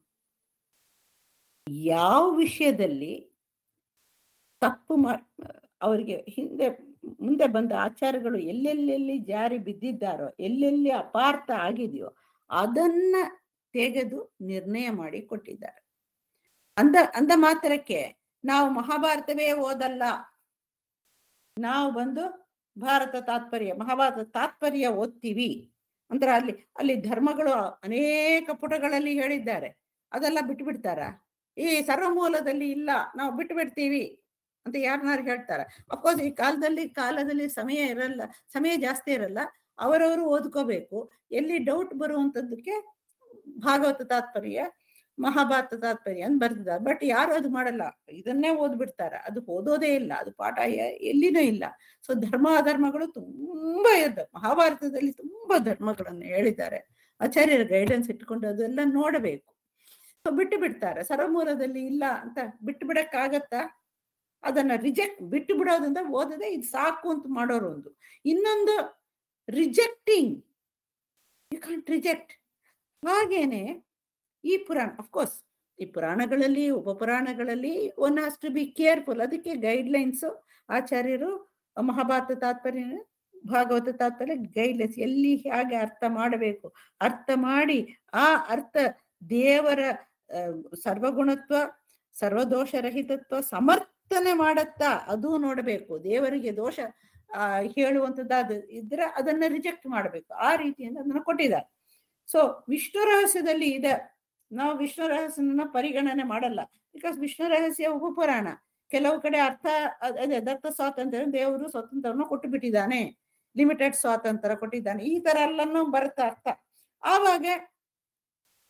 ಯಾವ ವಿಷಯದಲ್ಲಿ ತಪ್ಪು ಮಾ ಅವರಿಗೆ ಹಿಂದೆ ಮುಂದೆ ಬಂದ ಆಚಾರಗಳು ಎಲ್ಲೆಲ್ಲೆಲ್ಲಿ ಜಾರಿ ಬಿದ್ದಿದ್ದಾರೋ ಎಲ್ಲೆಲ್ಲಿ ಅಪಾರ್ಥ ಆಗಿದೆಯೋ ಅದನ್ನ ತೆಗೆದು ನಿರ್ಣಯ ಮಾಡಿ ಕೊಟ್ಟಿದ್ದಾರೆ ಅಂದ ಅಂದ ಮಾತ್ರಕ್ಕೆ ನಾವು ಮಹಾಭಾರತವೇ ಓದಲ್ಲ ನಾವು ಬಂದು ಭಾರತ ತಾತ್ಪರ್ಯ ಮಹಾಭಾರತ ತಾತ್ಪರ್ಯ ಓದ್ತೀವಿ ಅಂದ್ರೆ ಅಲ್ಲಿ ಅಲ್ಲಿ ಧರ್ಮಗಳು ಅನೇಕ ಪುಟಗಳಲ್ಲಿ ಹೇಳಿದ್ದಾರೆ ಅದೆಲ್ಲ ಬಿಟ್ಟು ಬಿಡ್ತಾರ ಈ ಸರ್ವಮೂಲದಲ್ಲಿ ಇಲ್ಲ ನಾವು ಬಿಟ್ಟು ಬಿಡ್ತೀವಿ ಅಂತ ಯಾರನ್ನಾರು ಹೇಳ್ತಾರ ಅಫ್ಕೋರ್ಸ್ ಈ ಕಾಲದಲ್ಲಿ ಕಾಲದಲ್ಲಿ ಸಮಯ ಇರಲ್ಲ ಸಮಯ ಜಾಸ್ತಿ ಇರಲ್ಲ ಅವರವರು ಓದ್ಕೋಬೇಕು ಎಲ್ಲಿ ಡೌಟ್ ಬರುವಂತದ್ದಕ್ಕೆ ಭಾಗವತ ತಾತ್ಪರ್ಯ ಮಹಾಭಾರತ ತಾತ್ಪರ್ಯ ಅಂತ ಬರ್ತಿದ್ದಾರೆ ಬಟ್ ಯಾರು ಅದು ಮಾಡಲ್ಲ ಇದನ್ನೇ ಓದ್ಬಿಡ್ತಾರ ಅದು ಓದೋದೇ ಇಲ್ಲ ಅದು ಪಾಠ ಎಲ್ಲಿನೂ ಇಲ್ಲ ಸೊ ಧರ್ಮ ಅಧರ್ಮಗಳು ತುಂಬಾ ಇರ್ತವೆ ಮಹಾಭಾರತದಲ್ಲಿ ತುಂಬಾ ಧರ್ಮಗಳನ್ನು ಹೇಳಿದ್ದಾರೆ ಆಚಾರ್ಯರ ಗೈಡೆನ್ಸ್ ಇಟ್ಕೊಂಡು ಅದೆಲ್ಲ ನೋಡಬೇಕು ಸೊ ಬಿಟ್ಟು ಬಿಡ್ತಾರೆ ಸರ್ವಮೂಲದಲ್ಲಿ ಇಲ್ಲ ಅಂತ ಬಿಟ್ಟು ಬಿಡಕ್ಕಾಗತ್ತಾ ಅದನ್ನ ರಿಜೆಕ್ಟ್ ಬಿಟ್ಟು ಬಿಡೋದ್ರಿಂದ ಓದದೆ ಇದು ಸಾಕು ಅಂತ ಮಾಡೋರು ಒಂದು ಇನ್ನೊಂದು ರಿಜೆಕ್ಟಿಂಗ್ ಯು ಕಾಂಟ್ ರಿಜೆಕ್ಟ್ ಹಾಗೇನೆ ಈ ಪುರಾಣ ಅಫ್ಕೋರ್ಸ್ ಈ ಪುರಾಣಗಳಲ್ಲಿ ಉಪಪುರಾಣಗಳಲ್ಲಿ one has to be careful ಅದಕ್ಕೆ ಗೈಡ್ಲೈನ್ಸ್ ಆಚಾರ್ಯರು ಮಹಾಭಾರತ ತಾತ್ಪರ್ಯ ಭಾಗವತ ತಾತ್ಪರ್ಯ ಗೈಡ್ಲೈನ್ಸ್ ಎಲ್ಲಿ ಹೇಗೆ ಅರ್ಥ ಮಾಡಬೇಕು ಅರ್ಥ ಮಾಡಿ ಆ ಅರ್ಥ ದೇವರ ಸರ್ವಗುಣತ್ವ ಸರ್ವದೋಷರಹಿತತ್ವ ಸಮರ್ಥನೆ ಮಾಡತ್ತಾ ಅದು ನೋಡಬೇಕು ದೇವರಿಗೆ ದೋಷ ಆ ಹೇಳುವಂಥದ್ದು ಇದ್ರೆ ಅದನ್ನ ರಿಜೆಕ್ಟ್ ಮಾಡಬೇಕು ಆ ರೀತಿಯಿಂದ ಅದನ್ನ ಕೊಟ್ಟಿದ್ದಾರೆ ಸೊ ವಿಷ್ಣು ರಹಸ್ಯದಲ್ಲಿ ಇದೆ ನಾವು ವಿಷ್ಣು ರಹಸ್ಯನ ಪರಿಗಣನೆ ಮಾಡಲ್ಲ ಬಿಕಾಸ್ ವಿಷ್ಣು ರಹಸ್ಯ ಉಪಪುರಾಣ ಕೆಲವು ಕಡೆ ಅರ್ಥ ಅದೇ ದತ್ತ ಸ್ವಾತಂತ್ರ್ಯ ದೇವರು ಸ್ವಾತಂತ್ರ್ಯವನ್ನು ಕೊಟ್ಟು ಬಿಟ್ಟಿದ್ದಾನೆ ಲಿಮಿಟೆಡ್ ಸ್ವಾತಂತ್ರ್ಯ ಕೊಟ್ಟಿದ್ದಾನೆ ಈ ತರ ಎಲ್ಲನೂ ಬರುತ್ತೆ ಅರ್ಥ ಆವಾಗ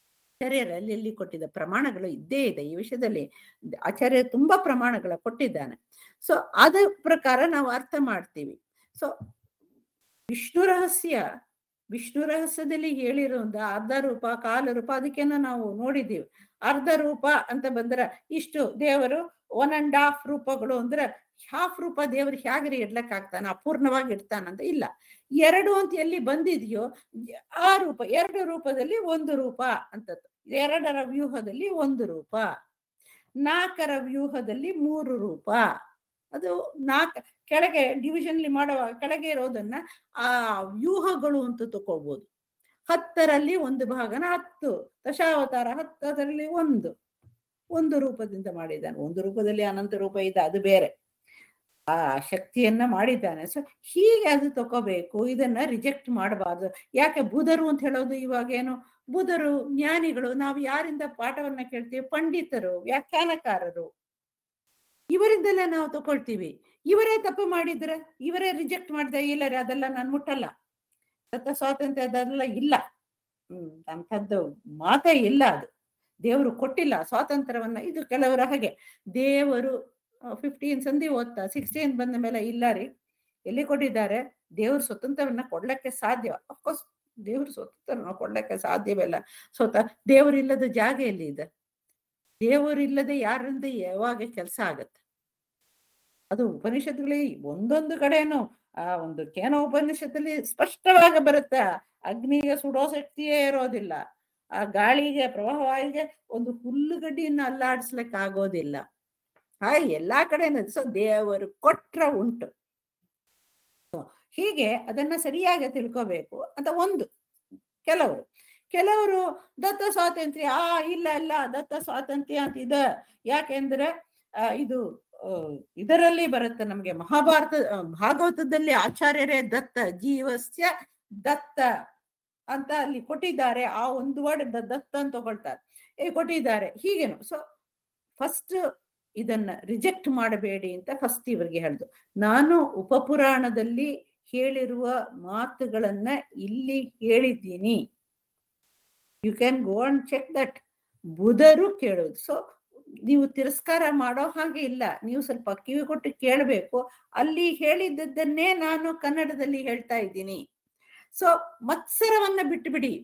ಆಚಾರ್ಯರು ಅಲ್ಲಿ ಇಲ್ಲಿ ಕೊಟ್ಟಿದ್ದ ಪ್ರಮಾಣಗಳು ಇದ್ದೇ ಇದೆ ಈ ವಿಷಯದಲ್ಲಿ ಆಚಾರ್ಯ ತುಂಬಾ ಪ್ರಮಾಣಗಳ ಕೊಟ್ಟಿದ್ದಾನೆ ಸೊ ಅದ ಪ್ರಕಾರ ನಾವು ಅರ್ಥ ಮಾಡ್ತೀವಿ ಸೊ ವಿಷ್ಣು ರಹಸ್ಯ ವಿಷ್ಣು ರಹಸ್ಯದಲ್ಲಿ ಹೇಳಿರೋದ ಅರ್ಧ ರೂಪ ಕಾಲ ರೂಪ ಅದಕ್ಕೆನ ನಾವು ನೋಡಿದ್ದೀವಿ ಅರ್ಧ ರೂಪ ಅಂತ ಬಂದ್ರೆ ಇಷ್ಟು ದೇವರು ಒನ್ ಅಂಡ್ ಹಾಫ್ ರೂಪಗಳು ಅಂದ್ರೆ ಹಾಫ್ ರೂಪ ದೇವರು ಹೇಗ್ರಿ ಇಡ್ಲಕ್ ಆಗ್ತಾನ ಅಪೂರ್ಣವಾಗಿ ಇಡ್ತಾನಂತ ಇಲ್ಲ ಎರಡು ಅಂತ ಎಲ್ಲಿ ಬಂದಿದೆಯೋ ಆ ರೂಪ ಎರಡು ರೂಪದಲ್ಲಿ ಒಂದು ರೂಪ ಅಂತ ಎರಡರ ವ್ಯೂಹದಲ್ಲಿ ಒಂದು ರೂಪ ನಾಲ್ಕರ ವ್ಯೂಹದಲ್ಲಿ ಮೂರು ರೂಪ ಅದು ನಾಲ್ಕು ಕೆಳಗೆ ಡಿವಿಷನ್ಲಿ ಮಾಡುವಾಗ ಕೆಳಗೆ ಇರೋದನ್ನ ಆ ವ್ಯೂಹಗಳು ಅಂತ ತಗೋಬಹುದು ಹತ್ತರಲ್ಲಿ ಒಂದು ಭಾಗನ ಹತ್ತು ದಶಾವತಾರ ಹತ್ತರಲ್ಲಿ ಒಂದು ಒಂದು ರೂಪದಿಂದ ಮಾಡಿದ್ದಾನೆ ಒಂದು ರೂಪದಲ್ಲಿ ಅನಂತ ರೂಪ ಇದೆ ಅದು ಬೇರೆ ಆ ಶಕ್ತಿಯನ್ನ ಮಾಡಿದ್ದಾನೆ ಸೊ ಹೀಗೆ ಅದು ತಗೋಬೇಕು ಇದನ್ನ ರಿಜೆಕ್ಟ್ ಮಾಡಬಾರ್ದು ಯಾಕೆ ಬುಧರು ಅಂತ ಹೇಳೋದು ಇವಾಗ ಏನು ಬುಧರು ಜ್ಞಾನಿಗಳು ನಾವು ಯಾರಿಂದ ಪಾಠವನ್ನ ಕೇಳ್ತೀವಿ ಪಂಡಿತರು ವ್ಯಾಖ್ಯಾನಕಾರರು ಇವರಿಂದೆಲ್ಲ ನಾವು ತಗೊಳ್ತೀವಿ ಇವರೇ ತಪ್ಪು ಮಾಡಿದ್ರೆ ಇವರೇ ರಿಜೆಕ್ಟ್ ಮಾಡಿದ್ರೆ ಇಲ್ಲ ರೀ ಅದೆಲ್ಲ ನಾನು ಮುಟ್ಟಲ್ಲ ದತ್ತ ಸ್ವಾತಂತ್ರ್ಯ ಅದೆಲ್ಲ ಇಲ್ಲ ಹ್ಮ್ ಅಂಥದ್ದು ಮಾತೇ ಇಲ್ಲ ಅದು ದೇವರು ಕೊಟ್ಟಿಲ್ಲ ಸ್ವಾತಂತ್ರ್ಯವನ್ನ ಇದು ಕೆಲವರ ಹಾಗೆ ದೇವರು ಫಿಫ್ಟೀನ್ ಸಂಧಿ ಓದ್ತಾ ಸಿಕ್ಸ್ಟೀನ್ ಬಂದ ಮೇಲೆ ಇಲ್ಲ ರೀ ಎಲ್ಲಿ ಕೊಟ್ಟಿದ್ದಾರೆ ದೇವ್ರು ಸ್ವತಂತ್ರವನ್ನ ಕೊಡ್ಲಿಕ್ಕೆ ಸಾಧ್ಯ ಅಫ್ಕೋರ್ಸ್ ದೇವ್ರು ಸ್ವತಂತ್ರ ಕೊಡ್ಲಿಕ್ಕೆ ಸಾಧ್ಯವಿಲ್ಲ ಸ್ವತಃ ದೇವರಿಲ್ಲದ ಜಾಗ ಎಲ್ಲಿ ಇದೆ ದೇವರಿಲ್ಲದೆ ಯಾರಿಂದ ಯಾವಾಗ ಕೆಲಸ ಆಗತ್ತೆ ಅದು ಉಪನಿಷತ್ಗಳಿಗೆ ಒಂದೊಂದು ಕಡೆನು ಆ ಒಂದು ಕೇನ ಉಪನಿಷತ್ತಲ್ಲಿ ಸ್ಪಷ್ಟವಾಗಿ ಬರುತ್ತೆ ಅಗ್ನಿಗೆ ಸುಡೋ ಶಕ್ತಿಯೇ ಇರೋದಿಲ್ಲ ಆ ಗಾಳಿಗೆ ಪ್ರವಾಹವಾಯಿಗೆ ಒಂದು ಹುಲ್ಲುಗಡ್ಡಿಯನ್ನು ಅಲ್ಲಾಡಿಸ್ಲಿಕ್ಕೆ ಆಗೋದಿಲ್ಲ ಹಾಗೆ ಎಲ್ಲಾ ಕಡೆನೂ ಸೊ ದೇವರು ಕೊಟ್ರ ಉಂಟು ಹೀಗೆ ಅದನ್ನ ಸರಿಯಾಗಿ ತಿಳ್ಕೋಬೇಕು ಅಂತ ಒಂದು ಕೆಲವರು ಕೆಲವರು ದತ್ತ ಸ್ವಾತಂತ್ರ್ಯ ಆ ಇಲ್ಲ ಇಲ್ಲ ದತ್ತ ಸ್ವಾತಂತ್ರ್ಯ ಅಂತ ಇದೆ ಯಾಕೆಂದ್ರೆ ಆ, ಇದು ಆ, ಇದರಲ್ಲಿ ಬರುತ್ತೆ ನಮ್ಗೆ ಮಹಾಭಾರತ ಆ, ಭಾಗವತದಲ್ಲಿ ಆಚಾರ್ಯರೇ ದತ್ತ ಜೀವಸ್ಯ ದತ್ತ ಅಂತ ಅಲ್ಲಿ ಕೊಟ್ಟಿದ್ದಾರೆ ಆ ಒಂದು ವರ್ಡ್ ದತ್ತ ಅಂತ ತಗೊಳ್ತಾರೆ ಏ ಕೊಟ್ಟಿದ್ದಾರೆ ಹೀಗೇನು ಸೊ ಫಸ್ಟ್ ಇದನ್ನ ರಿಜೆಕ್ಟ್ ಮಾಡಬೇಡಿ ಅಂತ ಫಸ್ಟ್ ಇವರಿಗೆ ಹೇಳ್ದು ನಾನು ಉಪಪುರಾಣದಲ್ಲಿ ಹೇಳಿರುವ ಮಾತುಗಳನ್ನ ಇಲ್ಲಿ ಹೇಳಿದ್ದೀನಿ you can go and check that ಬುಧರು ಕೇಳೋದು ಸೊ ನೀವು ತಿರಸ್ಕಾರ ಮಾಡೋ ಹಾಗೆ ಇಲ್ಲ ನೀವು ಸ್ವಲ್ಪ ಕಿವಿ ಕೊಟ್ಟು ಕೇಳಬೇಕು ಅಲ್ಲಿ ಹೇಳಿದ್ದನ್ನೇ ನಾನು ಕನ್ನಡದಲ್ಲಿ ಹೇಳ್ತಾ ಇದ್ದೀನಿ ಸೊ ಮತ್ಸರವನ್ನ ಬಿಟ್ಟುಬಿಡಿ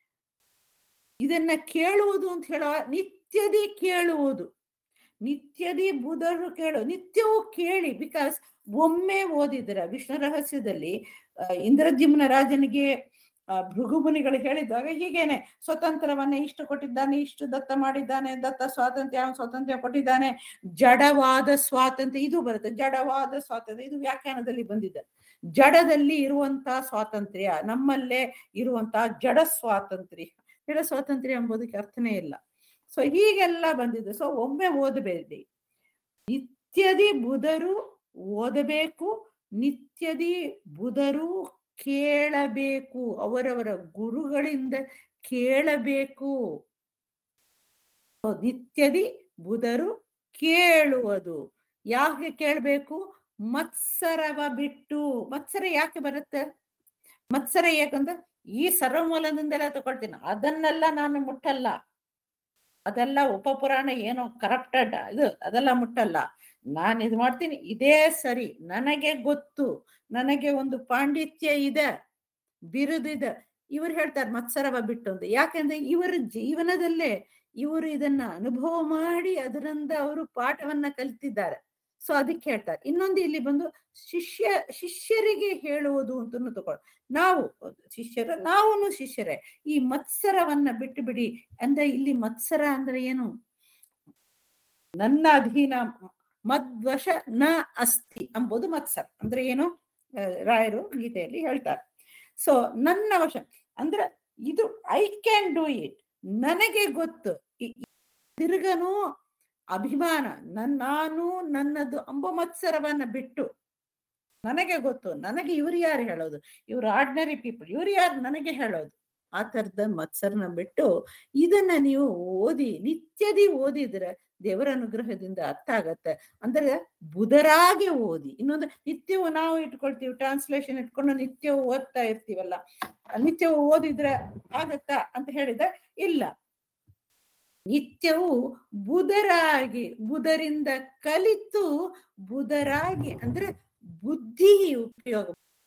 ಇದನ್ನ ಕೇಳುವುದು ಅಂತ ಹೇಳೋ ನಿತ್ಯದಿ ಕೇಳುವುದು ನಿತ್ಯದಿ ಬುಧರು ಕೇಳು ನಿತ್ಯವೂ ಕೇಳಿ ಬಿಕಾಸ್ ಒಮ್ಮೆ ಓದಿದ್ರ ವಿಷ್ಣು ರಹಸ್ಯದಲ್ಲಿ ಆ, ಇಂದ್ರಜಿಮ್ನ ರಾಜನಿಗೆ ಆ, ಭೃಗುಮುನಿಗಳು ಹೇಳಿದಾಗ ಹೀಗೇನೆ ಸ್ವತಂತ್ರವನ್ನ ಇಷ್ಟು ಕೊಟ್ಟಿದ್ದಾನೆ ಇಷ್ಟು ದತ್ತ ಮಾಡಿದ್ದಾನೆ ದತ್ತ ಸ್ವಾತಂತ್ರ್ಯ ಅವ್ನು ಸ್ವಾತಂತ್ರ್ಯ ಕೊಟ್ಟಿದ್ದಾನೆ ಜಡವಾದ ಸ್ವಾತಂತ್ರ್ಯ ಇದು ಬರುತ್ತೆ ಜಡವಾದ ಸ್ವಾತಂತ್ರ್ಯ ಇದು ವ್ಯಾಖ್ಯಾನದಲ್ಲಿ ಬಂದಿದೆ ಜಡದಲ್ಲಿ ಇರುವಂತಹ ಸ್ವಾತಂತ್ರ್ಯ ನಮ್ಮಲ್ಲೇ ಇರುವಂತಹ ಜಡ ಸ್ವಾತಂತ್ರ್ಯ ಜಡ ಸ್ವಾತಂತ್ರ್ಯ ಎಂಬುದಕ್ಕೆ ಅರ್ಥನೇ ಇಲ್ಲ ಸೊ ಹೀಗೆಲ್ಲ ಬಂದಿದೆ ಸೊ ಒಮ್ಮೆ ಓದಬೇಡಿ ನಿತ್ಯದಿ ಬುಧರು ಓದಬೇಕು ನಿತ್ಯದಿ ಬುಧರು ಕೇಳಬೇಕು ಅವರವರ ಗುರುಗಳಿಂದ ಕೇಳಬೇಕು So, ನಿತ್ಯದಿ ಬುಧರು ಕೇಳುವುದು ಯಾಕೆ ಕೇಳಬೇಕು ಮತ್ಸರವ ಬಿಟ್ಟು ಮತ್ಸರ ಯಾಕೆ ಬರುತ್ತೆ ಮತ್ಸರ ಯಾಕಂದ್ರೆ ಈ ಸರ್ವಮೂಲದಿಂದೆಲ್ಲ ತಗೊಳ್ತೀನಿ ಅದನ್ನೆಲ್ಲ ನಾನು ಮುಟ್ಟಲ್ಲ ಅದೆಲ್ಲ ಉಪಪುರಾಣ ಏನೋ ಕರಪ್ಟೆಡ್ ಇದು ಅದೆಲ್ಲ ಮುಟ್ಟಲ್ಲ ನಾನು ಇದು ಮಾಡ್ತೀನಿ ಇದೇ ಸರಿ ನನಗೆ ಗೊತ್ತು ನನಗೆ ಒಂದು ಪಾಂಡಿತ್ಯ ಇದೆ ಬಿರುದಿದೆ ಇವ್ರು ಹೇಳ್ತಾರೆ ಮತ್ಸರವ ಬಿಟ್ಟು ಅಂತ ಯಾಕೆಂದ್ರೆ ಇವರ ಜೀವನದಲ್ಲೇ ಇವರು ಇದನ್ನ ಅನುಭವ ಮಾಡಿ ಅದರಿಂದ ಅವರು ಪಾಠವನ್ನ ಕಲಿತಿದ್ದಾರೆ ಸೊ ಅದಕ್ಕೆ ಹೇಳ್ತಾರೆ ಇನ್ನೊಂದು ಇಲ್ಲಿ ಬಂದು ಶಿಷ್ಯ ಶಿಷ್ಯರಿಗೆ ಹೇಳುವುದು ಅಂತ ತಗೊಳ್ ನಾವು ಶಿಷ್ಯರ ನಾವು ಶಿಷ್ಯರೇ ಈ ಮತ್ಸರವನ್ನ ಬಿಟ್ಟು ಬಿಡಿ ಅಂದ್ರೆ ಇಲ್ಲಿ ಮತ್ಸರ ಅಂದ್ರೆ ಏನು ನನ್ನ ಅಧೀನ ಮದ್ವಶ ನ ಅಸ್ತಿ ಎಂಬುದು ಮತ್ಸರ ಅಂದ್ರೆ ಏನು ಆ, ರಾಯರು ಗೀತೆಯಲ್ಲಿ ಹೇಳ್ತಾರೆ ಸೊ ನನ್ನ ವಶ ಅಂದ್ರೆ ಇದು ಐ ಕ್ಯಾನ್ ಡೂ ಇಟ್ ನನಗೆ ಗೊತ್ತು ಇ- ಇ- ತಿರುಗನು ಅಭಿಮಾನ ನನ್ ನಾನು ನನ್ನದು ಅಂಬ ಮತ್ಸರವನ್ನ ಬಿಟ್ಟು ನನಗೆ ಗೊತ್ತು ನನಗೆ ಇವ್ರು ಯಾರು ಹೇಳೋದು ಇವ್ರು ಆರ್ಡಿನರಿ ಪೀಪಲ್ ಇವ್ರು ಯಾರು ನನಗೆ ಹೇಳೋದು ಆ ತರದ ಮತ್ಸರನ ಬಿಟ್ಟು ಇದನ್ನ ನೀವು ಓದಿ ನಿತ್ಯದಿ ಓದಿದ್ರೆ ದೇವರ ಅನುಗ್ರಹದಿಂದ ಅರ್ಥ ಆಗತ್ತೆ ಅಂದ್ರೆ ಬುಧರಾಗಿ ಓದಿ ಇನ್ನೊಂದು ನಿತ್ಯವೂ ನಾವು ಇಟ್ಕೊಳ್ತೀವಿ ಟ್ರಾನ್ಸ್ಲೇಷನ್ ಇಟ್ಕೊಂಡು ನಿತ್ಯವೂ ಓದ್ತಾ ಇರ್ತೀವಲ್ಲ ನಿತ್ಯವೂ ಓದಿದ್ರೆ ಆಗತ್ತಾ ಅಂತ ಹೇಳಿದ್ರೆ ಇಲ್ಲ ನಿತ್ಯವೂ ಬುಧರಾಗಿ ಬುಧರಿಂದ ಕಲಿತು ಬುಧರಾಗಿ ಅಂದ್ರೆ ಬುದ್ಧಿ ಉಪಯೋಗ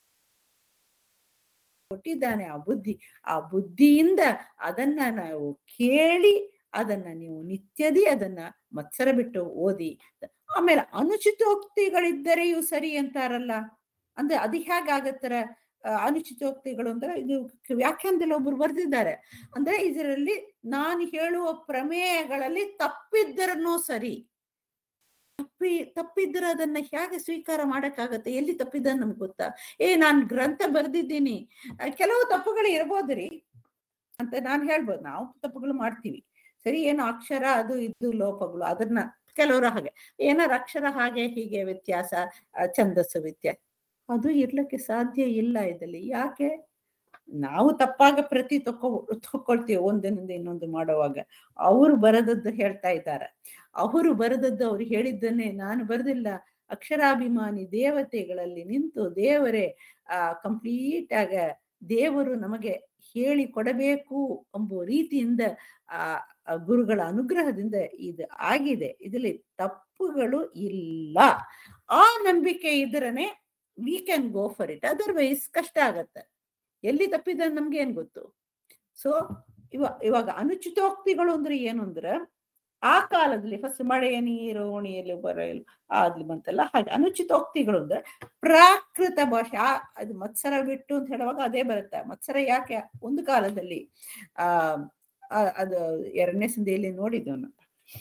ಕೊಟ್ಟಿದ್ದಾನೆ ಆ ಬುದ್ಧಿ ಆ ಬುದ್ಧಿಯಿಂದ ಅದನ್ನ ನಾವು ಕೇಳಿ ಅದನ್ನ ನೀವು ನಿತ್ಯದಿ ಅದನ್ನ ಮತ್ಸರ ಬಿಟ್ಟು ಓದಿ ಆಮೇಲೆ ಅನುಚಿತೋಕ್ತಿಗಳಿದ್ದರೆಯೂ ಸರಿ ಅಂತಾರಲ್ಲ ಅಂದ್ರೆ ಅದು ಹೇಗಾಗತ್ತರ ಅನುಚಿತೋಕ್ತಿಗಳು ಅಂದ್ರೆ ಇದು ವ್ಯಾಖ್ಯಾನದಲ್ಲಿ ಒಬ್ರು ಬರೆದಿದ್ದಾರೆ ಅಂದ್ರೆ ಇದರಲ್ಲಿ ನಾನು ಹೇಳುವ ಪ್ರಮೇಯಗಳಲ್ಲಿ ತಪ್ಪಿದ್ದರನ್ನೂ ಸರಿ ತಪ್ಪಿ ತಪ್ಪಿದ್ರೆ ಅದನ್ನ ಹೇಗೆ ಸ್ವೀಕಾರ ಮಾಡಕ್ಕಾಗತ್ತೆ ಎಲ್ಲಿ ತಪ್ಪಿದ ನಮ್ಗೆ ಗೊತ್ತಾ ಏ ನಾನ್ ಗ್ರಂಥ ಬರ್ದಿದ್ದೀನಿ ಆ, ಕೆಲವು ತಪ್ಪುಗಳು ಇರ್ಬೋದ್ರಿ ಅಂತ ನಾನ್ ಹೇಳ್ಬೋದು ನಾವು ತಪ್ಪುಗಳು ಮಾಡ್ತೀವಿ ಸರಿ ಏನು ಅಕ್ಷರ ಅದು ಇದು ಲೋಪಗಳು ಅದನ್ನ ಕೆಲವರು ಹಾಗೆ ಏನಾರ ಅಕ್ಷರ ಹಾಗೆ ಹೀಗೆ ವ್ಯತ್ಯಾಸ ಆ, ಛಂದಸ್ಸು ವ್ಯತ್ಯಾಸ ಅದು ಇರ್ಲಿಕ್ಕೆ ಸಾಧ್ಯ ಇಲ್ಲ ಇದಲ್ಲಿ ಯಾಕೆ ನಾವು ತಪ್ಪಾಗ ಪ್ರತಿ ತಕೊ ತಕೊಳ್ತೀವಿ ಒಂದರಿಂದ ಇನ್ನೊಂದು ಮಾಡುವಾಗ ಅವರು ಬರದದ್ದು ಹೇಳ್ತಾ ಇದ್ದಾರೆ ಅವರು ಬರೆದದ್ದು ಅವ್ರು ಹೇಳಿದ್ದನ್ನೇ ನಾನು ಬರೆದಿಲ್ಲ ಅಕ್ಷರಾಭಿಮಾನಿ ದೇವತೆಗಳಲ್ಲಿ ನಿಂತು ದೇವರೇ ಆ ಕಂಪ್ಲೀಟ್ ಆಗ ದೇವರು ನಮಗೆ ಹೇಳಿ ಕೊಡಬೇಕು ಎಂಬ ರೀತಿಯಿಂದ ಆ ಆ ಗುರುಗಳ ಅನುಗ್ರಹದಿಂದ ಇದು ಆಗಿದೆ ಇದರಲ್ಲಿ ತಪ್ಪುಗಳು ಇಲ್ಲ ಆ ನಂಬಿಕೆ ಇದ್ರನೆ we can go for it otherwise ಕಷ್ಟ ಆಗತ್ತೆ ಎಲ್ಲಿ ತಪ್ಪಿದ ನಮ್ಗೆ ಏನ್ ಗೊತ್ತು ಸೊ ಇವ ಇವಾಗ ಅನುಚಿತೋಕ್ತಿಗಳು ಅಂದ್ರೆ ಏನು ಅಂದ್ರೆ ಆ ಕಾಲದಲ್ಲಿ ಫಸ್ಟ್ ಮಳೆಯ ನೀರು ಓಣಿಯಲ್ಲಿ ಬರಲು ಆದ್ಲಿ ಬಂತಲ್ಲ ಹಾಗೆ ಅನುಚಿತೋಕ್ತಿಗಳು ಅಂದ್ರೆ ಪ್ರಾಕೃತ ಭಾಷೆ ಆ ಅದು ಮತ್ಸರ ಬಿಟ್ಟು ಅಂತ ಹೇಳುವಾಗ ಅದೇ ಬರುತ್ತೆ ಮತ್ಸರ ಯಾಕೆ ಒಂದು ಕಾಲದಲ್ಲಿ ಆ ಆ- ಅದು ಎರಡನೇ ಸಂಧಿಯಲ್ಲಿ ನೋಡಿದ್ವು ನಾವು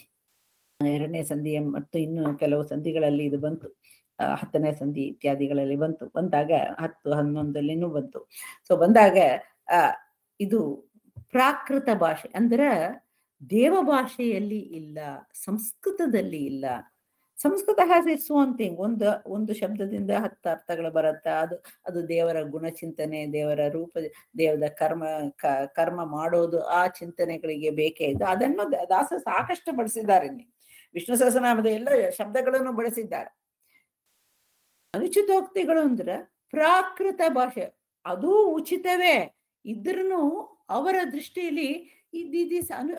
ಎರಡನೇ ಸಂಧಿಯ ಮತ್ತು ಇನ್ನು ಕೆಲವು ಸಂಧಿಗಳಲ್ಲಿ ಇದು ಬಂತು ಆ, ಹತ್ತನೇ ಸಂಧಿ ಇತ್ಯಾದಿಗಳಲ್ಲಿ ಬಂತು ಬಂದಾಗ ಹತ್ತು ಹನ್ನೊಂದಲ್ಲಿನೂ ಬಂತು ಸೊ ಬಂದಾಗ ಆ ಇದು ಪ್ರಾಕೃತ ಭಾಷೆ ಅಂದ್ರ ದೇವ ಭಾಷೆಯಲ್ಲಿ ಇಲ್ಲ ಸಂಸ್ಕೃತದಲ್ಲಿ ಇಲ್ಲ Sanskrit has its one thing ಒಂದು ಒಂದು ಶಬ್ದದಿಂದ ಹತ್ತು ಅರ್ಥಗಳು ಬರುತ್ತಾ ಅದು ಅದು ದೇವರ ಗುಣಚಿಂತನೆ ದೇವರ ರೂಪ ದೇವದ ಕರ್ಮ ಕ- ಕರ್ಮ ಮಾಡೋದು ಆ ಚಿಂತನೆಗಳಿಗೆ ಬೇಕೇ ಇದೆ ಅದನ್ನು ದ- ದಾಸ ಸಾಕಷ್ಟು ಬಳಸಿದ್ದಾರೆ ಇಲ್ಲಿ ವಿಷ್ಣು ಸಹಸ್ರನಾಮದ ಎಲ್ಲ ಶಬ್ದಗಳನ್ನು ಬಳಸಿದ್ದಾರೆ ಅನುಚಿತೋಕ್ತಿಗಳು ಅಂದ್ರೆ ಪ್ರಾಕೃತ ಭಾಷೆ ಅದು ಉಚಿತವೇ ಇದ್ರೂ ಅವರ ದೃಷ್ಟಿಯಲ್ಲಿ ಇದ್ದಿದ್ದಿ ಅನು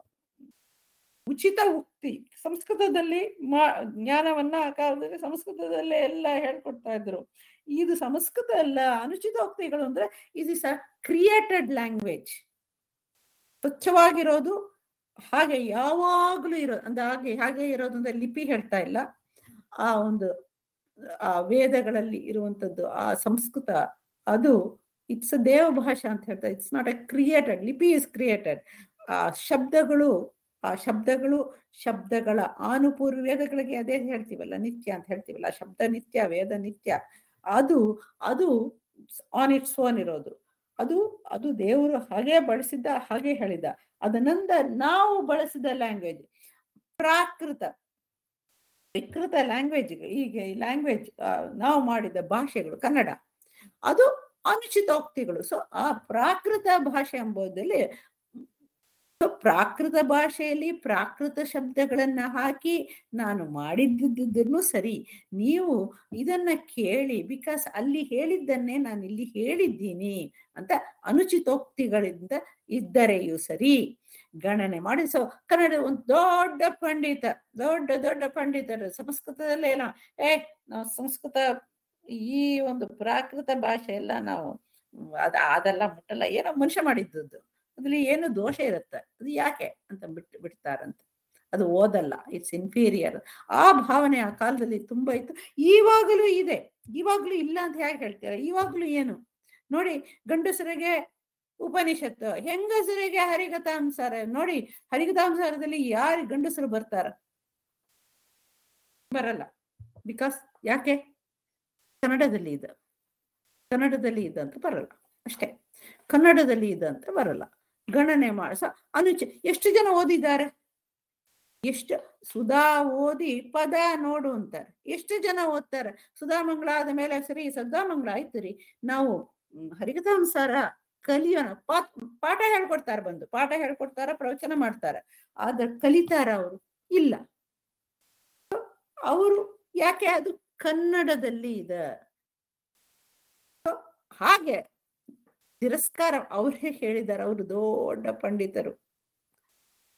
ಉಚಿತ ಉಕ್ತಿ ಸಂಸ್ಕೃತದಲ್ಲಿ ಮಾ ಜ್ಞಾನವನ್ನ ಆ ಕಾಲದಲ್ಲಿ ಸಂಸ್ಕೃತದಲ್ಲೇ ಎಲ್ಲ ಹೇಳ್ಕೊಡ್ತಾ ಇದ್ರು ಇದು ಸಂಸ್ಕೃತ ಅಲ್ಲ ಅನುಚಿತೋಕ್ತಿಗಳು ಅಂದ್ರೆ ಇದು ಇಸ್ ಅ ಕ್ರಿಯೇಟೆಡ್ ಲ್ಯಾಂಗ್ವೇಜ್ ಸ್ವಚ್ಛವಾಗಿರೋದು ಹಾಗೆ ಯಾವಾಗ್ಲೂ ಇರೋ ಅಂದ್ರೆ ಹಾಗೆ ಹಾಗೆ ಇರೋದು ಅಂದ್ರೆ ಲಿಪಿ ಹೇಳ್ತಾ ಇಲ್ಲ ಆ ಒಂದು ಆ ವೇದಗಳಲ್ಲಿ ಇರುವಂತದ್ದು ಆ ಸಂಸ್ಕೃತ ಅದು ಇಟ್ಸ್ ದೇವ ಭಾಷಾ ಅಂತ ಹೇಳ್ತಾರೆ ಇಟ್ಸ್ ನಾಟ್ ಎ ಕ್ರಿಯೇಟೆಡ್ ಲಿಪಿ ಇಸ್ ಕ್ರಿಯೇಟೆಡ್ ಆ ಶಬ್ದಗಳು ಆ ಶಬ್ದಗಳು ಶಬ್ದಗಳ ಆನುಪೂರ್ವ ವೇದಗಳಿಗೆ ಅದೇ ಹೇಳ್ತೀವಲ್ಲ ನಿತ್ಯ ಅಂತ ಹೇಳ್ತೀವಲ್ಲ ಶಬ್ದ ನಿತ್ಯ ವೇದ ನಿತ್ಯ ಅದು ಅದು ಆನ್ ಇಟ್ಸ್ ಓನ್ ಇರೋದು ಅದು ಅದು ದೇವರು ಹಾಗೆ ಬಳಸಿದ್ದ ಹಾಗೆ ಹೇಳಿದ ಅದನ್ನಂದ ನಾವು ಬಳಸಿದ ಲ್ಯಾಂಗ್ವೇಜ್ ಪ್ರಾಕೃತ ವಿಕೃತ ಲ್ಯಾಂಗ್ವೇಜ್ ಈಗ ಈ ಲ್ಯಾಂಗ್ವೇಜ್ ನಾವು ಮಾಡಿದ ಭಾಷೆಗಳು ಕನ್ನಡ ಅದು ಅನುಚಿತೋಕ್ತಿಗಳು ಸೊ ಆ ಪ್ರಾಕೃತ ಭಾಷೆ ಎಂಬುದಲ್ಲಿ ಸೊ ಪ್ರಾಕೃತ ಭಾಷೆಯಲ್ಲಿ ಪ್ರಾಕೃತ ಶಬ್ದಗಳನ್ನ ಹಾಕಿ ನಾನು ಮಾಡಿದ್ದಿದ್ದನ್ನು ಸರಿ ನೀವು ಇದನ್ನ ಕೇಳಿ ಬಿಕಾಸ್ ಅಲ್ಲಿ ಹೇಳಿದ್ದನ್ನೇ ನಾನು ಇಲ್ಲಿ ಹೇಳಿದ್ದೀನಿ ಅಂತ ಅನುಚಿತೋಕ್ತಿಗಳಿಂದ ಇದ್ದರೆಯೂ ಸರಿ ಗಣನೆ ಮಾಡಿ ಸೊ ಕನ್ನಡ ಒಂದು ದೊಡ್ಡ ಪಂಡಿತ ದೊಡ್ಡ ದೊಡ್ಡ ಪಂಡಿತರು ಸಂಸ್ಕೃತದಲ್ಲೇನೋ ಏ ನಾವು ಸಂಸ್ಕೃತ ಈ ಒಂದು ಪ್ರಾಕೃತ ಭಾಷೆ ಎಲ್ಲ ನಾವು ಹ್ಮ್, ಅದ ಅದೆಲ್ಲ ಮುಟ್ಟಲ್ಲ ಏನೋ ಮನುಷ್ಯ ಮಾಡಿದ್ದದ್ದು ಅದ್ರಲ್ಲಿ ಏನು ದೋಷ ಇರುತ್ತೆ ಅದು ಯಾಕೆ ಅಂತ ಬಿಟ್ಟು ಬಿಡ್ತಾರಂತ ಅದು ಓದಲ್ಲ ಇಟ್ಸ್ ಇನ್ಫೀರಿಯರ್ ಆ ಭಾವನೆ ಆ ಕಾಲದಲ್ಲಿ ತುಂಬಾ ಇತ್ತು ಇವಾಗಲೂ ಇದೆ ಇವಾಗ್ಲೂ ಇಲ್ಲ ಅಂತ ಹೇಗೆ ಹೇಳ್ತೀರ ಇವಾಗ್ಲೂ ಏನು ನೋಡಿ ಗಂಡಸರಿಗೆ ಉಪನಿಷತ್ತು ಹೆಂಗಸರಿಗೆ ಹರಿಕಥಾಂಸಾರ ನೋಡಿ ಹರಿಕಥಾಂಸಾರದಲ್ಲಿ ಯಾರು ಗಂಡಸರು ಬರ್ತಾರ ಬರಲ್ಲ ಬಿಕಾಸ್ ಯಾಕೆ ಕನ್ನಡದಲ್ಲಿ ಇದೆ ಕನ್ನಡದಲ್ಲಿ ಇದೆ ಅಂತ ಬರಲ್ಲ ಅಷ್ಟೇ ಕನ್ನಡದಲ್ಲಿ ಇದೆ ಅಂತ ಬರಲ್ಲ ಗಣನೆ ಮಾಡಿಸ ಅನುಚ ಎಷ್ಟು ಜನ ಓದಿದ್ದಾರೆ ಎಷ್ಟು ಸುಧಾ ಓದಿ ಪದ ನೋಡು ಅಂತಾರೆ ಎಷ್ಟು ಜನ ಓದ್ತಾರೆ ಸುಧಾಮಂಗಳ ಆದ ಮೇಲೆ ಸರಿ ಸದ್ದಾಮಂಗಳ ಆಯ್ತು ರೀ ನಾವು ಹ್ಮ್, ಹರಿಕಥಾಂಸಾರ ಕಲಿಯೋಣ ಪಾಠ ಪಾಠ ಹೇಳ್ಕೊಡ್ತಾರೆ ಬಂದು ಪಾಠ ಹೇಳ್ಕೊಡ್ತಾರ ಪ್ರವಚನ ಮಾಡ್ತಾರೆ ಆದ್ರೆ ಕಲಿತಾರ ಅವರು ಇಲ್ಲ ಅವರು ಯಾಕೆ ಅದು ಕನ್ನಡದಲ್ಲಿ ಇದೆ So, ಹಾಗೆ ತಿರಸ್ಕಾರ ಅವರೇ ಹೇಳಿದ್ದಾರೆ ಅವರು ದೊಡ್ಡ ಪಂಡಿತರು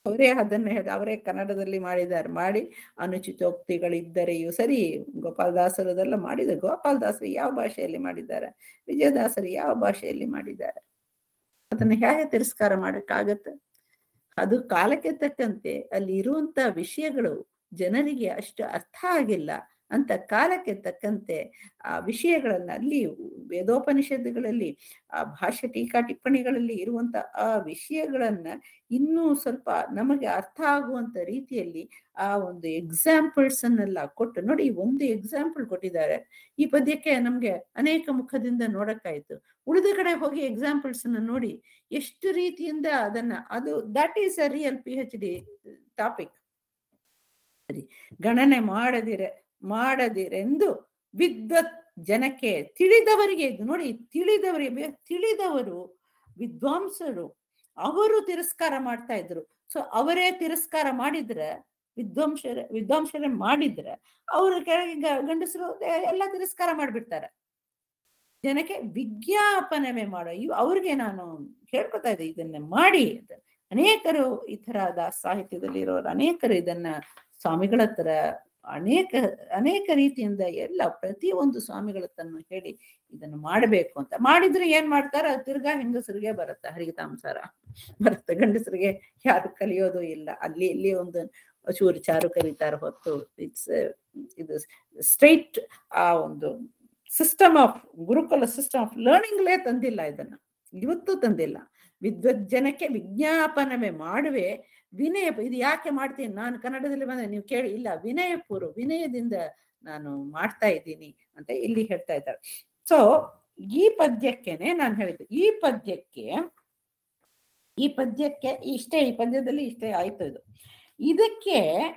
ಅವರೇ ಅದನ್ನ ಹೇಳಿ ಅವರೇ ಕನ್ನಡದಲ್ಲಿ ಮಾಡಿದ್ದಾರೆ ಮಾಡಿ ಅನುಚಿತೋಕ್ತಿಗಳಿದ್ದರೆಯೂ ಸರಿ ಗೋಪಾಲದಾಸರದೆಲ್ಲ ಮಾಡಿದ ಗೋಪಾಲದಾಸರು ಯಾವ ಭಾಷೆಯಲ್ಲಿ ಮಾಡಿದ್ದಾರೆ ವಿಜಯದಾಸರು ಯಾವ ಭಾಷೆಯಲ್ಲಿ ಮಾಡಿದ್ದಾರೆ ಅದನ್ನ ಹೇಗೆ ತಿರಸ್ಕಾರ ಮಾಡಕ್ಕಾಗತ್ತೆ ಅದು ಕಾಲಕ್ಕೆ ತಕ್ಕಂತೆ ಅಲ್ಲಿ ಇರುವಂತ ವಿಷಯಗಳು ಜನರಿಗೆ ಅಷ್ಟು ಅರ್ಥ ಆಗಿಲ್ಲ ಅಂತ ಕಾಲಕ್ಕೆ ತಕ್ಕಂತೆ ಆ ವಿಷಯಗಳನ್ನ ಅಲ್ಲಿ ವೇದೋಪನಿಷತ್ತುಗಳಲ್ಲಿ ಆ ಭಾಷೆ ಟೀಕಾ ಟಿಪ್ಪಣಿಗಳಲ್ಲಿ ಇರುವಂತ ಆ ವಿಷಯಗಳನ್ನ ಇನ್ನೂ ಸ್ವಲ್ಪ ನಮಗೆ ಅರ್ಥ ಆಗುವಂತ ರೀತಿಯಲ್ಲಿ ಆ ಒಂದು ಎಕ್ಸಾಂಪಲ್ಸ್ ಅನ್ನೆಲ್ಲ ಕೊಟ್ಟು ನೋಡಿ ಒಂದು ಎಕ್ಸಾಂಪಲ್ ಕೊಟ್ಟಿದ್ದಾರೆ ಈ ಪದ್ಯಕ್ಕೆ ನಮ್ಗೆ ಅನೇಕ ಮುಖದಿಂದ ನೋಡಕ್ಕಾಯ್ತು ಉಳಿದ ಕಡೆ ಹೋಗಿ ಎಕ್ಸಾಂಪಲ್ಸ್ ಅನ್ನ ನೋಡಿ ಎಷ್ಟು ರೀತಿಯಿಂದ ಅದನ್ನ ಅದು that is a real P H D topic ಸರಿ ಗಣನೆ ಮಾಡದಿರೆ ಮಾಡದಿರೆಂದು ವಿದ್ವತ್ ಜನಕ್ಕೆ ತಿಳಿದವರಿಗೆ ಇದು ನೋಡಿ ತಿಳಿದವರಿಗೆ ತಿಳಿದವರು ವಿದ್ವಾಂಸರು ಅವರು ತಿರಸ್ಕಾರ ಮಾಡ್ತಾ ಇದ್ರು ಸೊ ಅವರೇ ತಿರಸ್ಕಾರ ಮಾಡಿದ್ರೆ ವಿದ್ವಾಂಸರ ವಿದ್ವಾಂಸರೇ ಮಾಡಿದ್ರೆ ಅವರು ಕೆಳಗೆ ಗ- ಗಂಡಸರು ಎಲ್ಲ ತಿರಸ್ಕಾರ ಮಾಡ್ಬಿಡ್ತಾರೆ ಜನಕ್ಕೆ ವಿಜ್ಞಾಪನವೇ ಮಾಡೋ ಇವ್ ಅವ್ರಿಗೆ ನಾನು ಹೇಳ್ಕೊತಾ ಇದ್ದೆ ಇದನ್ನ ಮಾಡಿ ಅಂತ ಅನೇಕರು ಈ ತರಹದ ಸಾಹಿತ್ಯದಲ್ಲಿ ಇರೋರು ಅನೇಕರು ಇದನ್ನ ಸ್ವಾಮಿಗಳ ಹತ್ರ ಅನೇಕ ಅನೇಕ ರೀತಿಯಿಂದ ಎಲ್ಲ ಪ್ರತಿಯೊಂದು ಸ್ವಾಮಿಗಳ ಹತ್ರನು ಹೇಳಿ ಇದನ್ನು ಮಾಡಬೇಕು ಅಂತ ಮಾಡಿದ್ರೆ ಏನ್ ಮಾಡ್ತಾರ ತಿರ್ಗಾ ಹೆಂಗಸರಿಗೆ ಬರುತ್ತೆ ಹರಿತಾಂಸಾರ ಬರುತ್ತೆ ಗಂಡಸರಿಗೆ ಯಾರು ಕಲಿಯೋದು ಇಲ್ಲ ಅಲ್ಲಿ ಇಲ್ಲಿ ಒಂದು ಚೂರು ಚಾರು ಕಲಿತಾರ ಹೊತ್ತು ಇಟ್ಸ್ ಇದು ಸ್ಟ್ರೈಟ್ ಆ ಒಂದು ಸಿಸ್ಟಮ್ ಆಫ್ ಗುರುಕುಲ ಸಿಸ್ಟಮ್ ಆಫ್ ಲರ್ನಿಂಗ್ಲೇ ತಂದಿಲ್ಲ ಇದನ್ನ ಇವತ್ತು ತಂದಿಲ್ಲ ವಿದ್ವತ್ ಜನಕ್ಕೆ ವಿಜ್ಞಾಪನವೇ ಮಾಡುವೆ ವಿನಯ ಇದು ಯಾಕೆ ಮಾಡ್ತೀನಿ ನಾನು ಕನ್ನಡದಲ್ಲಿ ಬಂದ ನೀವು ಕೇಳಿ ಇಲ್ಲ ವಿನಯ ಪೂರ್ವ ವಿನಯದಿಂದ ನಾನು ಮಾಡ್ತಾ ಇದ್ದೀನಿ ಅಂತ ಇಲ್ಲಿ ಹೇಳ್ತಾ ಇದ್ದಾರೆ ಸೊ ಈ ಪದ್ಯಕ್ಕೆನೆ ನಾನು ಹೇಳಿದ್ದು ಈ ಪದ್ಯಕ್ಕೆ ಈ ಪದ್ಯಕ್ಕೆ ಇಷ್ಟೇ ಈ ಪದ್ಯದಲ್ಲಿ ಇಷ್ಟೇ ಆಯ್ತು ಇದು ಇದಕ್ಕೆ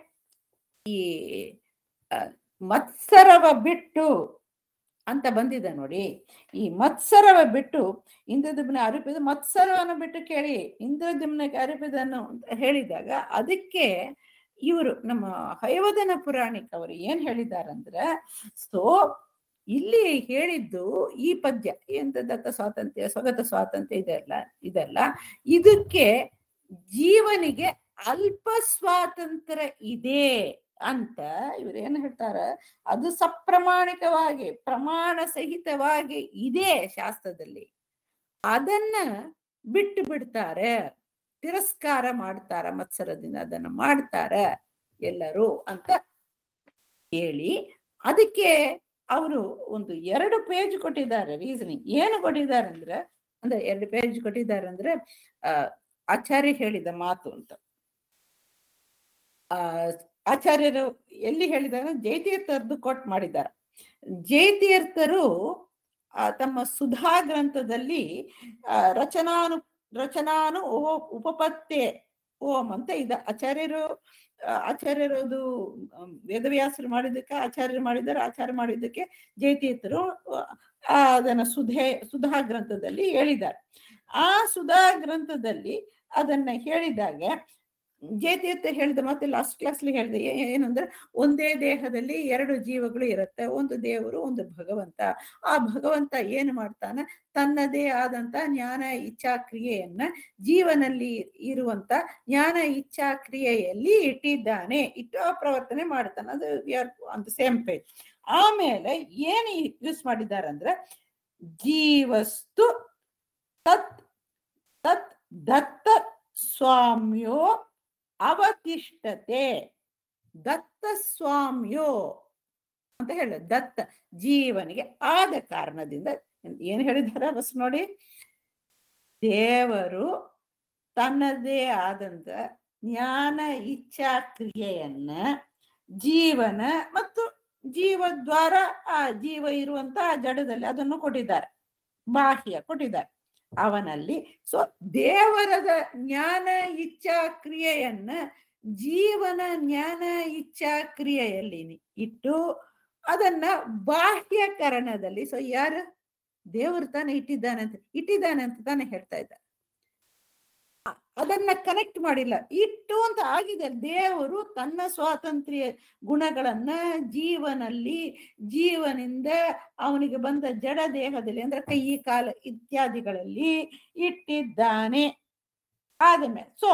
ಈ ಆ, ಮತ್ಸರವ ಬಿಟ್ಟು ಅಂತ ಬಂದಿದೆ ನೋಡಿ ಈ ಮತ್ಸರವ ಬಿಟ್ಟು ಇಂದ್ರದಿಮ್ನ ಅರಿಪಿದ ಮತ್ಸರವನ್ನು ಬಿಟ್ಟು ಕೇಳಿ ಇಂದ್ರದಿಮ್ನಗೆ ಅರಿಪಿದನ್ನು ಅಂತ ಹೇಳಿದಾಗ ಅದಕ್ಕೆ ಇವರು ನಮ್ಮ ಹಯವದನ ಪುರಾಣಿಕ ಅವರು ಏನ್ ಹೇಳಿದಾರಂದ್ರೆ ಸೊ ಇಲ್ಲಿ ಹೇಳಿದ್ದು ಈ ಪದ್ಯ ಎಂತ ದತ್ತ ಸ್ವಾತಂತ್ರ್ಯ ಸ್ವಗತ ಸ್ವಾತಂತ್ರ್ಯ ಇದೆಲ್ಲ ಇದೆಲ್ಲ ಇದಕ್ಕೆ ಜೀವನಿಗೆ ಅಲ್ಪ ಸ್ವಾತಂತ್ರ್ಯ ಇದೆ ಅಂತ ಇವ್ರು ಏನ್ ಹೇಳ್ತಾರ ಅದು ಸಪ್ರಮಾಣಿಕವಾಗಿ ಪ್ರಮಾಣ ಸಹಿತವಾಗಿ ಇದೆ ಶಾಸ್ತ್ರದಲ್ಲಿ ಅದನ್ನ ಬಿಟ್ಟು ಬಿಡ್ತಾರೆ ತಿರಸ್ಕಾರ ಮಾಡ್ತಾರ ಮತ್ಸರದಿಂದ ಅದನ್ನ ಮಾಡ್ತಾರ ಎಲ್ಲರೂ ಅಂತ ಹೇಳಿ ಅದಕ್ಕೆ ಅವರು ಒಂದು ಎರಡು ಪೇಜ್ ಕೊಟ್ಟಿದ್ದಾರೆ ರೀಸನಿಂಗ್ ಏನು ಕೊಟ್ಟಿದ್ದಾರೆ ಅಂದ್ರೆ ಅಂದ್ರೆ ಎರಡು ಪೇಜ್ ಕೊಟ್ಟಿದ್ದಾರೆ ಅಂದ್ರೆ ಆ ಆಚಾರ್ಯ ಹೇಳಿದ ಮಾತು ಅಂತ ಆ ಆಚಾರ್ಯರು ಎಲ್ಲಿ ಹೇಳಿದ್ದಾರೆ ಜೈತೀರ್ಥರದ್ದು ಕೋಟ್ ಮಾಡಿದ್ದಾರೆ ಜೈತೀರ್ಥರು ಆ, ತಮ್ಮ ಸುಧಾ ಗ್ರಂಥದಲ್ಲಿ ಆ, ರಚನಾನು ರಚನಾನು ಓ- ಉಪಪತ್ತೆ ಓಂ ಅಂತ ಇದೆ ಆಚಾರ್ಯರು ಆ, ಆಚಾರ್ಯರದು ಅಮ್, ವೇದವ್ಯಾಸರು ಮಾಡಿದ್ದಕ್ಕೆ ಆಚಾರ್ಯರು ಮಾಡಿದ್ದಾರೆ ಆಚಾರ್ಯ ಮಾಡಿದ್ದಕ್ಕೆ ಜೈತೀರ್ಥರು ಆ, ಅದನ್ನ ಸುಧೆ ಸುಧಾ ಗ್ರಂಥದಲ್ಲಿ ಹೇಳಿದ್ದಾರೆ ಆ ಸುಧಾ ಗ್ರಂಥದಲ್ಲಿ ಅದನ್ನ ಹೇಳಿದಾಗ ಜಯತೀರ್ಥ ಹೇಳಿದ ಮತ್ತೆ ಲಾಸ್ಟ್ ಕ್ಲಾಸ್ಲಿ ಹೇಳಿದೆ ಏ- ಏನಂದ್ರೆ ಒಂದೇ ದೇಹದಲ್ಲಿ ಎರಡು ಜೀವಗಳು ಇರುತ್ತೆ ಒಂದು ದೇವರು ಒಂದು ಭಗವಂತ ಆ ಭಗವಂತ ಏನು ಮಾಡ್ತಾನೆ ತನ್ನದೇ ಆದಂತ ಜ್ಞಾನ ಇಚ್ಛಾ ಕ್ರಿಯೆಯನ್ನ ಜೀವನಲ್ಲಿ ಇರುವಂತ ಜ್ಞಾನ ಇಚ್ಛಾ ಕ್ರಿಯೆಯಲ್ಲಿ ಇಟ್ಟಿದ್ದಾನೆ ಇಟ್ಟು ಪ್ರವರ್ತನೆ ಮಾಡ್ತಾನೆ ಅದು ಆನ್ ದ ಸೇಮ್ ಪೇಜ್ ಆಮೇಲೆ ಏನು ಯೂಸ್ ಮಾಡಿದ್ದಾರೆ ಅಂದ್ರೆ ಜೀವಸ್ತು ತತ್ ತತ್ ದತ್ತ ಸ್ವಾಮ್ಯೋ ಅವತಿಷ್ಠತೆ ದತ್ತ ಸ್ವಾಮ್ಯೋ ಅಂತ ಹೇಳ ದತ್ತ ಜೀವನಿಗೆ ಆದ ಕಾರಣದಿಂದ ಏನ್ ಹೇಳಿದಾರ ಬಸ್ ನೋಡಿ ದೇವರು ತನ್ನದೇ ಆದಂತ ಜ್ಞಾನ ಇಚ್ಛಾ ಕ್ರಿಯೆಯನ್ನ ಜೀವನ ಮತ್ತು ಜೀವ ದ್ವಾರ ಆ ಜೀವ ಇರುವಂತ ಆ ಜಡದಲ್ಲಿ ಅದನ್ನು ಕೊಟ್ಟಿದ್ದಾರೆ ಬಾಹ್ಯ ಕೊಟ್ಟಿದ್ದಾರೆ ಅವನಲ್ಲಿ ಸೊ ದೇವರದ ಜ್ಞಾನ ಇಚ್ಛಾ ಕ್ರಿಯೆಯನ್ನ ಜೀವನ ಜ್ಞಾನ ಇಚ್ಛಾ ಕ್ರಿಯೆಯಲ್ಲಿ ಇಟ್ಟು ಅದನ್ನ ಬಾಹ್ಯಕರಣದಲ್ಲಿ ಸೊ ಯಾರು ದೇವರು ತಾನೇ ಇಟ್ಟಿದ್ದಾನೆ ಅಂತ ಇಟ್ಟಿದ್ದಾನೆ ಅಂತ ತಾನೇ ಹೇಳ್ತಾ ಇದ್ದ ಅ- ಅದನ್ನ ಕನೆಕ್ಟ್ ಮಾಡಿಲ್ಲ ಇಟ್ಟು ಅಂತ ಆಗಿದೆ ದೇವರು ತನ್ನ ಸ್ವಾತಂತ್ರ್ಯ ಗುಣಗಳನ್ನ ಜೀವನಲ್ಲಿ ಜೀವನಿಂದ ಅವನಿಗೆ ಬಂದ ಜಡ ದೇಹದಲ್ಲಿ ಅಂದ್ರೆ ಕೈ ಕಾಲ ಇತ್ಯಾದಿಗಳಲ್ಲಿ ಇಟ್ಟಿದ್ದಾನೆ ಆದಮೇಲೆ ಸೊ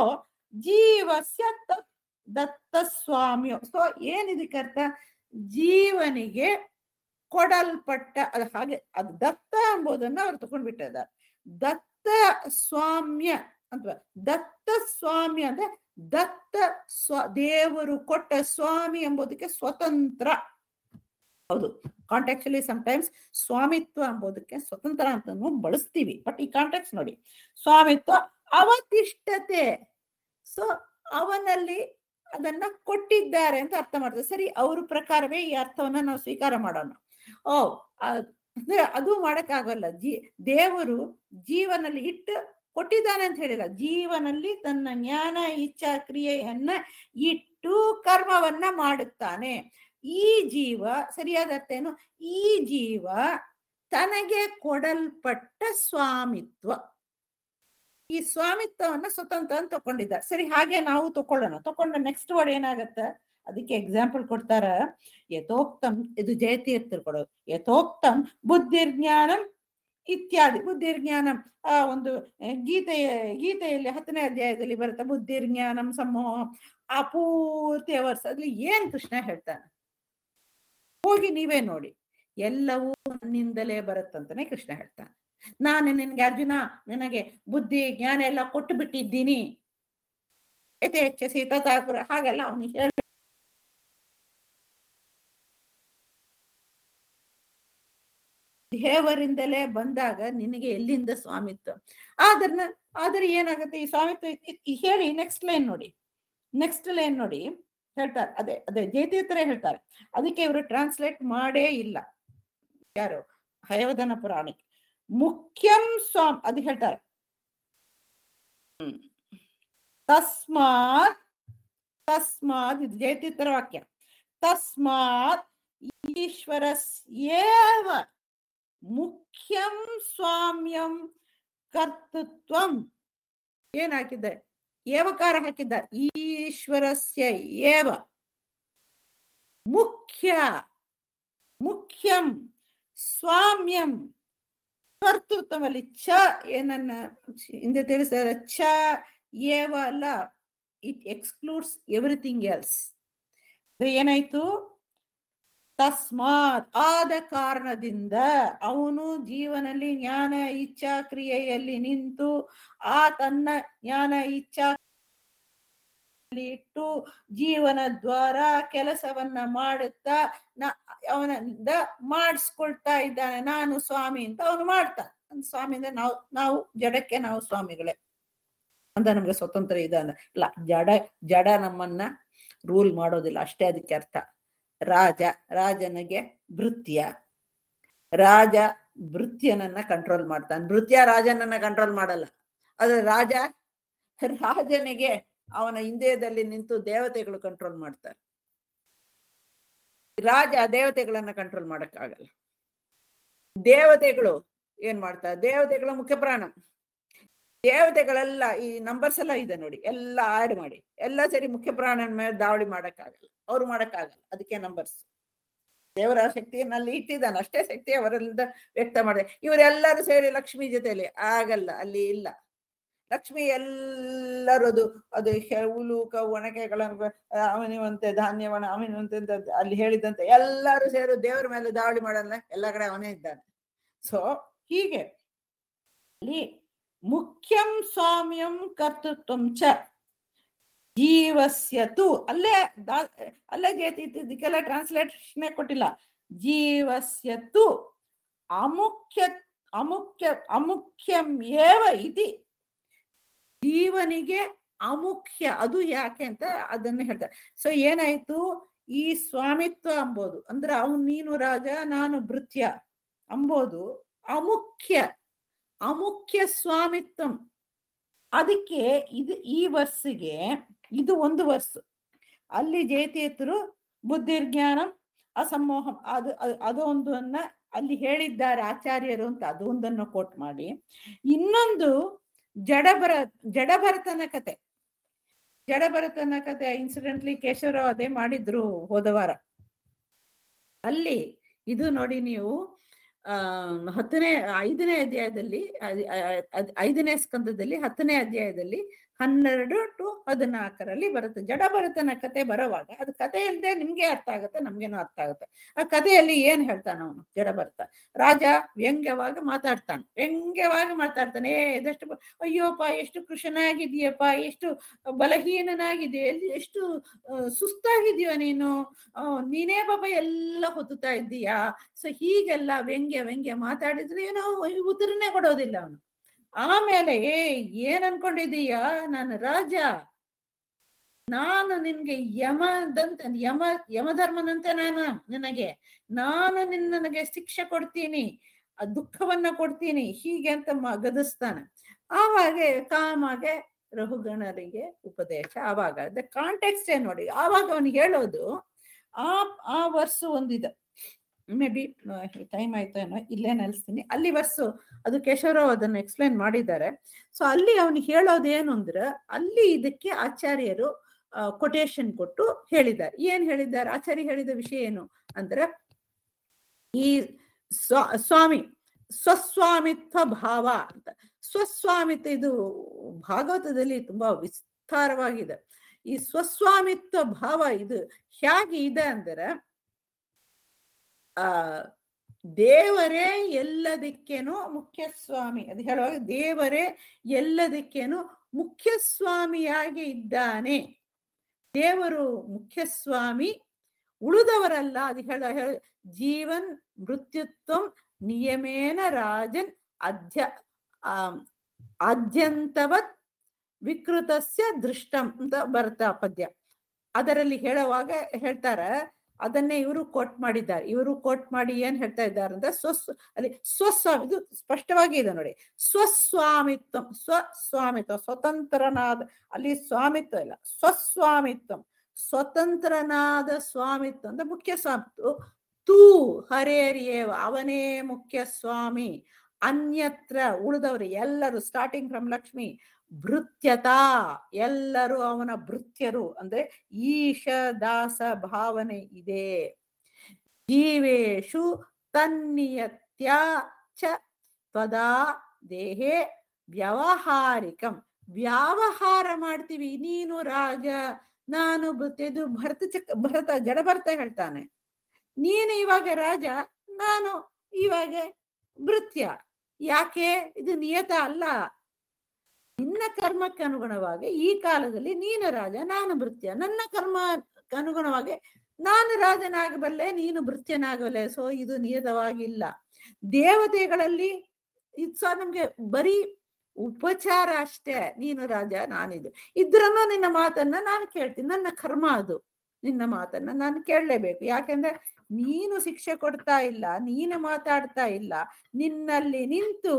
ಜೀವಸ್ಯ ತ- ದತ್ತ ಸ್ವಾಮ್ಯ ಸೊ ಏನಿದಕ್ಕೆ ಅರ್ಥ ಜೀವನಿಗೆ ಕೊಡಲ್ಪಟ್ಟ ಅದು ಹಾಗೆ ಅದು ದತ್ತ ಎಂಬುದನ್ನ ಅವ್ರು ತಗೊಂಡ್ಬಿಟ್ಟಿದ್ದಾರೆ ದತ್ತ ಸ್ವಾಮ್ಯ ಅಥವಾ ದತ್ತ ಸ್ವಾಮ್ಯ ಅಂದ್ರೆ ದತ್ತ ಸ್ವ ದೇವರು ಕೊಟ್ಟ ಸ್ವಾಮಿ ಎಂಬುದಕ್ಕೆ ಸ್ವತಂತ್ರ ಹೌದು ಕಾಂಟ್ಯಾಕ್ಚುಲಿ ಸಮಟೈಮ್ಸ್ ಸ್ವಾಮಿತ್ವ ಎಂಬುದಕ್ಕೆ ಸ್ವತಂತ್ರ ಅಂತಾನು ಬಳಸ್ತೀವಿ ಬಟ್ ಈ ಕಾಂಟ್ಯಾಕ್ಸ್ ನೋಡಿ ಸ್ವಾಮಿತ್ವ ಅವತಿಷ್ಠತೆ ಸೊ ಅವನಲ್ಲಿ ಅದನ್ನ ಕೊಟ್ಟಿದ್ದಾರೆ ಅಂತ ಅರ್ಥ ಮಾಡ್ತಾರೆ ಸರಿ ಅವ್ರ ಪ್ರಕಾರವೇ ಈ ಅರ್ಥವನ್ನ ನಾವು ಸ್ವೀಕಾರ ಮಾಡೋಣ ಓ ಆ- ಅಂದ್ರೆ ಅದು ಮಾಡಕ್ಕಾಗಲ್ಲ ಜೀ ದೇವರು ಜೀವನಲ್ಲಿ ಇಟ್ಟು ಕೊಟ್ಟಿದ್ದಾನೆ ಅಂತ ಹೇಳಿಲ್ಲ ಜೀವನಲ್ಲಿ ತನ್ನ ಜ್ಞಾನ ಇಚ್ಛಾ ಕ್ರಿಯೆಯನ್ನ ಇಟ್ಟು ಕರ್ಮವನ್ನ ಮಾಡುತ್ತಾನೆ ಈ ಜೀವ ಸರಿಯಾದ ಅರ್ಥ ಏನು ಈ ಜೀವ ತನಗೆ ಕೊಡಲ್ಪಟ್ಟ ಸ್ವಾಮಿತ್ವ ಈ ಸ್ವಾಮಿತ್ವವನ್ನ ಸ್ವತಂತ್ರ ಅಂತ ತಕೊಂಡಿದ್ದ ಸರಿ ಹಾಗೆ ನಾವು ತಕೊಳ್ಳೋಣ ತಕೊಂಡ ನೆಕ್ಸ್ಟ್ ವರ್ಡ್ ಏನಾಗತ್ತೆ ಅದಕ್ಕೆ ಎಕ್ಸಾಂಪಲ್ ಕೊಡ್ತಾರ ಯಥೋಕ್ತಂ ಇದು ಜಯತೀರ್ಥರು ಕೊಡೋದು ಯಥೋಕ್ತಂ ಬುದ್ಧಿರ್ಜ್ಞಾನಂ ಇತ್ಯಾದಿ ಬುದ್ಧಿರ್ಜ್ಞಾನಂ ಆ ಒಂದು ಆ, ಗೀತೆಯ ಗೀತೆಯಲ್ಲಿ ಹತ್ತನೇ ಅಧ್ಯಾಯದಲ್ಲಿ ಬರುತ್ತೆ ಬುದ್ಧಿರ್ಜ್ಞಾನಂ ಸಮೂಹ ಆ ಪೂರ್ತಿ ಅವರ್ಸ್ ಅಲ್ಲಿ ಏನ್ ಕೃಷ್ಣ ಹೇಳ್ತಾನೆ ಹೋಗಿ ನೀವೇ ನೋಡಿ ಎಲ್ಲವೂ ನನ್ನಿಂದಲೇ ಬರುತ್ತಂತಾನೆ ಕೃಷ್ಣ ಹೇಳ್ತಾನೆ ನಾನು ನಿನ್ಗೆ ಅರ್ಜುನ ನಿನಗೆ ಬುದ್ಧಿ ಜ್ಞಾನ ಎಲ್ಲ ಕೊಟ್ಟು ಬಿಟ್ಟಿದ್ದೀನಿ ಯಥೇಚ್ಛಸಿ ತಥಾಕುರ ಹಾಗೆಲ್ಲ ಅವನಿಗೆ ಹೇಳ ದೇವರಿಂದಲೇ ಬಂದಾಗ ನಿನಗೆ ಎಲ್ಲಿಂದ ಸ್ವಾಮಿತ್ವ ಆದ್ರೆ ಆದ್ರೆ ಏನಾಗುತ್ತೆ ಈ ಸ್ವಾಮಿತ್ವ ಇ- ಇ- ಹೇಳಿ ನೆಕ್ಸ್ಟ್ ಲೈನ್ ನೋಡಿ ನೆಕ್ಸ್ಟ್ ಲೈನ್ ನೋಡಿ ಹೇಳ್ತಾರೆ ಅದೇ ಅದೇ ಜಯತೀರ್ಥರೇ ಹೇಳ್ತಾರೆ ಅದಕ್ಕೆ ಇವರು ಟ್ರಾನ್ಸ್ಲೇಟ್ ಮಾಡೇ ಇಲ್ಲ ಯಾರು ಹಯವದನ ಪುರಾಣಿ ಮುಖ್ಯಂ ಸ್ವಾಮ್ ಅದು ಹೇಳ್ತಾರೆ ಹ್ಮ್. ತಸ್ಮಾತ್ ತಸ್ಮಾತ್ ಇದು ಜಯತೀರ್ಥರ ವಾಕ್ಯ ತಸ್ಮಾತ್ ಈಶ್ವರಸ್ಯೇವ ಮುಖ್ಯಂ ಸ್ವಾಮ್ಯಂ ಕರ್ತೃತ್ವಂ ಏನ್ ಹಾಕಿದ್ದಾರೆ ಏವಕಾರ ಹಾಕಿದ್ದಾರೆ ಈಶ್ವರಸ್ಯ ಏವ ಮುಖ್ಯ ಮುಖ್ಯಂ ಸ್ವಾಮ್ಯಂ ಕರ್ತೃತ್ವದಲ್ಲಿ ಚ ಏನನ್ನ ಹಿಂದೆ ತಿಳಿಸಿದರೆ ಚ ಏವ ಅಲ್ಲ ಇಟ್ ಎಕ್ಸ್ಕ್ಲೂಡ್ಸ್ ಎವ್ರಿಥಿಂಗ್ ಎಲ್ಸ್ ಏನಾಯ್ತು ತಸ್ಮಾತ್ ಆದ ಕಾರಣದಿಂದ ಅವನು ಜೀವನಲ್ಲಿ ಜ್ಞಾನ ಇಚ್ಛಾ ಕ್ರಿಯೆಯಲ್ಲಿ ನಿಂತು ಆ ತನ್ನ ಜ್ಞಾನ ಇಚ್ಛಾ ಇಟ್ಟು ಜೀವನ ದ್ವಾರ ಕೆಲಸವನ್ನ ಮಾಡುತ್ತಾ ನ- ಅವನಿಂದ ಮಾಡಿಸ್ಕೊಳ್ತಾ ಇದ್ದಾನೆ ನಾನು ಸ್ವಾಮಿ ಅಂತ ಅವನು ಮಾಡ್ತಾನೆ ಅಂದ್ ಸ್ವಾಮಿ ಅಂದ್ರೆ ನಾವು ನಾವು ಜಡಕ್ಕೆ ನಾವು ಸ್ವಾಮಿಗಳೇ ಅಂತ ನಮ್ಗೆ ಸ್ವತಂತ್ರ ಇದೆ ಅಂದ್ರೆ ಇಲ್ಲ ಜಡ ಜಡ ನಮ್ಮನ್ನ ರೂಲ್ ಮಾಡೋದಿಲ್ಲ ಅಷ್ಟೇ ಅದಕ್ಕೆ ಅರ್ಥ ರಾಜ ರಾಜನಿಗೆ ಭೃತ್ಯ ರಾಜ ಭೃತ್ಯನನ್ನ ಕಂಟ್ರೋಲ್ ಮಾಡ್ತಾನೆ ಭೃತ್ಯ ರಾಜನನ್ನ ಕಂಟ್ರೋಲ್ ಮಾಡಲ್ಲ ಆದ್ರೆ ರಾಜ ರಾಜನಿಗೆ ಅವನ ಹಿಂದೆದಲ್ಲಿ ನಿಂತು ದೇವತೆಗಳು ಕಂಟ್ರೋಲ್ ಮಾಡ್ತಾರೆ ರಾಜ ದೇವತೆಗಳನ್ನ ಕಂಟ್ರೋಲ್ ಮಾಡಕ್ಕಾಗಲ್ಲ ದೇವತೆಗಳು ಏನ್ ಮಾಡ್ತಾರೆ ದೇವತೆಗಳ ಮುಖ್ಯ ಪ್ರಾಣ ದೇವತೆಗಳೆಲ್ಲ ಈ ನಂಬರ್ಸ್ ಎಲ್ಲ ಇದೆ ನೋಡಿ ಎಲ್ಲ ಆಡ್ ಮಾಡಿ ಎಲ್ಲ ಸರಿ ಮುಖ್ಯ ಪ್ರಾಣನ ಮೇಲೆ ದಾವಳಿ ಮಾಡಕ್ಕಾಗಲ್ಲ ಅವ್ರು ಮಾಡಕ್ಕಾಗಲ್ಲ ಅದಕ್ಕೆ ನಂಬರ್ಸ್ ದೇವರ ಶಕ್ತಿಯನ್ನಲ್ಲಿ ಇಟ್ಟಿದ್ದಾನೆ ಅಷ್ಟೇ ಶಕ್ತಿ ಅವರೆಲ್ಲ ವ್ಯಕ್ತ ಮಾಡಿದೆ ಇವರೆಲ್ಲರೂ ಸೇರಿ ಲಕ್ಷ್ಮಿ ಜೊತೆಲಿ ಆಗಲ್ಲ ಅಲ್ಲಿ ಇಲ್ಲ ಲಕ್ಷ್ಮಿ ಎಲ್ಲರದು ಅದು ಉಲೂಕ ಒಣಕೆಗಳನ್ನು ಅವನಿವಂತೆ ಧಾನ್ಯವನ ಅವನಿವಂತೆ ಅಂತ ಅಲ್ಲಿ ಹೇಳಿದಂತೆ ಎಲ್ಲರೂ ಸೇರು ದೇವರ ಮೇಲೆ ದಾವಳಿ ಮಾಡಲ್ಲ ಎಲ್ಲ ಕಡೆ ಅವನೇ ಇದ್ದಾನೆ ಸೊ ಹೀಗೆ ಅಲ್ಲಿ ಮುಖ್ಯಂ ಸ್ವಾಮ್ಯಂ ಕರ್ತೃತ್ವಂ ಚ ಜೀವಸ್ಯತು ಅಲ್ಲೇ ದಾ- ಅಲ್ಲೇ ಜೇತಿ ಇದಕ್ಕೆಲ್ಲ ಟ್ರಾನ್ಸ್ಲೇಷನ್ ಕೊಟ್ಟಿಲ್ಲ ಜೀವಸ್ಯತು ಅಮುಖ್ಯ ಅಮುಖ್ಯ ಅಮುಖ್ಯಂ ಏವ ಇತಿ ಜೀವನಿಗೆ ಅಮುಖ್ಯ ಅದು ಯಾಕೆ ಅಂತ ಅದನ್ನ ಹೇಳ್ತಾರೆ ಸೊ ಏನಾಯ್ತು ಈ ಸ್ವಾಮಿತ್ವ ಅಂಬೋದು ಅಂದ್ರೆ ಅವನು ನೀನು ರಾಜ ನಾನು ಭೃತ್ಯ ಅಂಬೋದು ಅಮುಖ್ಯ ಅಮುಖ್ಯ ಸ್ವಾಮಿತ್ವಂ ಅದಕ್ಕೆ ಇದು ಈ ವರ್ಸಿಗೆ ಇದು ಒಂದು ವರ್ಸ್ ಅಲ್ಲಿ ಜಯತೀರ್ಥರು ಬುದ್ಧಿರ್ಜ್ಞಾನಂ ಅಸಮೋಹಂ ಅದು ಅದು- ಅದೊಂದನ್ನ ಅಲ್ಲಿ ಹೇಳಿದ್ದಾರೆ ಆಚಾರ್ಯರು ಅಂತ ಅದೊಂದನ್ನು ಕೋಟ್ ಮಾಡಿ ಇನ್ನೊಂದು ಜಡಭರ ಜಡಭರತನ ಕತೆ ಜಡಭರತನ ಕತೆ ಇನ್ಸಿಡೆಂಟ್ಲಿ ಕೇಶವರಾವ್ ಅದೇ ಮಾಡಿದ್ರು ಹೋದ ವಾರ ಅಲ್ಲಿ ಇದು ನೋಡಿ ನೀವು ಆ ಹತ್ತನೇ ಐದನೇ ಅಧ್ಯಾಯದಲ್ಲಿ ಅದ್- ಅದ್- ಐದನೇ ಸ್ಕಂದದಲ್ಲಿ ಹತ್ತನೇ ಅಧ್ಯಾಯದಲ್ಲಿ ಹನ್ನೆರಡು ಟು ಹದಿನಾಲ್ಕರಲ್ಲಿ ಬರುತ್ತೆ ಜಡಭರತನ ಕತೆ ಬರೋವಾಗ ಅದು ಕತೆ ಇಲ್ಲದೆ ನಿಮ್ಗೆ ಅರ್ಥ ಆಗುತ್ತೆ ನಮ್ಗೇನು ಅರ್ಥ ಆಗುತ್ತೆ ಆ ಕಥೆಯಲ್ಲಿ ಏನ್ ಹೇಳ್ತಾನ ಅವನು ಜಡಭರತ ರಾಜ ವ್ಯಂಗ್ಯವಾಗಿ ಮಾತಾಡ್ತಾನೆ ವ್ಯಂಗ್ಯವಾಗಿ ಮಾತಾಡ್ತಾನೆ ಏ ಇದೆಷ್ಟು ಬ- ಅಯ್ಯೋಪ್ಪ ಎಷ್ಟು ಕೃಷನಾಗಿದೆಯಪ್ಪ ಎಷ್ಟು ಬಲಹೀನನಾಗಿದೆ ಎಲ್ಲಿ ಎಷ್ಟು ಆ, ಸುಸ್ತಾಗಿದೆಯೋ ನೀನು ಆ, ನೀನೇ ಪಾಪ ಎಲ್ಲ ಹೊತ್ತುತ್ತಾ ಇದ್ದೀಯಾ ಸೊ ಹೀಗೆಲ್ಲ ವ್ಯಂಗ್ಯ ವ್ಯಂಗ್ಯ ಮಾತಾಡಿದ್ರೆ ಏನೋ ಉತ್ತರನೇ ಕೊಡೋದಿಲ್ಲ ಅವನು ಆಮೇಲೆ ಏ ಏನ್ ಅನ್ಕೊಂಡಿದೀಯ ನಾನು ರಾಜ ನಾನು ನಿನ್ಗೆ ಯಮದಂತೆ ಯಮ ಯಮಧರ್ಮದಂತೆ ನಾನು ನಿನಗೆ ನಾನು ನಿನ್ ನನಗೆ ಶಿಕ್ಷೆ ಕೊಡ್ತೀನಿ ಆ ದುಃಖವನ್ನ ಕೊಡ್ತೀನಿ ಹೀಗೆ ಅಂತ ಮ- ಗದಸ್ತಾನೆ ಆವಾಗ ಕಾಮಾಗೆ ರಹುಗಣರಿಗೆ ಉಪದೇಶ ಆವಾಗ ದ ಕಾಂಟೆಕ್ಸ್ಟ್ ಏನ್ ನೋಡಿ ಆವಾಗ ಅವನು ಹೇಳೋದು ಆ ಆ ವರ್ಸು ಒಂದಿದೆ ಮೇ ಬಿ ಟೈಮ್ ಆಯ್ತು ಏನೋ ಇಲ್ಲೇ ನೆಲೆಸ್ತೀನಿ ಅಲ್ಲಿ ವರ್ಸು ಅದು ಕೇಶವರಾವ್ ಅದನ್ನು ಎಕ್ಸ್ಪ್ಲೈನ್ ಮಾಡಿದ್ದಾರೆ ಸೊ ಅಲ್ಲಿ ಅವನು ಹೇಳೋದೇನು ಅಂದ್ರೆ ಅಲ್ಲಿ ಇದಕ್ಕೆ ಆಚಾರ್ಯರು ಕೊಟೇಶನ್ ಕೊಟ್ಟು ಹೇಳಿದ್ದಾರೆ ಏನ್ ಹೇಳಿದ್ದಾರೆ ಆಚಾರ್ಯ ಹೇಳಿದ ವಿಷಯ ಏನು ಅಂದ್ರೆ ಈ ಸ್ವ ಸ್ವಾಮಿ ಸ್ವಸ್ವಾಮಿತ್ವ ಭಾವ ಅಂತ ಸ್ವಸ್ವಾಮಿತ್ವ ಇದು ಭಾಗವತದಲ್ಲಿ ತುಂಬಾ ವಿಸ್ತಾರವಾಗಿದೆ ಈ ಸ್ವಸ್ವಾಮಿತ್ವ ಭಾವ ಇದು ಹೇಗೆ ಇದೆ ಅಂದ್ರೆ ಆ ದೇವರೇ ಎಲ್ಲದಕ್ಕೇನು ಮುಖ್ಯ ಸ್ವಾಮಿ ಅದು ಹೇಳುವಾಗ ದೇವರೇ ಎಲ್ಲದಕ್ಕೇನು ಮುಖ್ಯ ಸ್ವಾಮಿಯಾಗಿ ಇದ್ದಾನೆ ದೇವರು ಮುಖ್ಯ ಸ್ವಾಮಿ ಉಳಿದವರಲ್ಲ ಅದು ಹೇಳ ಹೇಳ ಜೀವನ್ ಮೃತ್ಯುತ್ವಂ ನಿಯಮೇನ ರಾಜನ್ ಅಧ್ಯ ಆ ಆದ್ಯಂತವತ್ ವಿಕೃತಸ್ಯ ದೃಷ್ಟಂ ಅಂತ ಬರ್ತಾ ಪದ್ಯ ಅದರಲ್ಲಿ ಹೇಳುವಾಗ ಹೇಳ್ತಾರ ಅದನ್ನೇ ಇವರು ಕೋಟ್ ಮಾಡಿದ್ದಾರೆ ಇವರು ಕೋಟ್ ಮಾಡಿ ಏನ್ ಹೇಳ್ತಾ ಇದ್ದಾರೆ ಅಂದ್ರೆ ಸ್ವಸ್ ಅಲ್ಲಿ ಸ್ವಸ್ವಾಮಿ ಇದು ಸ್ಪಷ್ಟವಾಗಿ ಇದೆ ನೋಡಿ ಸ್ವಸ್ವಾಮಿತ್ವ ಸ್ವಸ್ವಾಮಿತ್ವ ಸ್ವತಂತ್ರನಾದ ಅಲ್ಲಿ ಸ್ವಾಮಿತ್ವ ಇಲ್ಲ ಸ್ವಸ್ವಾಮಿತ್ವ ಸ್ವತಂತ್ರನಾದ ಸ್ವಾಮಿತ್ವ ಅಂದ್ರೆ ಮುಖ್ಯ ಸ್ವಾಮಿತ್ವ ತೂ ಹರೇರಿಯೇವ ಅವನೇ ಮುಖ್ಯ ಸ್ವಾಮಿ ಅನ್ಯತ್ರ ಉಳಿದವರು ಎಲ್ಲರೂ ಸ್ಟಾರ್ಟಿಂಗ್ ಫ್ರಮ್ ಲಕ್ಷ್ಮಿ ಭೃತ್ಯತಾ ಎಲ್ಲರೂ ಅವನ ಭೃತ್ಯರು ಅಂದ್ರೆ ಈಶ ದಾಸ ಭಾವನೆ ಇದೆ ಜೀವೇಶು ತನ್ನಿಯತ್ಯ ಚ ತ್ವದಾ ದೇಹೇ ವ್ಯವಹಾರಿಕಂ ವ್ಯವಹಾರ ಮಾಡ್ತೀವಿ ನೀನು ರಾಜ ನಾನು ಭೃತ್ಯ ಇದು ಭರತ ಚಕ್ ಭರತ ಜಡಭರತ ಹೇಳ್ತಾನೆ ನೀನು ಇವಾಗ ರಾಜ ನಾನು ಇವಾಗ ಭೃತ್ಯ ಯಾಕೆ ಇದು ನಿಯತ ಅಲ್ಲ ನಿನ್ನ ಕರ್ಮಕ್ಕೆ ಅನುಗುಣವಾಗಿ ಈ ಕಾಲದಲ್ಲಿ ನೀನು ರಾಜ ನಾನು ಭೃತ್ಯ ನನ್ನ ಕರ್ಮ ಅನುಗುಣವಾಗಿ ನಾನು ರಾಜನಾಗಬಲ್ಲೆ ನೀನು ಭೃತ್ಯನಾಗಬಲ್ಲೆ ಸೊ ಇದು ನಿಯತವಾಗಿಲ್ಲ ದೇವತೆಗಳಲ್ಲಿ ಇದು ಸಹ ನಮ್ಗೆ ಬರೀ ಉಪಚಾರ ಅಷ್ಟೇ ನೀನು ರಾಜ ನಾನಿದು ಇದ್ರನ್ನು ನಿನ್ನ ಮಾತನ್ನ ನಾನು ಕೇಳ್ತೀನಿ ನನ್ನ ಕರ್ಮ ಅದು ನಿನ್ನ ಮಾತನ್ನ ನಾನು ಕೇಳಲೇಬೇಕು ಯಾಕೆಂದ್ರೆ ನೀನು ಶಿಕ್ಷೆ ಕೊಡ್ತಾ ಇಲ್ಲ ನೀನು ಮಾತಾಡ್ತಾ ಇಲ್ಲ ನಿನ್ನಲ್ಲಿ ನಿಂತು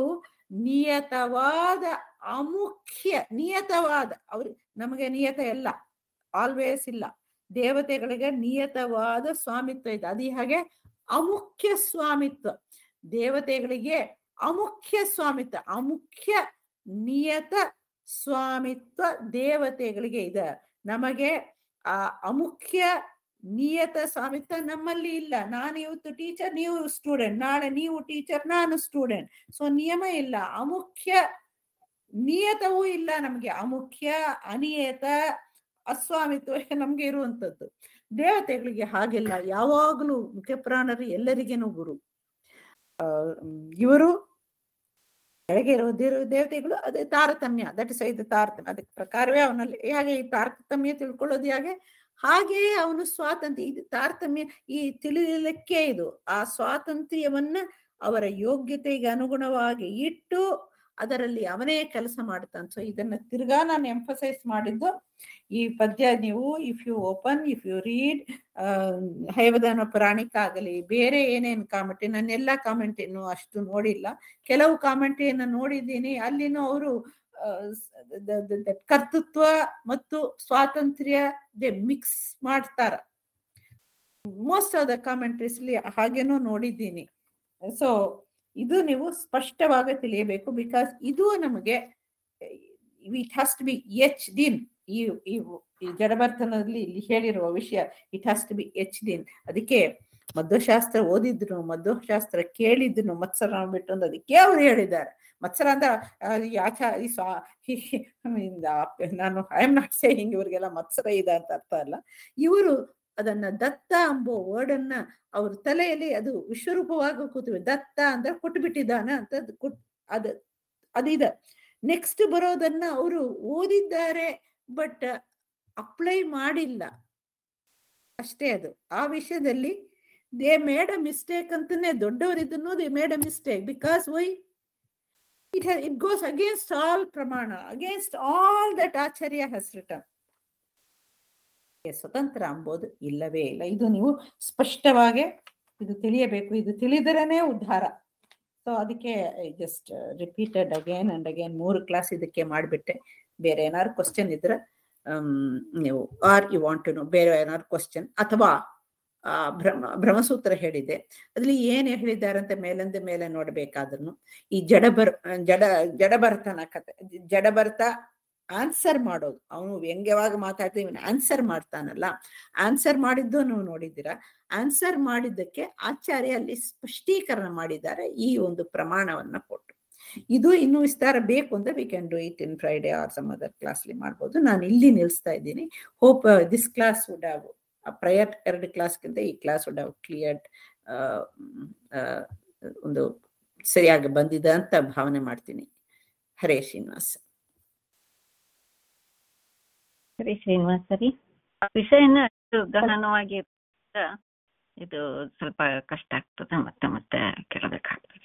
ನಿಯತವಾದ ಅಮುಖ್ಯ ನಿಯತವಾದ ಅವ್ರ ನಮಗೆ ನಿಯತ ಎಲ್ಲ ಆಲ್ವೇಸ್ ಇಲ್ಲ ದೇವತೆಗಳಿಗೆ ನಿಯತವಾದ ಸ್ವಾಮಿತ್ವ ಇದೆ ಅದೇ ಹಾಗೆ ಅಮುಖ್ಯ ಸ್ವಾಮಿತ್ವ ದೇವತೆಗಳಿಗೆ ಅಮುಖ್ಯ ಸ್ವಾಮಿತ್ವ ಅಮುಖ್ಯ ನಿಯತ ಸ್ವಾಮಿತ್ವ ದೇವತೆಗಳಿಗೆ ಇದೆ ನಮಗೆ ಆ ಅಮುಖ್ಯ ನಿಯತ ಸ್ವಾಮಿತ್ವ ನಮ್ಮಲ್ಲಿ ಇಲ್ಲ ನಾನು ಇವತ್ತು ಟೀಚರ್ ನೀವು ಸ್ಟೂಡೆಂಟ್ ನಾಳೆ ನೀವು ಟೀಚರ್ ನಾನು ಸ್ಟೂಡೆಂಟ್ ಸೊ ನಿಯಮ ಇಲ್ಲ ಅಮುಖ್ಯ ನಿಯತವೂ ಇಲ್ಲ ನಮ್ಗೆ ಅಮುಖ್ಯ ಅನಿಯತ ಅಸ್ವಾಮಿತ್ವ ನಮ್ಗೆ ಇರುವಂತದ್ದು ದೇವತೆಗಳಿಗೆ ಹಾಗೆಲ್ಲ ಯಾವಾಗಲೂ ಮುಖ್ಯ ಪ್ರಾಣರು ಎಲ್ಲರಿಗೇನು ಗುರು ಆ ಇವರು ಕೆಳಗೆ ಇರುವ ದೇವ ದೇವತೆಗಳು ಅದೇ ತಾರತಮ್ಯ ದಟ್ ಇಸ್ ಇದು ತಾರತಮ್ಯ ಅದಕ್ಕೆ ಪ್ರಕಾರವೇ ಅವನಲ್ಲಿ ಹೇಗೆ ಈ ತಾರತಮ್ಯ ತಿಳ್ಕೊಳ್ಳೋದು ಹೇಗೆ ಹಾಗೆಯೇ ಅವನು ಸ್ವಾತಂತ್ರ್ಯ ಇದು ತಾರತಮ್ಯ ಈ ತಿಳಿಲಿಕ್ಕೆ ಇದು ಆ ಸ್ವಾತಂತ್ರ್ಯವನ್ನ ಅವರ ಯೋಗ್ಯತೆಗೆ ಅನುಗುಣವಾಗಿ ಇಟ್ಟು ಅದರಲ್ಲಿ ಅವನೇ ಕೆಲಸ ಮಾಡ್ತಾನೆ ಸೊ ಇದನ್ನ ತಿರ್ಗಾ ನಾನು ಎಂಫಸೈಸ್ ಮಾಡಿದ್ದು ಈ ಪದ್ಯ ನೀವು if you open if you read Hayavadana Puranika ಆಗಲಿ ಬೇರೆ ಏನೇನು ಕಾಮೆಂಟ್ ನಾನು ಎಲ್ಲ ಕಾಮೆಂಟ್ ಇನ್ನು ಅಷ್ಟು ನೋಡಿಲ್ಲ ಕೆಲವು ಕಾಮೆಂಟ್ ಏನು ನೋಡಿದ್ದೀನಿ ಅಲ್ಲಿನೂ ಅವರು ಕರ್ತೃತ್ವ ಮತ್ತು ಸ್ವಾತಂತ್ರ್ಯ ದೆ ಮಿಕ್ಸ್ ಮಾಡ್ತಾರ ಮೋಸ್ಟ್ ಆಫ್ ದ ಕಾಮೆಂಟ್ರೀಸ್ಲಿ ಹಾಗೇನೂ ನೋಡಿದ್ದೀನಿ ಸೊ ಇದು ನೀವು ಸ್ಪಷ್ಟವಾಗಿ ತಿಳಿಯಬೇಕು ಬಿಕಾಸ್ ಇದು ನಮಗೆ it has to be etched in ಈ ಈ ಈ ಜಡಭರ್ತನದಲ್ಲಿ ಇಲ್ಲಿ ಹೇಳಿರುವ ವಿಷಯ it has to be etched in ಅದಕ್ಕೆ ಮಧ್ವಶಾಸ್ತ್ರ ಓದಿದ್ರು ಮಧ್ವಶಾಸ್ತ್ರ ಕೇಳಿದ್ರು ಮತ್ಸರ ಬಿಟ್ಟು ಅಂತ ಅದಕ್ಕೆ ಅವ್ರು ಹೇಳಿದ್ದಾರೆ ಮತ್ಸರ ಅಂದ್ರೆ ಆ, ಈ ಆಚ ಈ ಸ್ವಾ ಹಿ- ಹಿ- ಇಂದ ನಾನು ಐ ಆಮ್ ನಾಟ್ ಸೇಯಿಂಗ್ ಇವ್ರಿಗೆಲ್ಲ ಮತ್ಸರ ಇದೆ ಅಂತ ಅರ್ಥ ಅಲ್ಲ ಇವರು ಅದನ್ನ ದತ್ತ ಎಂಬೋ ವರ್ಡ್ ಅನ್ನ ಅವ್ರ ತಲೆಯಲ್ಲಿ ಅದು ವಿಶ್ವರೂಪವಾಗಿ ಕೂತಿವೆ ದತ್ತ ಅಂದ್ರೆ ಕೊಟ್ಟು ಬಿಟ್ಟಿದ್ದಾನ ಅಂತ ಅದು ಕೊಟ್ ಅದು ಅದಿದೆ ನೆಕ್ಸ್ಟ್ ಬರೋದನ್ನ ಅವರು ಓದಿದ್ದಾರೆ ಬಟ್ ಅಪ್ಲೈ ಮಾಡಿಲ್ಲ ಅಷ್ಟೇ ಅದು ಆ ವಿಷಯದಲ್ಲಿ ದೇ ಮೇಡ್ ಅ ಮಿಸ್ಟೇಕ್ ಅಂತಾನೆ ದೊಡ್ಡವರಿದ್ದನ್ನು they made a mistake because why it it goes against all ಪ್ರಮಾಣ ಅಗೇನ್ಸ್ಟ್ ಆಲ್ ದಟ್ ಆಚಾರ್ಯ ಹಸ್ ರಿಟರ್ನ್ ಸ್ವತಂತ್ರ ಅಂಬೋದು ಇಲ್ಲವೇ ಇಲ್ಲ ಇದು ನೀವು ಸ್ಪಷ್ಟವಾಗಿ ಇದು ತಿಳಿಯಬೇಕು ಇದು ತಿಳಿದರೇನೆ ಉದ್ಧಾರ ಸೊ ಅದಕ್ಕೆ just repeated again and again ಮೂರು ಕ್ಲಾಸ್ ಇದಕ್ಕೆ ಮಾಡಿಬಿಟ್ಟೆ ಬೇರೆ ಏನಾದ್ರು ಕ್ವಶನ್ ಇದ್ರೆ ಆಮ್, ನೀವು or you want to know ಬೇರೆ ಏನಾದ್ರು ಕ್ವಶನ್ ಅಥವಾ ಆ ಭ್ರಮ ಭ್ರಮಸೂತ್ರ ಹೇಳಿದೆ ಅದ್ರಲ್ಲಿ ಏನ್ ಹೇಳಿದ್ದಾರೆ ಅಂತ ಮೇಲಿಂದ ಮೇಲೆ ನೋಡ್ಬೇಕಾದ್ರೂ ಈ ಜಡಬರ್ ಜಡ ಜಡಭರತನ ಕತೆ ಜಡಭರತ ಆನ್ಸರ್ ಮಾಡೋದು ಅವನು ವ್ಯಂಗ್ಯವಾಗಿ ಮಾತಾಡ್ತೀವಿ ಆನ್ಸರ್ ಮಾಡ್ತಾನಲ್ಲ ಆನ್ಸರ್ ಮಾಡಿದ್ದು ನೀವು ನೋಡಿದ್ದೀರಾ ಆನ್ಸರ್ ಮಾಡಿದ್ದಕ್ಕೆ ಆಚಾರ್ಯ ಅಲ್ಲಿ ಸ್ಪಷ್ಟೀಕರಣ ಮಾಡಿದ್ದಾರೆ ಈ ಒಂದು ಪ್ರಮಾಣವನ್ನ ಕೊಟ್ಟು ಇದು ಇನ್ನೂ ವಿಸ್ತಾರ ಬೇಕು ಅಂದ್ರೆ we can do it in Friday or some other ಕ್ಲಾಸ್ಲಿ ಮಾಡ್ಬೋದು ನಾನು ಇಲ್ಲಿ ನಿಲ್ಲಿಸ್ತಾ ಇದ್ದೀನಿ hope this class would have prior ಎರಡು ಕ್ಲಾಸ್ಗಿಂತ ಈ ಕ್ಲಾಸ್ ವುಡ್ ಹ್ಯಾವ್ ಕ್ಲಿಯರ್ಡ್ ಒಂದು ಸರಿಯಾಗಿ ಬಂದಿದೆ ಅಂತ ಭಾವನೆ ಮಾಡ್ತೀನಿ ಹರೇ ಶ್ರೀನಿವಾಸ್
ಸರಿ ಶ್ರೀನಿವಾಸ ರೀ ವಿಷಯನ ಅಷ್ಟು ಗಹನವಾಗಿ ಇರೋದ್ರಿಂದ ಇದು ಸ್ವಲ್ಪ ಕಷ್ಟ ಆಗ್ತದೆ ಮತ್ತೆ ಮತ್ತೆ ಕೇಳಬೇಕಾಗ್ತದೆ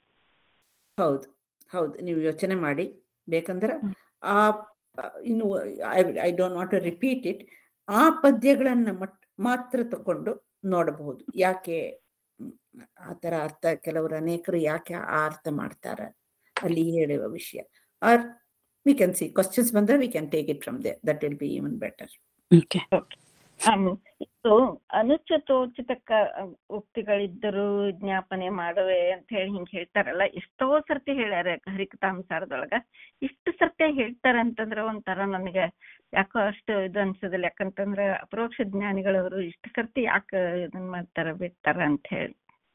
ಹೌದು ಹೌದು ನೀವು ಯೋಚನೆ ಮಾಡಿ ಬೇಕಂದ್ರೆ ಆ ಆ, ಇನ್ನು I don't not repeat it ಆ ಪದ್ಯಗಳನ್ನ ಮಟ್ ಮಾತ್ರ ತಕೊಂಡು ನೋಡಬಹುದು ಯಾಕೆ ಮ್, ಆ ಥರ ಅರ್ಥ ಕೆಲವರು ಅನೇಕರು ಯಾಕೆ ಆ ಅರ್ಥ ಮಾಡ್ತಾರೆ ಅಲ್ಲಿ ಹೇಳುವ ವಿಷಯ are we can see questions ಬಂದ್ರೆ we can take it from there that will be even better
okay
um, ಇದು ಅನುಚಿತೋಚಿತ ಕ- ಉಕ್ತಿಗಳಿದ್ದರು ಜ್ಞಾಪನೆ ಮಾಡುವೆ ಅಂತ ಹೇಳಿ ಹಿಂಗ್ ಹೇಳ್ತಾರಲ್ಲ ಎಷ್ಟೋ ಸರ್ತಿ ಹೇಳ್ಯಾರ ಹರಿಕಥಾಂಸಾರದೊಳಗ ಇಷ್ಟು ಸರ್ತಿ ಹೇಳ್ತಾರೆ ಅಂತಂದ್ರೆ ಒಂಥರ ನನಗೆ ಯಾಕೋ ಅಷ್ಟು ಇದು ಅನ್ಸೋದಿಲ್ಲ ಯಾಕಂತಂದ್ರೆ ಅಪರೋಕ್ಷ ಜ್ಞಾನಿಗಳವರು ಇಷ್ಟು ಸರ್ತಿ ಯಾಕೆ ಇದನ್ ಮಾಡ್ತಾರ ಬಿಡ್ತಾರ ಅಂತ ಹೇಳಿ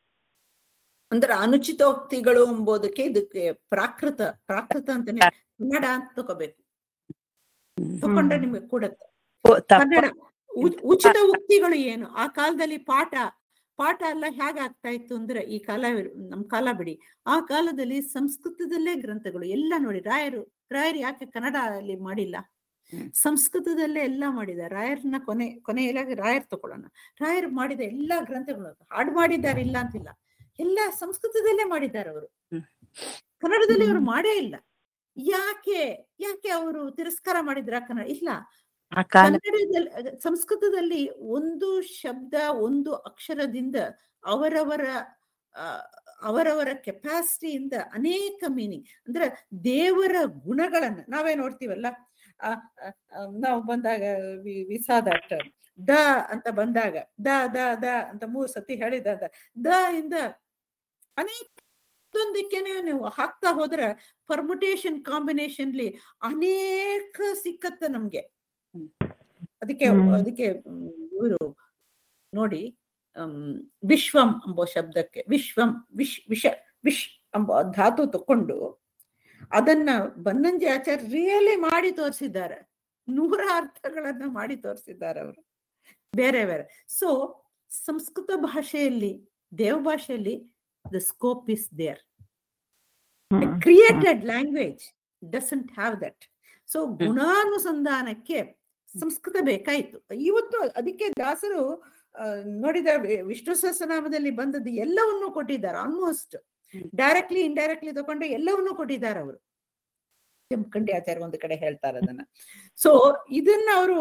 ಅಂದ್ರೆ ಅನುಚಿತೋಕ್ತಿಗಳು ಎಂಬುದಕ್ಕೆ ಇದಕ್ಕೆ ಪ್ರಾಕೃತ ಪ್ರಾಕೃತ ಅಂತಾನೆ ಕನ್ನಡ ಅಂತ ತಗೋಬೇಕು ತಕೊಂಡ್ರೆ ನಿಮ್ಗೆ ಕೊಡುತ್ತೆ ಕನ್ನಡ ಉ- ಉಚಿತ ಉಕ್ತಿಗಳು ಏನು ಆ ಕಾಲದಲ್ಲಿ ಪಾಠ ಪಾಠ ಎಲ್ಲ ಹೇಗಾಗ್ತಾ ಇತ್ತು ಅಂದ್ರೆ ಈ ಕಾಲ ನಮ್ ಕಾಲ ಬಿಡಿ ಆ ಕಾಲದಲ್ಲಿ ಸಂಸ್ಕೃತದಲ್ಲೇ ಗ್ರಂಥಗಳು ಎಲ್ಲ ನೋಡಿ ರಾಯರು ರಾಯರು ಯಾಕೆ ಕನ್ನಡ ಅಲ್ಲಿ ಮಾಡಿಲ್ಲ
ಹ್ಮ್.
ಸಂಸ್ಕೃತದಲ್ಲೇ ಎಲ್ಲ ಮಾಡಿದ ರಾಯರ್ನ ಕೊನೆ ಕೊನೆಯಲ್ಲಿ ರಾಯರ್ ತಗೊಳ್ಳೋಣ ರಾಯರು ಮಾಡಿದ ಎಲ್ಲಾ ಗ್ರಂಥಗಳು ಹಾಡು ಮಾಡಿದ್ದಾರೆ ಇಲ್ಲ ಅಂತಿಲ್ಲ ಎಲ್ಲ ಸಂಸ್ಕೃತದಲ್ಲೇ ಮಾಡಿದ್ದಾರೆ ಅವರು
ಹ್ಮ್.
ಕನ್ನಡದಲ್ಲಿ ಅವರು ಮಾಡೇ ಇಲ್ಲ ಯಾಕೆ ಯಾಕೆ ಅವರು ತಿರಸ್ಕಾರ ಮಾಡಿದ್ರ ಕನ್ನಡ ಇಲ್ಲ
ಆ ಕಾಲ
ಕನ್ನಡದಲ್ಲಿ ಅದ- ಸಂಸ್ಕೃತದಲ್ಲಿ ಒಂದು ಶಬ್ದ ಒಂದು ಅಕ್ಷರದಿಂದ ಅವರವರ ಆ, ಅವರವರ ಕೆಪಾಸಿಟಿಯಿಂದ ಅನೇಕ ಮೀನಿಂಗ್ ಅಂದ್ರೆ ದೇವರ ಗುಣಗಳನ್ನ ನಾವೇ ನೋಡ್ತೀವಲ್ಲ ಆ, ಆ, ಆ, ನಾವು ಬಂದಾಗ ವಿಸಾ ದಟ್ ದ ಅಂತ ಬಂದಾಗ ದ ದ ದ ಅಂತ ಮೂರು ಸತಿ ಹೇಳಿದಾಗ ದ ಇಂದ ಅನೇಕ ಒಂದೊಂದಕ್ಕೇನೆ ನೀವು ಹಾಕ್ತಾ ಹೋದ್ರೆ ಪರ್ಮುಟೇಷನ್ ಕಾಂಬಿನೇಷನ್ಲಿ ಅನೇಕ ಸಿಕ್ಕತ್ತ ನಮ್ಗೆ
ಹ್ಮ್.
ಅದಕ್ಕೆ
ಹ್ಮ್.
ಅದಕ್ಕೆ ಇವರು ನೋಡಿ ಅಮ್, ವಿಶ್ವಂ ಎಂಬ ಶಬ್ದಕ್ಕೆ ವಿಶ್ವಂ ವಿಶ್ ವಿಷ ವಿಶ್ ಎಂಬ ಧಾತು ತಕೊಂಡು ಅದನ್ನ ಬನ್ನಂಜಿ ಆಚಾರ್ಯ ರಿಯಲಿ ಮಾಡಿ ತೋರಿಸಿದ್ದಾರೆ ನೂರ ಅರ್ಥಗಳನ್ನ ಮಾಡಿ ತೋರಿಸಿದ್ದಾರೆ ಅವರು ಬೇರೆ ಬೇರೆ ಸೊ ಸಂಸ್ಕೃತ ಭಾಷೆಯಲ್ಲಿ ದೇವ ಭಾಷೆಯಲ್ಲಿ the scope is there
hmm.
Created language doesn't have that so ಗುಣಾನುಸಂಧಾನಕ್ಕೆ ಸಂಸ್ಕೃತ ಬೇಕಾಯ್ತು ಇವತ್ತು ಅದಕ್ಕೆ ದಾಸರು ಆ, ನೋಡಿದ ವಿ- ವಿಷ್ಣು ಸಹಸ್ರನಾಮದಲ್ಲಿ ಬಂದದ್ದು ಎಲ್ಲವನ್ನೂ ಕೊಟ್ಟಿದ್ದಾರೆ ಆಲ್ಮೋಸ್ಟ್
ಹ್ಮ್.
ಡೈರೆಕ್ಟ್ಲಿ ಇಂಡೈರೆಕ್ಟ್ಲಿ ತಗೊಂಡು ಎಲ್ಲವನ್ನೂ ಕೊಟ್ಟಿದ್ದಾರೆ ಅವರು ಜಮಖಂಡಿ ಆಚಾರ್ಯ ಒಂದು ಕಡೆ ಹೇಳ್ತಾರೆ ಅದನ್ನ ಸೊ ಇದನ್ನ ಅವರು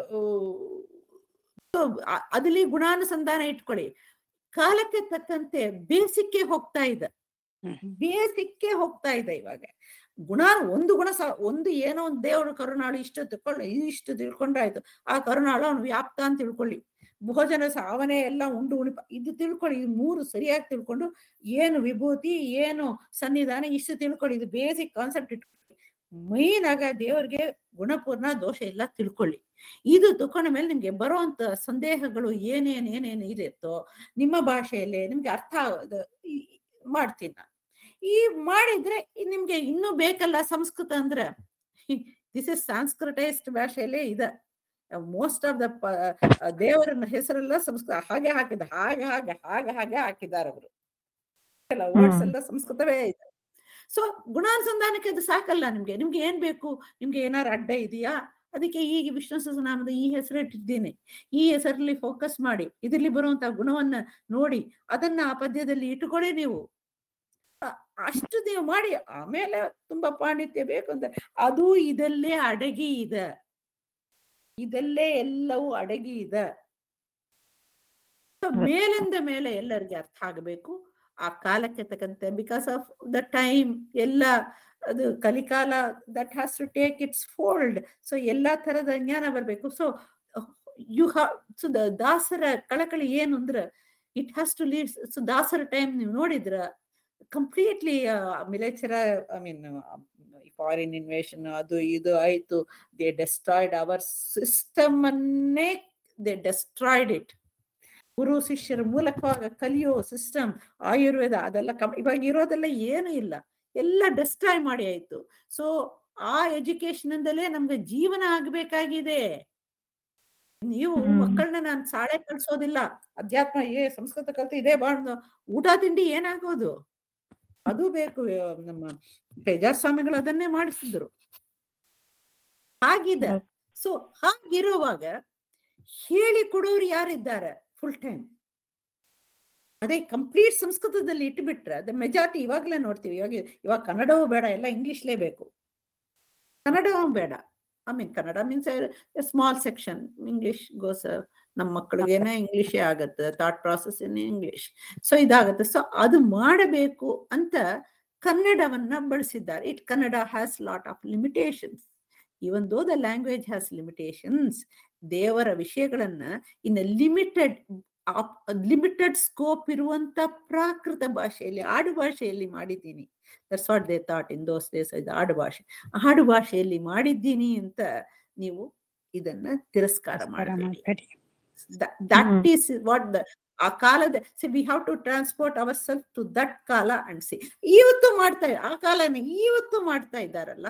ಅದಲ್ಲಿ ಗುಣಾನುಸಂಧಾನ ಇಟ್ಕೊಳ್ಳಿ ಕಾಲಕ್ಕೆ ತಕ್ಕಂತೆ ಬೇಸಿಕ್ಗೆ ಹೋಗ್ತಾ ಇದೆ
ಹ್ಮ್.
ಬೇಸಿಕ್ಗೆ ಹೋಗ್ತಾ ಇದೆ ಇವಾಗ ಗುಣ ಒಂದು ಗುಣ ಸ ಒಂದು ಏನೋ ಒಂದು ದೇವರು ಕರುಣಾಳು ಇಷ್ಟು ತಿಳ್ಕೊಳ್ಳಿ ಇಷ್ಟು ತಿಳ್ಕೊಂಡ್ರೆ ಆಯ್ತು ಆ ಕರುಣಾಳು ಅವನು ವ್ಯಾಪ್ತ ಅಂತ ತಿಳ್ಕೊಳ್ಳಿ ಭೋಜನ ಸಾವನೆ ಎಲ್ಲ ಉಂಡು ಉಣಿಪ ಇದು ತಿಳ್ಕೊಳ್ಳಿ ಇದು ಮೂರು ಸರಿಯಾಗಿ ತಿಳ್ಕೊಂಡು ಏನು ವಿಭೂತಿ ಏನು ಸನ್ನಿಧಾನ ಇಷ್ಟು ತಿಳ್ಕೊಳ್ಳಿ ಇದು ಬೇಸಿಕ್ ಕಾನ್ಸೆಪ್ಟ್ ಇಟ್ಕೊಳ್ಳಿ ಮೈನ್ ಆಗ ದೇವರಿಗೆ ಗುಣಪೂರ್ಣ ದೋಷ ಇಲ್ಲ ತಿಳ್ಕೊಳ್ಳಿ ಇದು ತಕೊಂಡ ಮೇಲೆ ನಿಮ್ಗೆ ಬರುವಂತ ಸಂದೇಹಗಳು ಏನೇನ್ ಏನೇನ್ ಇರುತ್ತೋ ನಿಮ್ಮ ಭಾಷೆಯಲ್ಲಿ ನಿಮ್ಗೆ ಅರ್ಥ ಆಗೋದು ಈ- ಮಾಡ್ತೀನಿ ನಾನು ಈ ಮಾಡಿದ್ರೆ ಈ ನಿಮ್ಗೆ ಇನ್ನೂ ಬೇಕಲ್ಲ ಸಂಸ್ಕೃತ ಅಂದ್ರೆ ದಿಸ್ ಇಸ್ ಸಾಂಸ್ಕೃಟೈಸ್ಡ್ ಭಾಷೆಯಲ್ಲೇ ಇದೆ ಮೋಸ್ಟ್ ಆಫ್ ದ ದೇವರ ಹೆಸರೆಲ್ಲ ಸಂಸ್ಕೃತ ಹಾಗೆ ಹಾಕಿದ ಹಾಗೆ ಹಾಗೆ ಹಾಗೆ ಹಾಗೆ ಹಾಕಿದ್ದಾರೆ ಅವರು ವರ್ಡ್ಸ್ ಎಲ್ಲ ಸಂಸ್ಕೃತವೇ ಇದೆ ಸೊ ಗುಣಾನುಸಂಧಾನಕ್ಕೆ ಅದು ಸಾಕಲ್ಲ ನಿಮ್ಗೆ ನಿಮ್ಗೆ ಏನ್ ಬೇಕು ನಿಮ್ಗೆ ಏನಾರು ಅಡ್ಡ ಇದೆಯಾ ಅದಕ್ಕೆ ಈಗ ವಿಷ್ಣು ಸಹಸ್ರನಾಮದ ಈ ಹೆಸರು ಇಟ್ಟಿದ್ದೇನೆ ಈ ಹೆಸರಲ್ಲಿ ಫೋಕಸ್ ಮಾಡಿ ಇದರಲ್ಲಿ ಬರುವಂತ ಗುಣವನ್ನ ನೋಡಿ ಅದನ್ನ ಆ ಪದ್ಯದಲ್ಲಿ ಇಟ್ಟುಕೊಳ್ಳಿ ನೀವು ಅ- ಅಷ್ಟು ನೀವು ಮಾಡಿ ಆಮೇಲೆ ತುಂಬಾ ಪಾಂಡಿತ್ಯ ಬೇಕು ಅಂತ ಅದು ಇದಲ್ಲೇ ಅಡಗಿ ಇದೆ ಇದಲ್ಲೇ ಎಲ್ಲವೂ ಅಡಗಿ ಇದೆ So, ಮೇಲಿಂದ ಮೇಲೆ ಎಲ್ಲರಿಗೆ ಅರ್ಥ ಆಗಬೇಕು ಆ ಕಾಲಕ್ಕೆ ತಕ್ಕಂತೆ ಬಿಕಾಸ್ ಆಫ್ ದ ಟೈಮ್ ಎಲ್ಲ ಅದು ಕಲಿಕಾಲ that has to take its fold so ಎಲ್ಲಾ ತರದ ಜ್ಞಾನ ಬರಬೇಕು ಸೊ ಯು ಹ್ಯಾವ್ ಸೊ ದಾಸರ ಕಳಕಳಿ ಏನು ಅಂದ್ರೆ it has to lead so ದಾಸರ ಟೈಮ್ ನೀವು ನೋಡಿದ್ರ ಕಂಪ್ಲೀಟ್ಲಿ ಮಿಲೇಚರ ಐ ಮೀನ್ ಫಾರಿನ್ ಇನ್ವೇಷನ್ ಅದು ಇದು ಆಯ್ತು ದೇ ಡೆಸ್ಟ್ರಾಯ್ಡ್ ಅವರ್ ಸಿಸ್ಟಮ್ ಅನ್ನೇ ದೇ ಡೆಸ್ಟ್ರಾಯ್ಡ್ ಇಟ್ ಗುರು ಶಿಷ್ಯರ ಮೂಲಕವಾಗ ಕಲಿಯೋ ಸಿಸ್ಟಮ್ ಆಯುರ್ವೇದ ಅದೆಲ್ಲ ಕಮ್ ಇವಾಗ ಇರೋದೆಲ್ಲ ಏನು ಇಲ್ಲ ಎಲ್ಲ ಡೆಸ್ಟ್ರಾಯ್ ಮಾಡಿ ಆಯ್ತು ಸೊ ಆ ಎಜುಕೇಶನ್ ಇಂದಲೇ ನಮ್ಗೆ ಜೀವನ ಆಗ್ಬೇಕಾಗಿದೆ ನೀವು
ಹ್ಮ್.
ಮಕ್ಕಳನ್ನ ನಾನು ಶಾಲೆ ಕಳ್ಸೋದಿಲ್ಲ ಅಧ್ಯಾತ್ಮ ಏ ಸಂಸ್ಕೃತ ಕಲ್ತು ಇದೇ ಬಾಳ್ದು ಊಟ ತಿಂಡಿ ಏನಾಗೋದು ಅದು ಬೇಕು ಆ, ನಮ್ಮ ಪೇಜಾರ್ ಸ್ವಾಮಿಗಳು ಅದನ್ನೇ ಮಾಡಿಸಿದ್ರು ಹಾಗಿದೆ ಸೊ ಹಾಗಿರುವಾಗ ಹೇಳಿ ಕೊಡೋರು ಯಾರಿದ್ದಾರೆ ಫುಲ್ ಟೈಮ್ ಅದೇ ಕಂಪ್ಲೀಟ್ ಸಂಸ್ಕೃತದಲ್ಲಿ ಇಟ್ಬಿಟ್ರೆ ಅದ ಮೆಜಾರಿಟಿ ಇವಾಗ್ಲೇ ನೋಡ್ತೀವಿ ಇವಾಗ ಇವಾಗ ಕನ್ನಡವೂ ಬೇಡ ಎಲ್ಲ ಇಂಗ್ಲಿಷ್ಲೇ ಬೇಕು ಕನ್ನಡವೂ ಬೇಡ I mean Kannada means small section English goes ನಮ್ಮ ಮಕ್ಕಳಿಗೇನೆ ಇಂಗ್ಲಿಷೇ ಆಗತ್ತೆ thought process in English so ಇದಾಗತ್ತೆ ಸೊ ಅದು ಮಾಡಬೇಕು ಅಂತ ಕನ್ನಡವನ್ನ ಬಳಸಿದ್ದಾರೆ it Kannada has lot of limitations even though the language has limitations ದೇವರ ವಿಷಯಗಳನ್ನ ಇನ್ ಲಿಮಿಟೆಡ್ ಲಿಮಿಟೆಡ್ ಸ್ಕೋಪ್ ಇರುವಂತ ಪ್ರಾಕೃತ ಭಾಷೆಯಲ್ಲಿ ಆಡು ಭಾಷೆಯಲ್ಲಿ ಮಾಡಿದ್ದೀನಿ that's what they thought in those days ಇದು ಆಡು ಭಾಷೆ ಆಡು ಭಾಷೆಯಲ್ಲಿ ಮಾಡಿದ್ದೀನಿ ಅಂತ ನೀವು ಇದನ್ನ ತಿರಸ್ಕಾರ ಮಾಡಬೇಡಿ ದಟ್ ಈಸ್ ವಾಟ್ ದ ಆ ಕಾಲದ see we have to transport our self to that ಕಾಲ ಅಂಡ್ ಸಿ ಇವತ್ತು ಮಾಡ್ತಾ ಆ ಕಾಲನ ಇವತ್ತು ಮಾಡ್ತಾ ಇದ್ದಾರಲ್ಲ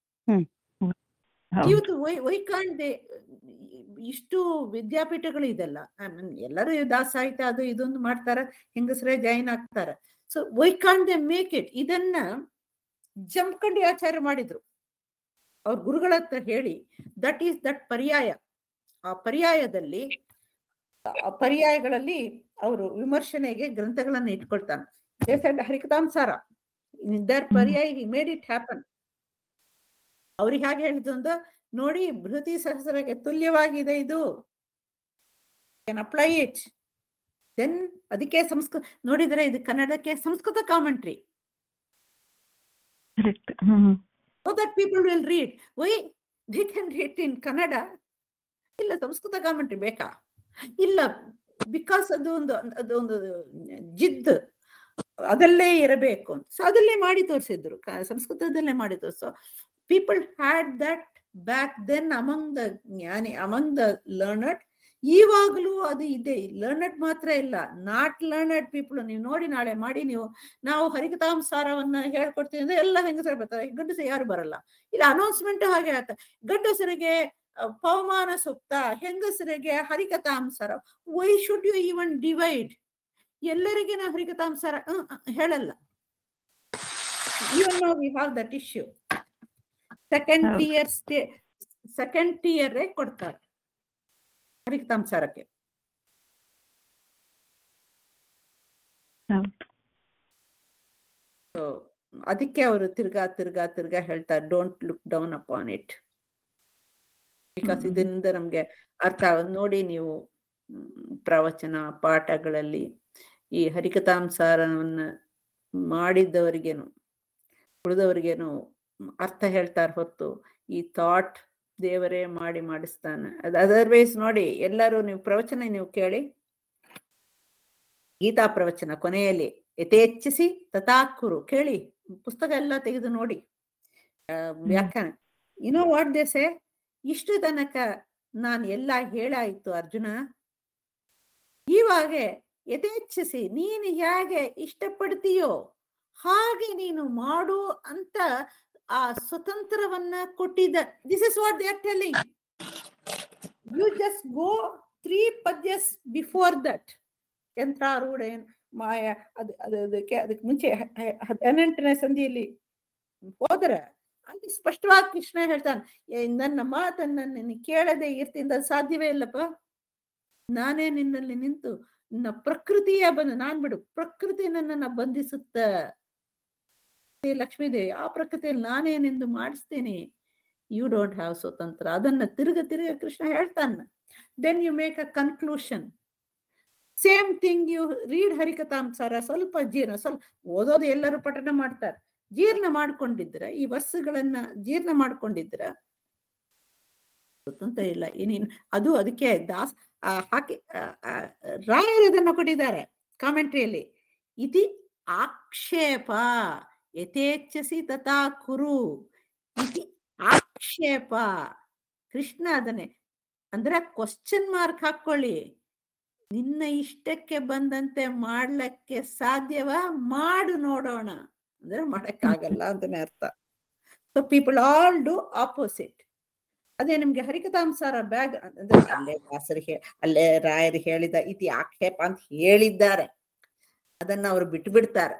ಹೌದು.
ಇವತ್ತು ವೈ ವೈ ಕಾಂಟ್ ದೇ ಇಷ್ಟು ವಿದ್ಯಾಪೀಠಗಳು ಇದೆಲ್ಲ I mean, ಎಲ್ಲರೂ ದಾಸ ಸಾಹಿತ್ಯ ಅದು ಇದೊಂದು ಮಾಡ್ತಾರ ಹೆಂಗಸರೇ ಜಾಯಿನ್ ಆಗ್ತಾರ so why can't they make it ಇದನ್ನ ಜಂಪ್ಕಂಡಿ ಆಚಾರ್ಯ ಮಾಡಿದ್ರು ಅವ್ರ ಗುರುಗಳ ಹತ್ರ ಹೇಳಿ ದಟ್ ಈಸ್ ದಟ್ ಪರ್ಯಾಯ ಆ ಪರ್ಯಾಯದಲ್ಲಿ ಆ ಪರ್ಯಾಯಗಳಲ್ಲಿ ಅವರು ವಿಮರ್ಶನೆಗೆ ಗ್ರಂಥಗಳನ್ನ ಇಟ್ಕೊಳ್ತಾನೆ ಹರಿಕತಾಂಸಾರ ದರ್ ಪರ್ಯಾಯ ಹಿ ಮೇಡ್ ಇಟ್ ಹ್ಯಾಪನ್ ಅವ್ರಿಗೆ ಹಾಗೆ ಹೇಳಿದ್ದು ಅಂದ್ರೆ ನೋಡಿ ಬೃಹತಿ ಸಹಸ್ರಕ್ಕೆ ತುಲ್ಯವಾಗಿದೆ ಇದು ಕ್ಯಾನ್ ಅಪ್ಲೈ ಇಟ್ ದೆನ್ ಅದಕ್ಕೆ ಸಂಸ್ಕೃತ ನೋಡಿದ್ರೆ ಇದು ಕನ್ನಡಕ್ಕೆ ಸಂಸ್ಕೃತ ಕಾಮೆಂಟ್ರಿ
Correct. ಹ್ಮ್
so that people will read why they can read in Kannada ಇಲ್ಲ ಸಂಸ್ಕೃತ ಕಾಮೆಂಟ್ರಿ ಬೇಕಾ ಇಲ್ಲ ಬಿಕಾಸ್ ಅದು ಒಂದು ಅದು ಒಂದು ಜಿದ್ ಅದಲ್ಲೇ ಇರಬೇಕು ಅಂತ ಸೊ ಅದಲ್ಲೇ ಮಾಡಿ ತೋರಿಸಿದ್ರು ಸಂಸ್ಕೃತದಲ್ಲೇ ಮಾಡಿ ತೋರಿಸೋ people had that back then among the ಜ್ಞಾನಿ ಅಮಂಗ್ ದ ಲರ್ನಡ್ ಇವಾಗಲೂ ಅದು ಇದೆ ಲರ್ನಡ್ ಮಾತ್ರ ಇಲ್ಲ ನಾಟ್ ಲರ್ನಡ್ ಪೀಪಲ್ ನೀವು ನೋಡಿ ನಾಳೆ ಮಾಡಿ ನೀವು ನಾವು ಹರಿಕತಾಂಸಾರವನ್ನ ಹೇಳ್ಕೊಡ್ತೀವಿ ಅಂದ್ರೆ ಎಲ್ಲ ಹೆಂಗಸರು ಬರ್ತಾರೆ ಗಂಡಸ ಯಾರು ಬರಲ್ಲ ಇಲ್ಲ ಅನೌನ್ಸ್ಮೆಂಟ್ ಹಾಗೆ ಆತ ಗಂಡಸರಿಗೆ ಅಹ್, ಪವಮಾನ ಸೂಕ್ತ ಹೆಂಗಸರಿಗೆ Harikathamritasara why should you even divide ಎಲ್ಲರಿಗೆ ನಾವು ಹರಿಕತಾಂಸಾರ ಅಹ್, ಅಹ್, ಹೇಳಲ್ಲ even we have that issue second
ಹೌದು.
ಇಯರ್ ಸ್ಟೇ ಸೆಕೆಂಡ್ ಇಯರ್ ಕೊಡ್ತಾರೆ ಹರಿಕತಾಂಸಾರಕ್ಕೆ
ಹೌದು.
So, ಅದಕ್ಕೆ ಅವರು ತಿರ್ಗಾ ತಿರ್ಗಾ ತಿರ್ಗಾ ಹೇಳ್ತಾರೆ don't look down upon it because
hmm.
ಇದರಿಂದ ನಮ್ಗೆ ಅರ್ಥ ಆಗೋದು ನೋಡಿ ನೀವು ಮ್, ಪ್ರವಚನ ಪಾಠಗಳಲ್ಲಿ ಈ ಹರಿಕತಾಂಸಾರವನ್ನ ಮಾಡಿದ್ದವರಿಗೇನು ಉಳಿದವರಿಗೇನು ಅರ್ಥ ಹೇಳ್ತಾರ ಹೊತ್ತು ಈ ಥಾಟ್ ದೇವರೇ ಮಾಡಿ ಮಾಡಿಸ್ತಾನೆ ಅದು ಅದರ್ವೈಸ್ ನೋಡಿ ಎಲ್ಲರೂ ನೀವು ಪ್ರವಚನ ನೀವು ಕೇಳಿ ಗೀತಾ ಪ್ರವಚನ ಕೊನೆಯಲ್ಲಿ ಯಥೇಚ್ಛಿಸಿ ತಥಾಕುರು ಕೇಳಿ ಪುಸ್ತಕ ಎಲ್ಲ ತೆಗೆದು ನೋಡಿ ವ್ಯಾಖ್ಯಾನ ಇನೋ ವಾಟ್ ದೇಸೆ ಇಷ್ಟು ತನಕ ನಾನು ಎಲ್ಲ ಹೇಳಾಯ್ತು ಅರ್ಜುನ ಇವಾಗ ಯಥೇಚ್ಛಿಸಿ ನೀನು ಹೇಗೆ ಇಷ್ಟಪಡ್ತೀಯೋ ಹಾಗೆ ನೀನು ಮಾಡು ಅಂತ ಆ ಸ್ವತಂತ್ರವನ್ನ ಕೊಟ್ಟಿದ್ದ this is what they are telling you just go three ಪದ್ಯಸ್ ಬಿಫೋರ್ ದಟ್ ಯಂತ್ರಾರೂಢ ಮಾಯ ಅದು ಅದು ಅದಕ್ಕೆ ಅದಕ್ಕೆ ಮುಂಚೆ ಹ- ಹ- ಹದಿನೆಂಟನೇ ಸಂಧಿಯಲ್ಲಿ ಹೋದ್ರೆ ಅಲ್ಲಿ ಸ್ಪಷ್ಟವಾಗಿ ಕೃಷ್ಣ ಹೇಳ್ತಾನೆ "ಏ, ನನ್ನ ಮಾತನ್ನ ನೀನು ಕೇಳದೆ ಇರ್ತಿಂದ ಸಾಧ್ಯವೇ ಇಲ್ಲಪ್ಪ ನಾನೇ ನಿನ್ನಲ್ಲಿ ನಿಂತು ನಿನ್ನ ಪ್ರಕೃತಿಯ ಬಂದು ನಾನ್ ಬಿಡು ಪ್ರಕೃತಿ ನನ್ನನ್ನ ಬಂಧಿಸುತ್ತ ಹೇ ಲಕ್ಷ್ಮೀದೇವಿ ಆ ಪ್ರಕೃತಿಯಲ್ಲಿ ನಾನೇ ನಿಂದು ಮಾಡಿಸ್ತೀನಿ ಯು ಡೋಂಟ್ ಹ್ಯಾವ್ ಸ್ವತಂತ್ರ ಅದನ್ನ ತಿರುಗ ತಿರುಗ ಕೃಷ್ಣ ಹೇಳ್ತಾನ then you make a conclusion same thing you read Harikathamritasara ಸ್ವಲ್ಪ ಜೀರ್ಣ ಸ್ವಲ್ಪ ಓದೋದು ಎಲ್ಲರೂ ಪಠಣ ಮಾಡ್ತಾರೆ ಜೀರ್ಣ ಮಾಡ್ಕೊಂಡಿದ್ರ ಈ ವರ್ಷಗಳನ್ನ ಜೀರ್ಣ ಮಾಡ್ಕೊಂಡಿದ್ರ ಸ್ವತಂತ್ರ ಇಲ್ಲ ಏನೇನು ಅದು ಅದಕ್ಕೆ ದಾಸ್ ಆ, ಹಾಕಿ ಆ, ಆ, ರಾಯರು ಇದನ್ನ ಕೊಟ್ಟಿದ್ದಾರೆ ಕಾಮೆಂಟ್ರಿಯಲ್ಲಿ ಇತಿ ಆಕ್ಷೇಪ ಯಥೇಚ್ಛಸಿ ತಥಾ ಕುರು ಇತಿ ಆಕ್ಷೇಪ ಕೃಷ್ಣ ಅದನ್ನೇ ಅಂದ್ರೆ ಕ್ವಶನ್ ಮಾರ್ಕ್ ಹಾಕೊಳ್ಳಿ ನಿನ್ನ ಇಷ್ಟಕ್ಕೆ ಬಂದಂತೆ ಮಾಡ್ಲಕ್ಕೆ ಸಾಧ್ಯವಾ ಮಾಡು ನೋಡೋಣ ಅಂದ್ರೆ ಮಾಡಕ್ಕಾಗಲ್ಲ ಅಂತಾನೆ ಅರ್ಥ so people all do opposite ಅದೇ ನಿಮ್ಗೆ ಹರಿಕಥಾಂಸಾರ ಬ್ಯಾಗ್ ಅಂದ್ರೆ ಅಲ್ಲೇ ದಾಸರು ಹೇ ಅಲ್ಲೇ ರಾಯರು ಹೇಳಿದ ಇತಿ ಆಕ್ಷೇಪ ಅಂತ ಹೇಳಿದ್ದಾರೆ ಅದನ್ನ ಅವ್ರು ಬಿಟ್ಟು ಬಿಡ್ತಾರೆ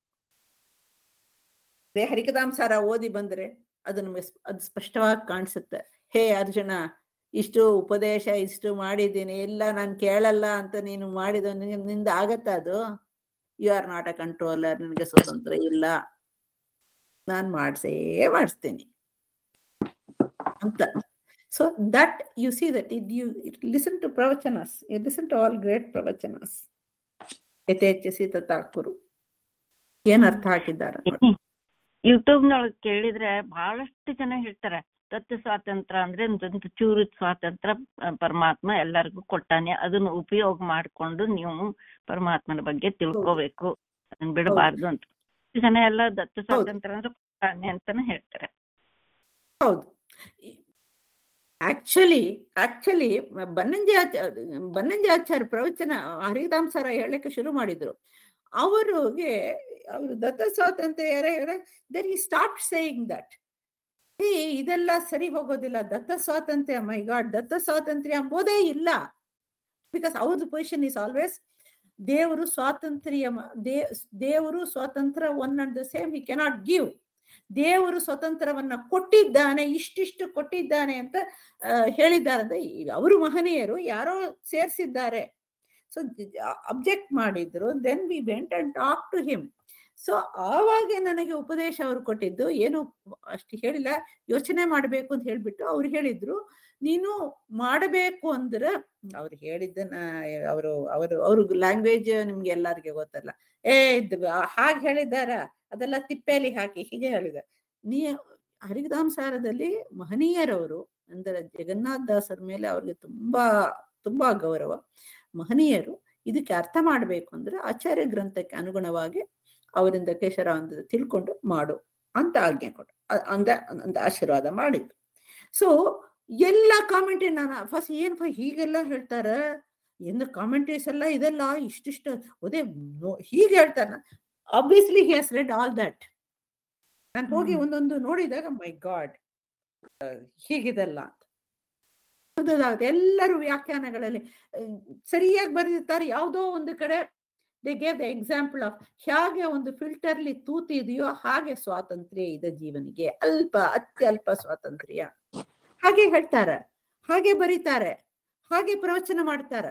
ಅದೇ ಹರಿಕಥಾಂಸಾರ ಓದಿ ಬಂದ್ರೆ ಅದು ನಮಗೆ ಸ್ಪ- ಅದು ಸ್ಪಷ್ಟವಾಗಿ ಕಾಣಿಸುತ್ತೆ ಹೇ ಅರ್ಜುನ ಇಷ್ಟು ಉಪದೇಶ ಇಷ್ಟು ಮಾಡಿದ್ದೀನಿ ಎಲ್ಲ ನಾನು ಕೇಳಲ್ಲ ಅಂತ ನೀನು ಮಾಡಿದ ನಿಂದ ಆಗತ್ತ ಅದು you are not a controller ನಿನಗೆ ಸ್ವತಂತ್ರ ಇಲ್ಲ ನಾನು ಮಾಡಿಸೇ ಮಾಡಿಸ್ತೀನಿ ಅಂತ so that you see that it you listen to ಪ್ರವಚನಸ್ you listen to all great ಪ್ರವಚನಸ್ ಯಥೇಚ್ಛಿಸಿ ತಥಾಕುರು ಏನ್ ಅರ್ಥ ಹಾಕಿದ್ದಾರೆ ನೋಡಿ.
ಯೂಟ್ಯೂಬ್ನೊಳಗ್ ಕೇಳಿದ್ರೆ ಬಹಳಷ್ಟು ಜನ ಹೇಳ್ತಾರೆ ತತ್ವ ಸ್ವಾತಂತ್ರ್ಯ ಅಂದ್ರೆ ಒಂದು ಚೂರು ಸ್ವಾತಂತ್ರ್ಯ ಆ, ಪರಮಾತ್ಮ ಎಲ್ಲರಿಗೂ ಕೊಟ್ಟಾನೆ ಅದನ್ನ ಉಪಯೋಗ ಮಾಡ್ಕೊಂಡು ನೀವು ಪರಮಾತ್ಮನ ಬಗ್ಗೆ ತಿಳ್ಕೋಬೇಕು ಅದನ್ನ ಬಿಡಬಾರ್ದು ಅಂತ ಎಷ್ಟು ಜನ ಎಲ್ಲ ದತ್ತ ಸ್ವಾತಂತ್ರ್ಯ ಅಂದ್ರೆ ಕೊಟ್ಟಾನೆ ಅಂತಾನೆ ಹೇಳ್ತಾರೆ
ಹೌದು ಆಕ್ಚುಲಿ ಆಕ್ಚುಲಿ ಬನ್ನಂಜಿ ಆಚಾರ್ಯ ಬನ್ನಂಜಿ ಆಚಾರ್ಯ ಪ್ರವಚನ ಹರಿದಾಂಸರ ಹೇಳಕ್ಕೆ ಶುರು ಮಾಡಿದ್ರು ಅವರಿಗೆ ಅವರು ದತ್ತ ಸ್ವಾತಂತ್ರ್ಯ ಯಾರ ದೆನ್ ಈ ಸ್ಟಾಪ್ ಸೇಯಿಂಗ್ ದಟ್ ಏ ಇದೆಲ್ಲ ಸರಿ ಹೋಗೋದಿಲ್ಲ ದತ್ತ ಸ್ವಾತಂತ್ರ್ಯ ಮೈ ಗಾಡ್ ದತ್ತ ಸ್ವಾತಂತ್ರ್ಯ ಎಂಬುದೇ ಇಲ್ಲ ಬಿಕಾಸ್ ಅವ್ರದ್ದು ಪೊಸಿಷನ್ ಇಸ್ ಆಲ್ವೇಸ್ ದೇವರು ಸ್ವಾತಂತ್ರ್ಯ ಮ- ದೇ- ದೇವರು ಸ್ವಾತಂತ್ರ್ಯ one and the same he cannot give ದೇವರು ಸ್ವತಂತ್ರವನ್ನ ಕೊಟ್ಟಿದ್ದಾನೆ ಇಷ್ಟಿಷ್ಟು ಕೊಟ್ಟಿದ್ದಾನೆ ಅಂತ ಆ, ಹೇಳಿದ್ದಾರೆ ಅಂದ್ರೆ ಈಗ ಅವರು ಮಹನೀಯರು ಯಾರೋ ಸೇರಿಸಿದ್ದಾರೆ ಸೊ ಅಬ್ಜೆಕ್ಟ್ ಮಾಡಿದ್ರು then we went and talk to him so ಆವಾಗ ನನಗೆ ಉಪದೇಶ ಅವರು ಕೊಟ್ಟಿದ್ದು ಏನು ಅಷ್ಟು ಹೇಳಿಲ್ಲ ಯೋಚನೆ ಮಾಡಬೇಕು ಅಂತ ಹೇಳ್ಬಿಟ್ಟು ಅವ್ರು ಹೇಳಿದ್ರು ನೀನು ಮಾಡಬೇಕು ಅಂದ್ರೆ ಅವ್ರು ಹೇಳಿದ್ದನ್ನ ಅವರು ಅವರು ಅವ್ರ ಲ್ಯಾಂಗ್ವೇಜ್ ನಿಮ್ಗೆ ಎಲ್ಲರಿಗೆ ಗೊತ್ತಲ್ಲ ಏ ಇದು ಹಾಗೆ ಹೇಳಿದಾರ ಅದೆಲ್ಲ ತಿಪ್ಪೆಯಲ್ಲಿ ಹಾಕಿ ಹೀಗೆ ಹೇಳಿದ ನೀ ಹರಿದಾಂಸಾರದಲ್ಲಿ ಮಹನೀಯರವರು ಅಂದರೆ ಜಗನ್ನಾಥ ದಾಸರ ಮೇಲೆ ಅವ್ರಿಗೆ ತುಂಬಾ ತುಂಬಾ ಗೌರವ ಮಹನೀಯರು ಇದಕ್ಕೆ ಅರ್ಥ ಮಾಡ್ಬೇಕು ಅಂದ್ರೆ ಆಚಾರ್ಯ ಗ್ರಂಥಕ್ಕೆ ಅನುಗುಣವಾಗಿ ಅವರಿಂದ ಕೇಶರ ಅಂತ ತಿಳ್ಕೊಂಡು ಮಾಡು ಅಂತ ಆಜ್ಞೆ ಕೊಟ್ಟು ಅ- ಅಂದ ಅಂತ ಆಶೀರ್ವಾದ ಮಾಡಿದ್ರು ಸೊ ಎಲ್ಲ ಕಾಮೆಂಟ್ರಿ ನಾನು ಫಸ್ಟ್ ಏನಪ್ಪ ಹೀಗೆಲ್ಲ ಹೇಳ್ತಾರ ಎಂದು ಕಾಮೆಂಟ್ರೀಸ್ ಎಲ್ಲ ಇದೆಲ್ಲ ಇಷ್ಟಿಷ್ಟು ಅದೇ ನೋ- ಹೀಗೆ ಹೇಳ್ತಾರ ಆಬ್ವಿಯಸ್ಲಿ ಹಿ ಹಸ್ ರೆಡ್ ಆಲ್ ದಟ್ ನಾನು ಹೋಗಿ ಒಂದೊಂದು ನೋಡಿದಾಗ ಮೈ ಗಾಡ್ ಹೀಗಿದೆಲ್ಲ ಅಂತ ಹೌದೌದು ಎಲ್ಲರೂ ವ್ಯಾಖ್ಯಾನಗಳಲ್ಲಿ ಅಹ್, ಸರಿಯಾಗಿ ಬರೆದಿರ್ತಾರೆ ಯಾವುದೋ ಒಂದು ಕಡೆ they gave the example of ಹೇಗೆ ಒಂದು ಫಿಲ್ಟರ್ಲಿ ತೂತು ಇದೆಯೋ ಹಾಗೆ ಸ್ವಾತಂತ್ರ್ಯ ಇದೆ ಜೀವನಿಗೆ ಅಲ್ಪ ಅತ್ಯಲ್ಪ ಸ್ವಾತಂತ್ರ್ಯ ಹಾಗೆ ಹೇಳ್ತಾರೆ ಹಾಗೆ ಬರೀತಾರೆ ಹಾಗೆ ಪ್ರವಚನ ಮಾಡ್ತಾರೆ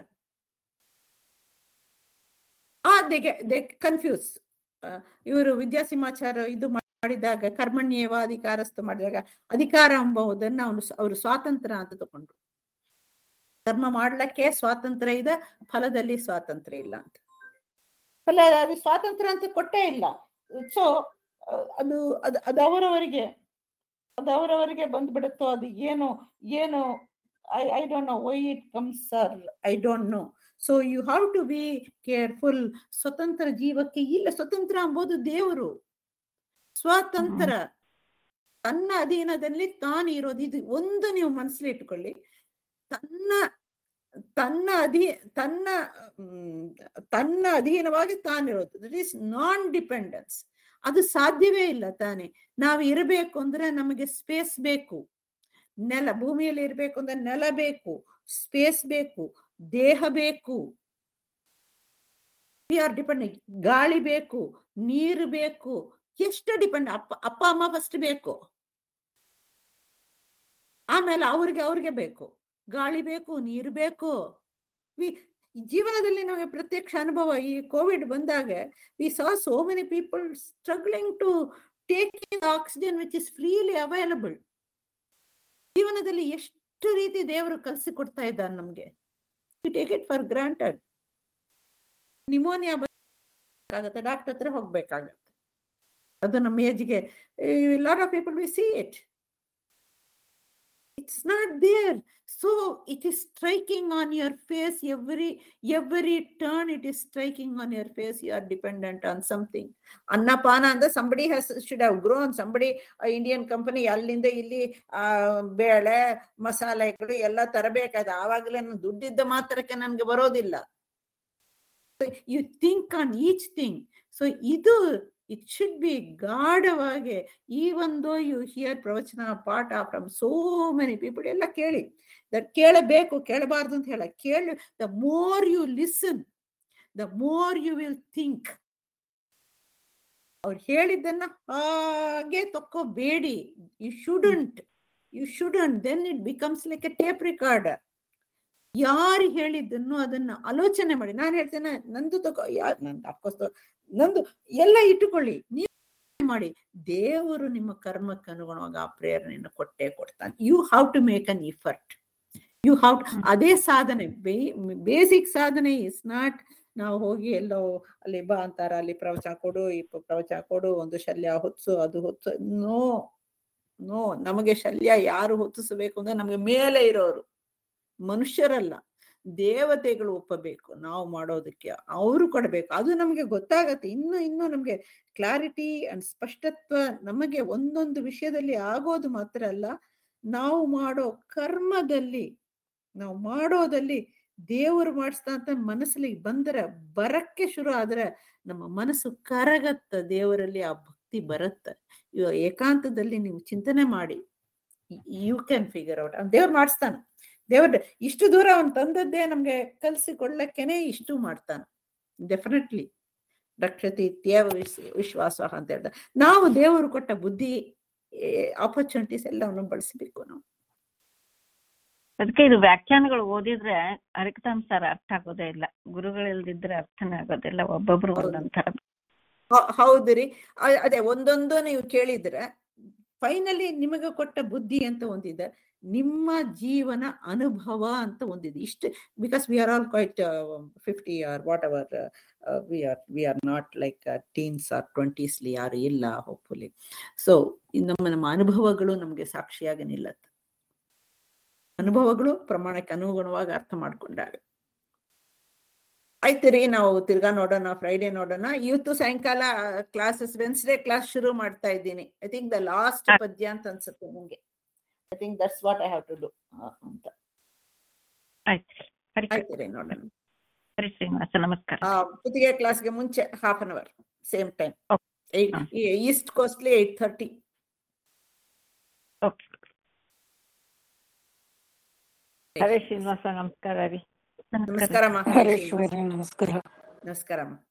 ಆ ದೇ ದೇ ಕನ್ಫ್ಯೂಸ್ ಇವರು ವಿದ್ಯಾಸಿಂಹಾಚಾರ್ಯ ಇದು ಮಾಡಿದಾಗ ಕರ್ಮಣ್ಯೇವ ಅಧಿಕಾರಸ್ಥ ಮಾಡಿದಾಗ ಅಧಿಕಾರ ಎಂಬುದನ್ನ ಅವನು ಅವರು ಸ್ವಾತಂತ್ರ್ಯ ಅಂತ ತಗೊಂಡ್ರು ಕರ್ಮ ಮಾಡ್ಲಿಕ್ಕೆ ಸ್ವಾತಂತ್ರ್ಯ ಇದೆ ಫಲದಲ್ಲಿ ಸ್ವಾತಂತ್ರ್ಯ ಇಲ್ಲ ಅಂತ ಫಲ ಅದು ಸ್ವಾತಂತ್ರ್ಯ ಅಂತ ಕೊಟ್ಟೇ ಇಲ್ಲ ಸೊ ಅದು ಅದು ಅದು ಅವರವರಿಗೆ ಅದು ಅವರವರಿಗೆ ಬಂದ್ಬಿಡುತ್ತೋ ಅದು ಏನು ಏನು I I don't know why it comes sir I don't know so you have to be careful ಸ್ವತಂತ್ರ ಜೀವಕ್ಕೆ ಇಲ್ಲ ಸ್ವತಂತ್ರ ಎಂಬುದು ದೇವರು ಸ್ವಾತಂತ್ರ್ಯ ತನ್ನ ಅಧೀನದಲ್ಲಿ ತಾನು ಇರೋದು ಇದು ಒಂದು ನೀವು ಮನಸ್ಸಲ್ಲಿ ಇಟ್ಕೊಳ್ಳಿ ತನ್ನ ತನ್ನ ಅಧೀ ತನ್ನ ಮ್, ತನ್ನ ಅಧೀನವಾಗಿ ತಾನಿರೋದು ದಟ್ ಈಸ್ ನಾನ್ ಡಿಪೆಂಡೆನ್ಸ್ ಅದು ಸಾಧ್ಯವೇ ಇಲ್ಲ ತಾನೆ ನಾವು ಇರಬೇಕು ಅಂದ್ರೆ ನಮಗೆ ಸ್ಪೇಸ್ ಬೇಕು ನೆಲ ಭೂಮಿಯಲ್ಲಿ ಇರಬೇಕು ಅಂದ್ರೆ ನೆಲ ಬೇಕು ಸ್ಪೇಸ್ ಬೇಕು ದೇಹ ಬೇಕು ವಿ ಆರ್ ಡಿಪೆಂಡ್ ಗಾಳಿ ಬೇಕು ನೀರು ಬೇಕು ಎಷ್ಟು ಡಿಪೆಂಡ್ ಅಪ್ಪ ಅಪ್ಪ ಅಮ್ಮ ಫಸ್ಟ್ ಬೇಕು ಆಮೇಲೆ ಅವ್ರಿಗೆ ಅವ್ರಿಗೆ ಬೇಕು ಗಾಳಿ ಬೇಕು ನೀರು ಬೇಕು ವಿ ಜೀವನದಲ್ಲಿ ನಮಗೆ ಪ್ರತ್ಯಕ್ಷ ಅನುಭವ ಈ ಕೋವಿಡ್ ಬಂದಾಗ we saw so many people struggling to taking oxygen which is freely available ಜೀವನದಲ್ಲಿ ಎಷ್ಟು ರೀತಿ ದೇವರು ಕಲಿಸಿಕೊಡ್ತಾ ಇದ್ದಾನೆ ನಮ್ಗೆ take it for granted pneumonia ಬೇಕಾಗತ್ತೆ ಡಾಕ್ಟರ್ ಹತ್ರ ಹೋಗ್ಬೇಕಾಗತ್ತೆ ಅದು ನಮ್ಮ ಏಜ್ಗೆ lot of people we see it it's not there so it is striking on your face every every turn it is striking on your face you are dependent on something ಅನ್ನಪಾನ ಅಂದ್ರೆ somebody has should have grown somebody Indian company ಅಲ್ಲಿಂದ ಇಲ್ಲಿ ಆ ಬೇಳೆ ಮಸಾಲೆಗಳು ಎಲ್ಲ ತರಬೇಕಾದ ಆವಾಗಲೇ ದುಡ್ಡಿದ್ದ ಮಾತ್ರಕ್ಕೆ ನನ್ಗೆ ಬರೋದಿಲ್ಲ you think on each thing so ಇದು ಇಟ್ ಶುಡ್ ಬಿ ಗಾಢವಾಗಿ ಈವನ್ ದೋ ಯು ಹಿಯರ್ ಪ್ರವಚನ ಪಾಠ ಫ್ರಮ್ ಸೋ ಮೆನಿ ಪೀಪಲ್ ಎಲ್ಲ ಕೇಳಿ ದಟ್ ಕೇಳಬೇಕು ಕೇಳಬಾರ್ದು ಅಂತ ಹೇಳ ಕೇಳಿ the more you listen the more you will think ಅವ್ರು ಹೇಳಿದ್ದನ್ನ ಹಾಗೆ ತಕ್ಕೋಬೇಡಿ you shouldn't you shouldn't then it becomes like a tape recorder ಯಾರು ಹೇಳಿದ್ದನ್ನು ಅದನ್ನ ಆಲೋಚನೆ ಮಾಡಿ ನಾನು ಹೇಳ್ತೇನೆ ನಂದು ತಗೋ ಯಾರು ನಂದು ಅಫ್ಕೋರ್ಸ್ ನಂದು ಎಲ್ಲ ಇಟ್ಟುಕೊಳ್ಳಿ ನೀವು ಮಾಡಿ ದೇವರು ನಿಮ್ಮ ಕರ್ಮಕ್ಕೆ ಅನುಗುಣವಾಗಿ ಆ ಪ್ರೇರಣೆಯನ್ನು ಕೊಟ್ಟೇ ಕೊಡ್ತಾನೆ you have to make an effort you have ಅದೇ ಸಾಧನೆ ಬೇಸಿಕ್ ಸಾಧನೆ ಇಸ್ ನಾಟ್ ನಾವು ಹೋಗಿ ಎಲ್ಲೋ ಅಲ್ಲಿ ಬಾ ಅಂತಾರ ಅಲ್ಲಿ ಪ್ರವಚನ ಕೊಡು ಈ ಪ- ಪ್ರವಚನ ಕೊಡು ಒಂದು ಶಲ್ಯ ಹೊತ್ಸು ಅದು ಹೊತ್ಸು ನೋ ನೋ ನಮಗೆ ಶಲ್ಯ ಯಾರು ಹೊತ್ತಿಸಬೇಕು ಅಂದ್ರೆ ನಮಗೆ ಮೇಲೆ ಇರೋರು ಮನುಷ್ಯರಲ್ಲ ದೇವತೆಗಳು ಒಪ್ಪಬೇಕು ನಾವು ಮಾಡೋದಕ್ಕೆ ಅವರು ಕೊಡಬೇಕು ಅದು ನಮಗೆ ಗೊತ್ತಾಗತ್ತೆ ಇನ್ನು ಇನ್ನು ನಮಗೆ ಕ್ಲಾರಿಟಿ ಅಂಡ್ ಸ್ಪಷ್ಟತ್ವ ನಮಗೆ ಒಂದೊಂದು ವಿಷಯದಲ್ಲಿ ಆಗೋದು ಮಾತ್ರ ಅಲ್ಲ ನಾವು ಮಾಡೋ ಕರ್ಮದಲ್ಲಿ ನಾವು ಮಾಡೋದಲ್ಲಿ ದೇವರು ಮಾಡಿಸ್ತಾ ಅಂತ ಮನಸ್ಸಲ್ಲಿ ಬಂದರೆ ಬರಕ್ಕೆ ಶುರು ಆದ್ರೆ ನಮ್ಮ ಮನಸ್ಸು ಕರಗತ್ತ ದೇವರಲ್ಲಿ ಆ ಭಕ್ತಿ ಬರತ್ತ ಇವ ಏಕಾಂತದಲ್ಲಿ ನೀವು ಚಿಂತನೆ ಮಾಡಿ ಯು ಕ್ಯಾನ್ ಫಿಗರ್ ಔಟ್ ದೇವ್ರು ಮಾಡಿಸ್ತಾನೆ ದೇವ್ರ ಇಷ್ಟು ದೂರ ಅವನ್ ತಂದದ್ದೇ ನಮ್ಗೆ ಕಲ್ಸಿಕೊಳ್ಳಕ್ಕೆನೆ ಇಷ್ಟು ಮಾಡ್ತಾನೆ ಡೆಫಿನೆಟ್ಲಿ ರಕ್ಷತಿ ಇತ್ಯವ ವಿಸ್ ವಿಶ್ವಾಸ ಅಂತ ಹೇಳ್ದ ನಾವು ದೇವರು ಕೊಟ್ಟ ಬುದ್ಧಿ ಆಪರ್ಚುನಿಟೀಸ್ ಎಲ್ಲವನ್ನು ಬಳಸಬೇಕು ನಾವು
ಅದಕ್ಕೆ ಇದು ವ್ಯಾಖ್ಯಾನಗಳು ಓದಿದ್ರೆ ಹರಿಕತಾಂಸಾರ ಅರ್ಥ ಆಗೋದೇ ಇಲ್ಲ ಗುರುಗಳಿಲ್ದಿದ್ರೆ ಅರ್ಥನೇ ಆಗೋದಿಲ್ಲ ಒಬ್ಬೊಬ್ರು
ಹೌದು.
ಒಂದೊಂದ್ ಥರ
ಹೌ- ಹೌದು ರೀ ಅ- ಅದೇ ಒಂದೊಂದು ನೀವು ಕೇಳಿದ್ರೆ ಫೈನಲಿ ನಿಮಗೆ ಕೊಟ್ಟ ಬುದ್ಧಿ ಅಂತ ಒಂದಿದೆ ನಿಮ್ಮ ಜೀವನ ಅನುಭವ ಅಂತ ಒಂದಿದೆ ಇಷ್ಟು because we are all quite fifty or whatever we are we are not like teens or ಟ್ವೆಂಟೀಸ್ಲಿ ಯಾರು ಇಲ್ಲ ಹೋಪ್ಫುಲಿ ಸೊ ನಮ್ಮ ನಮ್ಮ ಅನುಭವಗಳು ನಮಗೆ ಸಾಕ್ಷಿಯಾಗಿ ನಿಲ್ಲತ್ತೆ ಅನುಭವಗಳು ಪ್ರಮಾಣಕ್ಕೆ ಅನುಗುಣವಾಗಿ ಅರ್ಥ ಮಾಡ್ಕೊಂಡಾಗ ಆಯ್ತು ರೀ ನಾವು ತಿರ್ಗಾ ನೋಡೋಣ ಫ್ರೈಡೆ ನೋಡೋಣ ಇವತ್ತು ಸಾಯಂಕಾಲ ಕ್ಲಾಸಸ್ ವೆನ್ಸ್ಡೇ ಕ್ಲಾಸ್ ಶುರು ಮಾಡ್ತಾ ಇದ್ದೀನಿ ಐ ಥಿಂಕ್ ದ ಲಾಸ್ಟ್ ಪದ್ಯ ಅಂತ ಅನ್ಸುತ್ತೆ ನಂಗೆ I think that's what I have to do ಅಂತ
ಆಯ್ತು ಹರಿ
ಆಯ್ತು ರೀ ನೋಡೋಣ
ಹರಿ ಶ್ರೀನಿವಾಸ ನಮಸ್ಕಾರ
ಆ, ಕುತ್ತಿಗೆ ಕ್ಲಾಸ್ಗೆ ಮುಂಚೆ half an hour same time
Okay. ಹಾ.
ಈಸ್ಟ್ ಕೋಸ್ಟ್ಲಿ eight thirty
okay
Hare Srinivasa ನಮಸ್ಕಾರ ರೀ
ನಮಸ್ಕಾರಮ್ಮ
ಹರೇಶ್ವರ ನಮಸ್ಕಾರ
ನಮಸ್ಕಾರಮ್ಮ